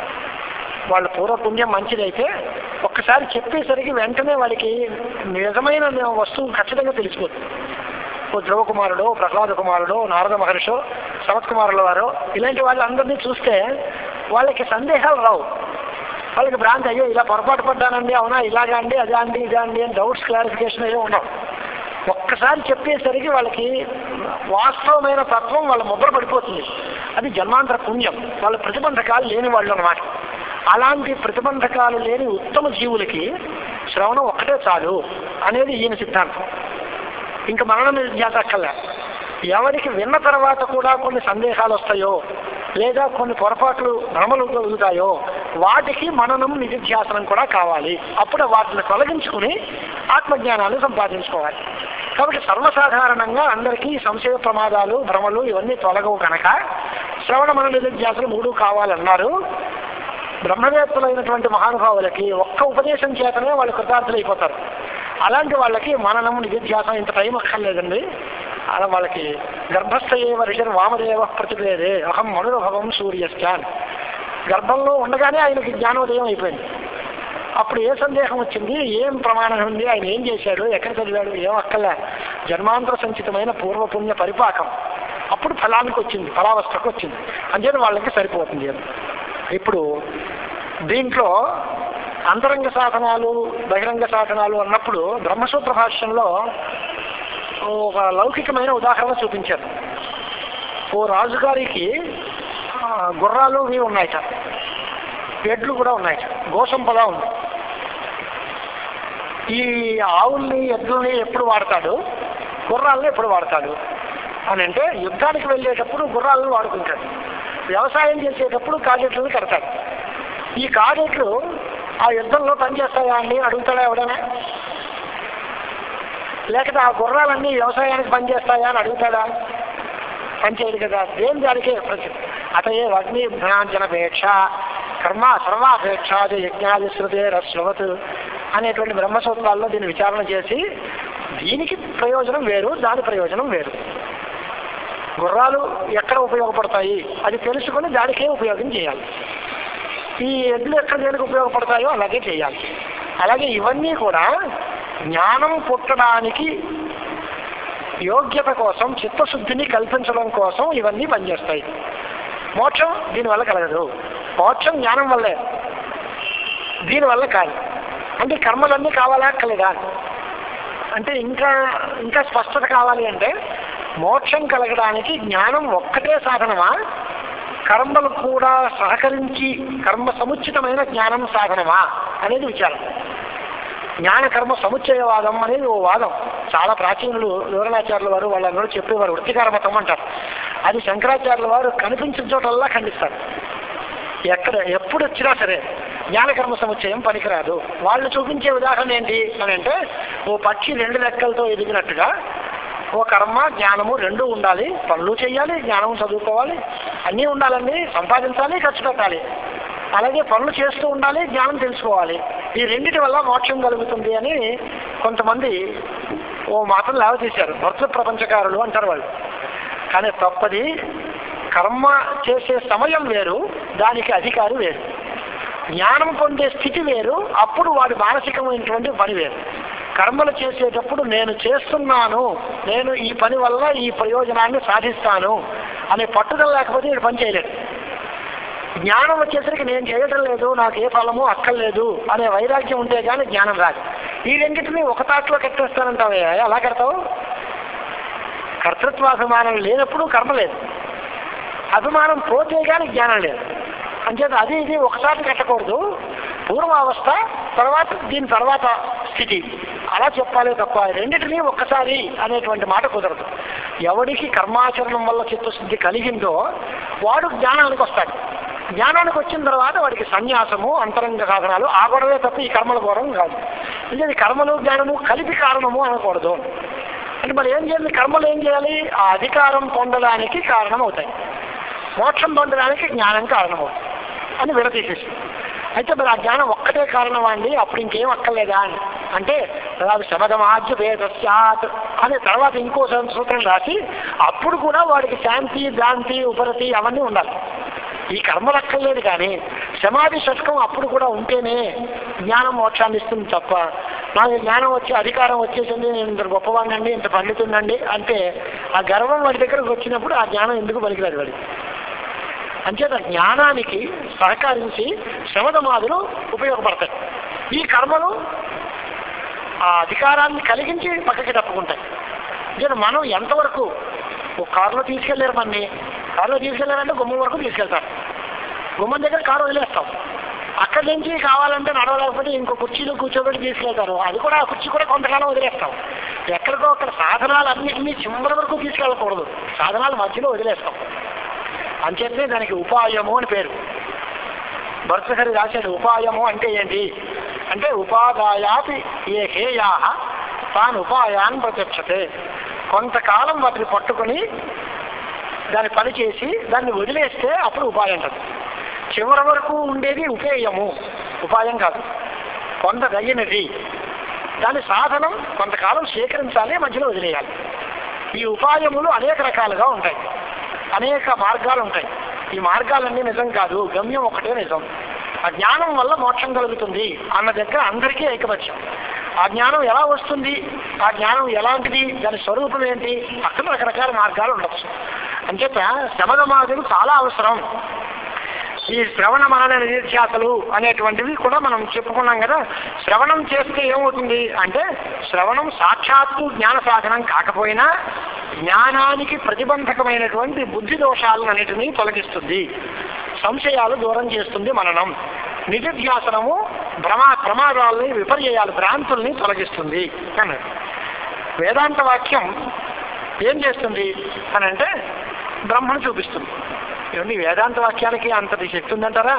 Speaker 1: వాళ్ళ పూర్వపుణ్యం మంచిదైతే ఒక్కసారి చెప్పేసరికి వెంటనే వాడికి నిజమైన వస్తువు ఖచ్చితంగా తెలిసిపోతుంది ఓ ధ్రువ కుమారుడు ప్రహ్లాద కుమారుడు నారద మహర్షో సనత్ కుమారుల వారు ఇలాంటి వాళ్ళందరినీ చూస్తే వాళ్ళకి సందేహాలు రావు వాళ్ళకి భ్రాంతి అయ్యో ఇలా పొరపాటు పడ్డానండి అవునా ఇలాగా అండి అదే అండి ఇదే అండి అని డౌట్స్ క్లారిఫికేషన్ ఏమో ఉండవు ఒక్కసారి చెప్పేసరికి వాళ్ళకి వాస్తవమైన తత్వం వాళ్ళ ముద్ర పడిపోతుంది అది జన్మాంతర పుణ్యం వాళ్ళ ప్రతిబంధకాలు లేని వాళ్ళు అనమాట అలాంటి ప్రతిబంధకాలు లేని ఉత్తమ జీవులకి శ్రవణం ఒక్కటే చాలు అనేది ఈయన సిద్ధాంతం ఇంకా మరణం జ్ఞాత అక్కర్లే ఎవరికి విన్న తర్వాత కూడా కొన్ని సందేహాలు వస్తాయో లేదా కొన్ని పొరపాట్లు భ్రమలు కలుగుతాయో వాటికి మననం నిధిధ్యాసనం కూడా కావాలి అప్పుడు వాటిని తొలగించుకుని ఆత్మజ్ఞానాన్ని సంపాదించుకోవాలి కాబట్టి సర్వసాధారణంగా అందరికీ సంశయ ప్రమాదాలు భ్రమలు ఇవన్నీ తొలగవు కనుక శ్రవణ మన నిధిధ్యాసలు మూడు కావాలన్నారు బ్రహ్మవేత్తలైనటువంటి మహానుభావులకి ఒక్క ఉపదేశం చేతనే వాళ్ళు కృతార్థులైపోతారు అలాంటి వాళ్ళకి మననం నిధిధ్యాసం ఇంత టైం అక్కర్లేదండి అలా వాళ్ళకి గర్భస్థ ఏవ రిషర్ వామదేవ ప్రతిపేదే అహం మనురభవం సూర్యశ్చాన్ గర్భంలో ఉండగానే ఆయనకి జ్ఞానోదయం అయిపోయింది అప్పుడు ఏ సందేహం వచ్చింది ఏం ప్రమాణం ఉంది ఆయన ఏం చేశాడు ఎక్కడ చదివాడు ఏం అక్కర్లే జన్మాంతర సంచితమైన పూర్వపుణ్య పరిపాకం అప్పుడు ఫలానికి వచ్చింది ఫలావస్థకు వచ్చింది అంచేది వాళ్ళకి సరిపోతుంది అది ఇప్పుడు దీంట్లో అంతరంగ సాధనాలు బహిరంగ సాధనాలు అన్నప్పుడు బ్రహ్మసూత్ర భాష్యంలో ఒక లౌకికమైన ఉదాహరణ చూపించారు ఓ రాజుగారికి ఆ, గుర్రాలు ఇవి ఉన్నాయట ఎడ్లు కూడా ఉన్నాయట గోసంపద ఉంది ఈ ఆవుల్ని ఎద్దుల్ని ఎప్పుడు వాడతాడు గుర్రాలని ఎప్పుడు వాడతాడు అని అంటే యుద్ధానికి వెళ్ళేటప్పుడు గుర్రాలను వాడుకుంటాడు వ్యవసాయం చేసేటప్పుడు కాజెట్లను కడతాడు ఈ కాజెట్లు ఆ యుద్ధంలో పనిచేస్తాయా అండి అడుగుతాడా ఎవడైనా లేకపోతే ఆ గుర్రాలన్నీ వ్యవసాయానికి పనిచేస్తాయా అని అడుగుతాడా పనిచేయదు కదా దేని దానికే ప్రతి అతయే అగ్ని భ్రాంజనపేక్ష కర్మ సర్వాపేక్షాది యజ్ఞాది శృతే రశ్వత్ అనేటువంటి బ్రహ్మసూత్రాల్లో దీన్ని విచారణ చేసి దీనికి ప్రయోజనం వేరు దాని ప్రయోజనం వేరు గుర్రాలు ఎక్కడ ఉపయోగపడతాయి అది తెలుసుకొని దానికే ఉపయోగం చేయాలి ఈ ఎడ్లు ఎక్కడ దేనికి ఉపయోగపడతాయో అలాగే చేయాలి అలాగే ఇవన్నీ కూడా జ్ఞానం పుట్టడానికి యోగ్యత కోసం చిత్తశుద్ధిని కల్పించడం కోసం ఇవన్నీ పనిచేస్తాయి మోక్షం దీనివల్ల కలగదు మోక్షం జ్ఞానం వల్లే దీనివల్ల కాదు అంటే కర్మలన్నీ కావాలా అక్కర్లేదా అంటే ఇంకా ఇంకా స్పష్టత కావాలి అంటే మోక్షం కలగడానికి జ్ఞానం ఒక్కటే సాధనమా కర్మలు కూడా సహకరించి కర్మ సముచితమైన జ్ఞానం సాధనమా అనేది విచారం జ్ఞాన కర్మ సముచ్చయవాదం అనేది ఓ వాదం చాలా ప్రాచీనులు వివరణాచార్యుల వారు వాళ్ళందరూ చెప్పేవారు వృత్తికార మతం అంటారు అది శంకరాచార్యుల వారు కనిపించిన చోటల్లా ఖండిస్తారు ఎక్కడ ఎప్పుడు వచ్చినా సరే జ్ఞానకర్మ సముచ్చయం పనికిరాదు వాళ్ళు చూపించే ఉదాహరణ ఏంటి అని అంటే ఓ పక్షి రెండు లెక్కలతో ఎదిగినట్టుగా ఓ కర్మ జ్ఞానము రెండు ఉండాలి పనులు చేయాలి జ్ఞానం చదువుకోవాలి అన్నీ ఉండాలండి సంపాదించాలి ఖర్చు పెట్టాలి అలాగే పనులు చేస్తూ ఉండాలి జ్ఞానం తెలుసుకోవాలి ఈ రెండిటి వల్ల మోక్షం కలుగుతుంది అని కొంతమంది ఓ మాటలు లేవతీశారు భర్తృ ప్రపంచకారులు అంటారు వాళ్ళు కానీ తప్పది కర్మ చేసే సమయం వేరు దానికి అధికారి వేరు జ్ఞానం పొందే స్థితి వేరు అప్పుడు వాడి మానసికమైనటువంటి పని వేరు కర్మలు చేసేటప్పుడు నేను చేస్తున్నాను నేను ఈ పని వల్ల ఈ ప్రయోజనాన్ని సాధిస్తాను అనే పట్టుదల లేకపోతే వీడు పని చేయలేడు జ్ఞానం వచ్చేసరికి నేను చేయటం లేదు నాకు ఏ ఫలము అక్కర్లేదు అనే వైరాగ్యం ఉంటే కానీ జ్ఞానం రాదు ఈ రెండింటిని ఒక తాట్లో కట్టేస్తానంటావే అలా కడతావు కర్తృత్వాభిమానం లేనప్పుడు కర్మ లేదు అభిమానం పోతే కానీ జ్ఞానం లేదు అంచేత అది ఇది ఒకసారి కట్టకూడదు పూర్వావస్థ తర్వాత దీని తర్వాత స్థితి అలా చెప్పాలి తప్ప రెండింటినీ ఒక్కసారి అనేటువంటి మాట కుదరదు ఎవడికి కర్మాచరణం వల్ల చిత్తశుద్ధి కలిగిందో వాడు జ్ఞానానికి వస్తాడు జ్ఞానానికి వచ్చిన తర్వాత వాడికి సన్యాసము అంతరంగ సాధనాలు ఆ గొడవే తప్ప ఈ కర్మల ఘోరం కాదు ఇది కర్మలు జ్ఞానము కలిపి కారణము అనకూడదు అంటే మరి ఏం చేయాలి కర్మలు ఏం చేయాలి ఆ అధికారం పొందడానికి కారణం అవుతాయి మోక్షం పొందడానికి జ్ఞానం కారణమవుతుంది అని విడతీసేసి అయితే మరి ఆ జ్ఞానం ఒక్కటే కారణమా అండి అప్పుడు ఇంకేం అక్కర్లేదా అని అంటే అది శమధమాజ్య భేదస్యాత్ అని తర్వాత ఇంకో సూత్రం రాసి అప్పుడు కూడా వాడికి శాంతి భ్రాంతి ఉపరతి అవన్నీ ఉండాలి ఈ కర్మలు అక్కర్లేదు కానీ సమాధి షట్కం అప్పుడు కూడా ఉంటేనే జ్ఞానం మోక్షాన్ని ఇస్తుంది తప్ప నాకు జ్ఞానం వచ్చి అధికారం వచ్చేసింది నేను ఇంత గొప్పవాడినండి ఇంత పండితుండండి అంటే ఆ గర్వం వాడి దగ్గరకు వచ్చినప్పుడు ఆ జ్ఞానం ఎందుకు పలికిరాదు వాడికి అంచేత జ్ఞానానికి సహకరించి శ్రమదమాదులు ఉపయోగపడతాయి ఈ కర్మలు ఆ అధికారాన్ని కలిగించి పక్కకి తప్పుకుంటాయి నేను మనం ఎంతవరకు ఒక కారులో తీసుకెళ్ళారు మనని కారులో తీసుకెళ్ళారంటే గుమ్మం వరకు తీసుకెళ్తారు గుమ్మం దగ్గర కారు వదిలేస్తాం అక్కడి నుంచి కావాలంటే నడవలేకపోతే ఇంకో కుర్చీలో కూర్చోబెట్టి తీసుకెళ్తారు అది కూడా ఆ కుర్చీ కూడా కొంతకాలం వదిలేస్తాం ఎక్కడికో అక్కడ సాధనాలు అన్నింటినీ చివరి వరకు తీసుకెళ్ళకూడదు సాధనాలు మధ్యలో వదిలేస్తాం అంచేతనే దానికి ఉపాయము అని పేరు భర్తసరి రాశాడు ఉపాయము అంటే ఏంటి అంటే ఉపాదాయాపి ఏ హేయా తాను ఉపాయాన్ని ప్రత్యక్షతే కొంతకాలం వాటిని పట్టుకొని దాన్ని పని చేసి దాన్ని వదిలేస్తే అప్పుడు ఉపాయం అంటది చివరి వరకు ఉండేది ఉపేయము ఉపాయం కాదు పొందదగినది దాని సాధనం కొంతకాలం స్వీకరించాలి మధ్యలో వదిలేయాలి ఈ ఉపాయములు అనేక రకాలుగా ఉంటాయి అనేక మార్గాలు ఉంటాయి ఈ మార్గాలన్నీ నిజం కాదు గమ్యం ఒకటే నిజం ఆ జ్ఞానం వల్ల మోక్షం కలుగుతుంది అన్న దగ్గర అందరికీ ఐకమత్యం ఆ జ్ఞానం ఎలా వస్తుంది ఆ జ్ఞానం ఎలాంటిది దాని స్వరూపం ఏంటి అక్కడ రకరకాల మార్గాలు ఉండొచ్చు అంచేత శమధమాదులు చాలా అవసరం ఈ శ్రవణ మనన నిధ్యాసలు అనేటువంటివి కూడా మనం చెప్పుకున్నాం కదా శ్రవణం చేస్తే ఏమవుతుంది అంటే శ్రవణం సాక్షాత్తు జ్ఞాన సాధనం కాకపోయినా జ్ఞానానికి ప్రతిబంధకమైనటువంటి బుద్ధి దోషాలన్నిటినీ తొలగిస్తుంది సంశయాలు దూరం చేస్తుంది మననం నిధిధ్యాసనము భ్రమా ప్రమాదాలని విపర్యయాలు భ్రాంతుల్ని తొలగిస్తుంది అన్నాడు వేదాంత వాక్యం ఏం చేస్తుంది అని అంటే బ్రహ్మను చూపిస్తుంది ఏమండి వేదాంత వాక్యాలకి అంతటి శక్తి ఉందంటారా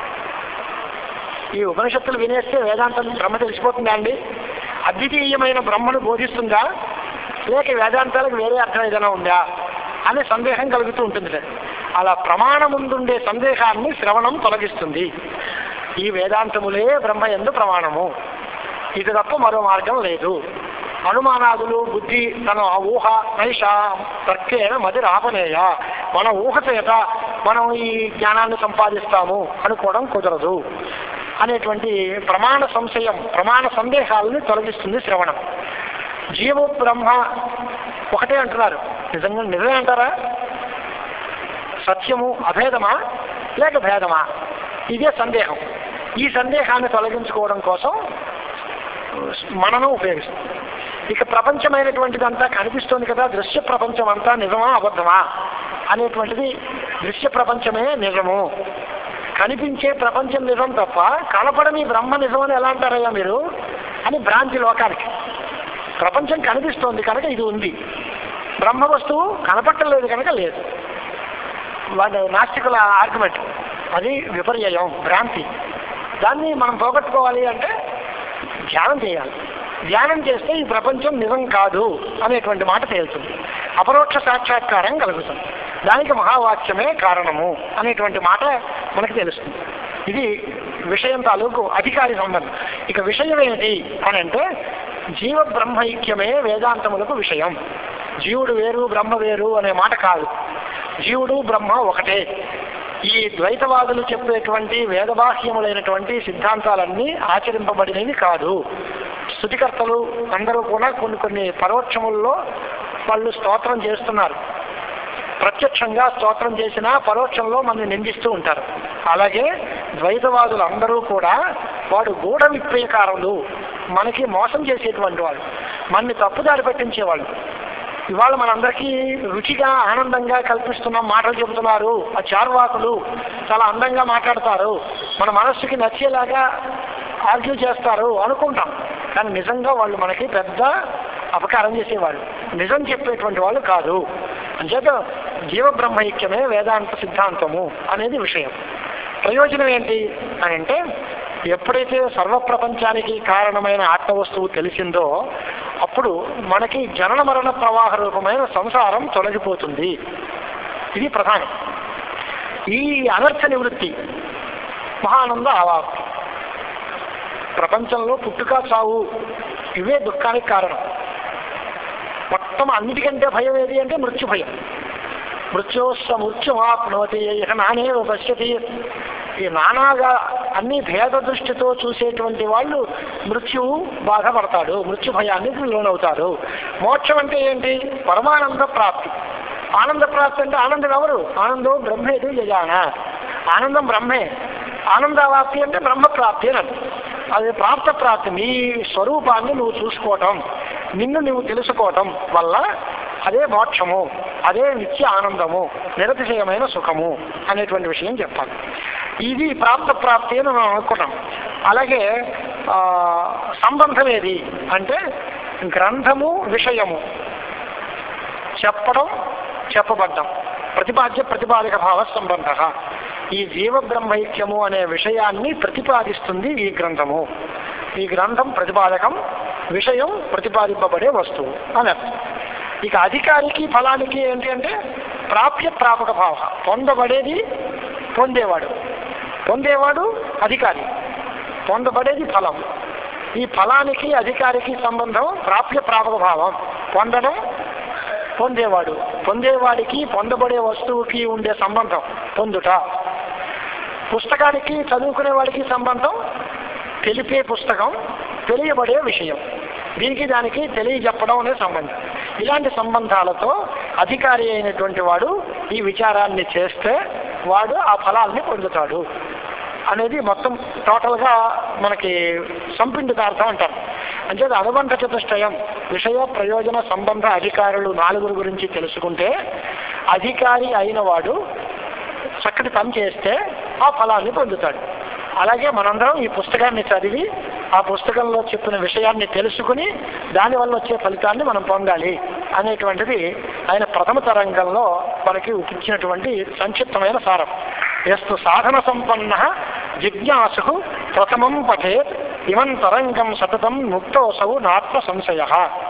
Speaker 1: ఈ ఉపనిషత్తులు వినేస్తే వేదాంతం బ్రహ్మ తెలిసిపోతుందా అండి అద్వితీయమైన బ్రహ్మను బోధిస్తుందా లేక వేదాంతాలకు వేరే అర్థం ఏదైనా ఉందా అనే సందేహం కలుగుతూ ఉంటుంది అలా ప్రమాణం ముందుండే సందేహాన్ని శ్రవణం తొలగిస్తుంది ఈ వేదాంతములే బ్రహ్మ ఎందు ప్రమాణము ఇది తప్ప మరో మార్గం లేదు అనుమానాదులు బుద్ధి తన ఊహ నైష తర్కేన మది రాపనేయ మన ఊహ చేత మనం ఈ జ్ఞానాన్ని సంపాదిస్తాము అనుకోవడం కుదరదు అనేటువంటి ప్రమాణ సంశయం ప్రమాణ సందేహాలని తొలగిస్తుంది శ్రవణం జీవు బ్రహ్మ ఒకటే అంటున్నారు నిజంగా నిజమే అంటారా సత్యము అభేదమా లేక భేదమా ఇదే సందేహం ఈ సందేహాన్ని తొలగించుకోవడం కోసం మనను ఉపయోగిస్తుంది ఇక ప్రపంచమైనటువంటిదంతా కనిపిస్తోంది కదా దృశ్య ప్రపంచం అంతా నిజమా అబద్ధమా అనేటువంటిది దృశ్య ప్రపంచమే నిజము కనిపించే ప్రపంచం నిజం తప్ప కనపడని బ్రహ్మ నిజం అని ఎలా అంటారయ్యా మీరు అని భ్రాంతి లోకానికి ప్రపంచం కనిపిస్తోంది కనుక ఇది ఉంది బ్రహ్మ వస్తువు కనపట్టలేదు కనుక లేదు వాళ్ళ నాస్తికుల ఆర్గ్యుమెంట్ అది విపర్యయం భ్రాంతి దాన్ని మనం పోగొట్టుకోవాలి అంటే ధ్యానం చేయాలి ధ్యానం చేస్తే ఈ ప్రపంచం నిజం కాదు అనేటువంటి మాట తేలుతుంది అపరోక్ష సాక్షాత్కారం కలుగుతుంది దానికి మహావాక్యమే కారణము అనేటువంటి మాట మనకు తెలుస్తుంది ఇది విషయం తాలూకు అధికారి సంబంధం ఇక విషయం ఏమిటి అని అంటే జీవ బ్రహ్మైక్యమే వేదాంతములకు విషయం జీవుడు వేరు బ్రహ్మ వేరు అనే మాట కాదు జీవుడు బ్రహ్మ ఒకటే ఈ ద్వైతవాదులు చెప్పేటువంటి వేదబాహ్యములైనటువంటి సిద్ధాంతాలన్నీ ఆచరింపబడినవి కాదు స్థుతికర్తలు అందరూ కూడా కొన్ని కొన్ని పరోక్షముల్లో వాళ్ళు స్తోత్రం చేస్తున్నారు ప్రత్యక్షంగా స్తోత్రం చేసినా పరోక్షంలో మనల్ని నిందిస్తూ ఉంటారు అలాగే ద్వైతవాదులు అందరూ కూడా వాడు గూఢ విప్రేకారులు మనకి మోసం చేసేటువంటి వాళ్ళు మనని తప్పుదారి పట్టించేవాళ్ళు ఇవాళ మనందరికీ రుచిగా ఆనందంగా కల్పిస్తున్న మాటలు చెబుతున్నారు ఆ చార్వాకులు చాలా అందంగా మాట్లాడతారు మన మనస్సుకి నచ్చేలాగా ఆర్గ్యూ చేస్తారు అనుకుంటాం కానీ నిజంగా వాళ్ళు మనకి పెద్ద అపకారం చేసేవాళ్ళు నిజం చెప్పేటువంటి వాళ్ళు కాదు అంచేత జీవబ్రహ్మైక్యమే వేదాంత సిద్ధాంతము అనేది విషయం ప్రయోజనం ఏంటి అని అంటే ఎప్పుడైతే సర్వప్రపంచానికి కారణమైన ఆత్మవస్తువు తెలిసిందో అప్పుడు మనకి జనన మరణ ప్రవాహ రూపమైన సంసారం తొలగిపోతుంది ఇది ప్రధానం ఈ అనర్థ నివృత్తి మహానంద ఆవాప్తి ప్రపంచంలో పుట్టుక చావు ఇవే దుఃఖానికి కారణం మొత్తం అన్నిటికంటే భయం ఏది అంటే మృత్యు భయం మృత్యోస్వ మృత్యుమాప్నోతి ఇక నానేవ పశ్యతి ఈ నానాగా అన్ని భేద దృష్టితో చూసేటువంటి వాళ్ళు మృత్యువు బాధపడతాడు మృత్యు భయానికి లోనవుతారు మోక్షం అంటే ఏంటి పరమానంద ప్రాప్తి ఆనంద ప్రాప్తి అంటే ఆనందం ఎవరు ఆనందం బ్రహ్మేది యజాన ఆనందం బ్రహ్మే ఆనందవాప్తి అంటే బ్రహ్మ ప్రాప్తి అని అర్థం. అది ప్రాప్త ప్రాప్తి నీ స్వరూపాన్ని నువ్వు చూసుకోవటం నిన్ను నువ్వు తెలుసుకోవటం వల్ల అదే మోక్షము అదే నిత్య ఆనందము నిరతిశయమైన సుఖము అనేటువంటి విషయం చెప్పాలి ఇది ప్రాప్త ప్రాప్తి అని మనం అనుకున్నాం అలాగే ఆ, సంబంధం ఏది అంటే గ్రంథము విషయము చెప్పడం చెప్పబడ్డం ప్రతిపాద్య ప్రతిపాదిక భావ సంబంధ ఈ జీవ బ్రహ్మైక్యము అనే విషయాన్ని ప్రతిపాదిస్తుంది ఈ గ్రంథము ఈ గ్రంథం ప్రతిపాదకం విషయం ప్రతిపాదింపబడే వస్తువు అని అర్థం ఇక అధికారికి ఫలానికి ఏంటి అంటే ప్రాప్య ప్రాపక భావ పొందబడేది పొందేవాడు పొందేవాడు అధికారి పొందబడేది ఫలం ఈ ఫలానికి అధికారికి సంబంధం ప్రాప్య ప్రాపక భావం పొందడం పొందేవాడు పొందేవాడికి పొందబడే వస్తువుకి ఉండే సంబంధం పొందుట పుస్తకానికి చదువుకునే వాడికి సంబంధం తెలిపే పుస్తకం తెలియబడే విషయం దీనికి దానికి తెలియజెప్పడం అనే సంబంధం ఇలాంటి సంబంధాలతో అధికారి అయినటువంటి వాడు ఈ విచారాన్ని చేస్తే వాడు ఆ ఫలాల్ని పొందుతాడు అనేది మొత్తం టోటల్గా మనకి సంపిండితార్థం అంటారు అంచేది అనుబంధ చతుష్టయం విషయ ప్రయోజన సంబంధ అధికారులు నాలుగురు గురించి తెలుసుకుంటే అధికారి అయిన వాడు చక్కటి పని చేస్తే ఆ ఫలాన్ని పొందుతాడు అలాగే మనందరం ఈ పుస్తకాన్ని చదివి ఆ పుస్తకంలో చెప్పిన విషయాన్ని తెలుసుకుని దానివల్ల వచ్చే ఫలితాన్ని మనం పొందాలి అనేటువంటిది ఆయన ప్రథమ తరంగంలో మనకి ఇచ్చినటువంటి సంక్షిప్తమైన సారం ఎస్తు సాధన సంపన్న జిజ్ఞాసు ప్రథమం పఠేత్ ఇమం తరంగం సతతం ముక్తోసవు నాత్మ సంశయ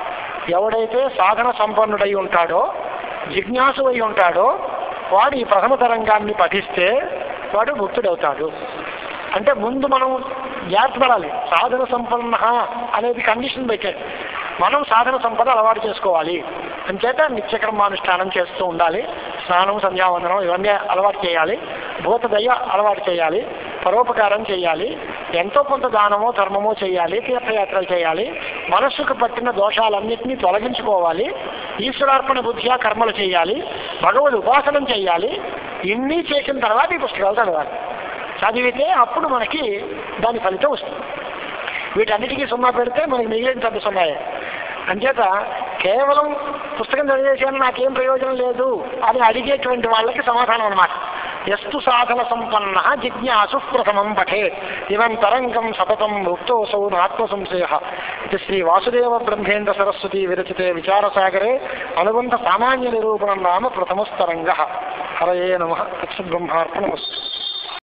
Speaker 1: ఎవడైతే సాధన సంపన్నుడై ఉంటాడో జిజ్ఞాసు అయి ఉంటాడో వాడు ఈ ప్రథమ తరంగాన్ని పఠిస్తే వాడు ముక్తుడవుతాడు అంటే ముందు మనం జాగ్రత్త పడాలి సాధన సంపన్న అనేది కండిషన్ పెట్టాడు మనం సాధన సంపద అలవాటు చేసుకోవాలి అంచేత నిత్యకర్మానుష్ఠానం చేస్తూ ఉండాలి స్నానం సంధ్యావందనం ఇవన్నీ అలవాటు చేయాలి భూతదయ అలవాటు చేయాలి పరోపకారం చేయాలి ఎంతో కొంత దానమో ధర్మమో చేయాలి తీర్థయాత్రలు చేయాలి మనస్సుకు పట్టిన దోషాలన్నింటినీ తొలగించుకోవాలి ఈశ్వరార్పణ బుద్ధిగా కర్మలు చేయాలి భగవద్ ఉపాసనం చేయాలి ఇన్ని చేసిన తర్వాత ఈ పుస్తకాలు చదవాలి చదివితే అప్పుడు మనకి దాని ఫలితం వస్తుంది వీటన్నిటికీ సున్నా పెడితే మనకి మిగిలిన పెద్ద సున్నాయే అంచేత కేవలం పుస్తకం చదివేసాను నాకేం ప్రయోజనం లేదు అని అడిగేటువంటి వాళ్ళకి సమాధానం అనమాట ఎస్తు సాధన సంపన్న జిజ్ఞాసు ప్రథమం పఠే ఇవం తరంగం సతతం ముక్తోసౌ ఆత్మ సంశయ ఇది శ్రీ వాసుదేవ బ్రహ్మేంద్ర సరస్వతి విరచితే విచారసాగరే అనుబంధ సామాన్య నిరూపణం నామ ప్రథమస్తరంగ హరయే నమ బ్రహ్మార్పణమస్తు